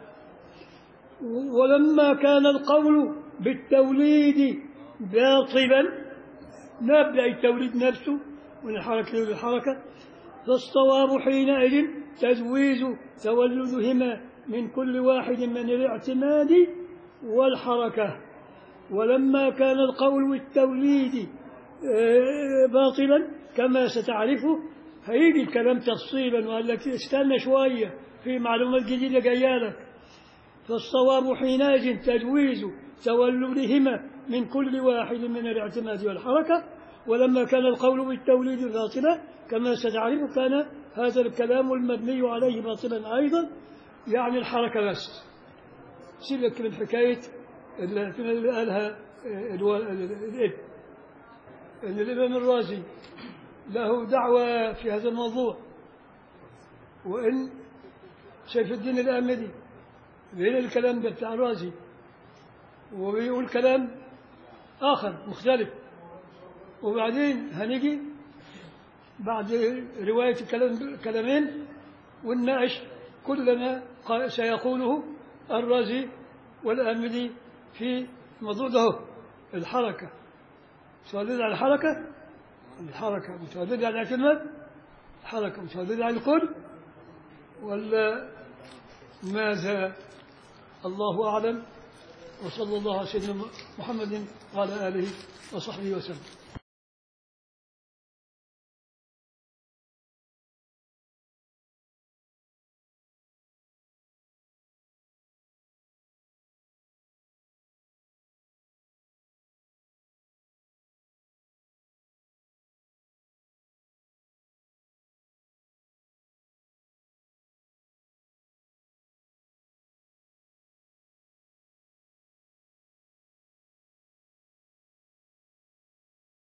ولما كان القول بالتوليد باطلا نبدأ التوليد نفسه من الحركة للحركة فالصواب حينئذ تجويز تولدهما من كل واحد من الاعتماد والحركة ولما كان القول بالتوليد آه، باطلا كما ستعرفه هيجي الكلام تفصيلا وقال لك استنى شوية في معلومات جديدة جاية لك فالصواب حينئذ تجويز تولدهما من كل واحد من الاعتماد والحركة ولما كان القول بالتوليد باطلا كما ستعرف كان هذا الكلام المبني عليه باطلا أيضا يعني الحركة بس سيبك من حكاية الاعتماد اللي قالها الو- الابن أن الإمام الرازي له دعوة في هذا الموضوع وإن سيف الدين الآمدي بين الكلام ده بتاع الرازي وبيقول كلام آخر مختلف وبعدين هنيجي بعد رواية الكلام كلامين ونناقش كل ما قا- سيقوله الرازي والآمدي في الموضوع ده الحركة متولدة على الحركة الحركة متولدة على الاعتماد الحركة متولدة على الكل ولا ماذا الله أعلم وصلى الله على سيدنا محمد وعلى آله وصحبه وسلم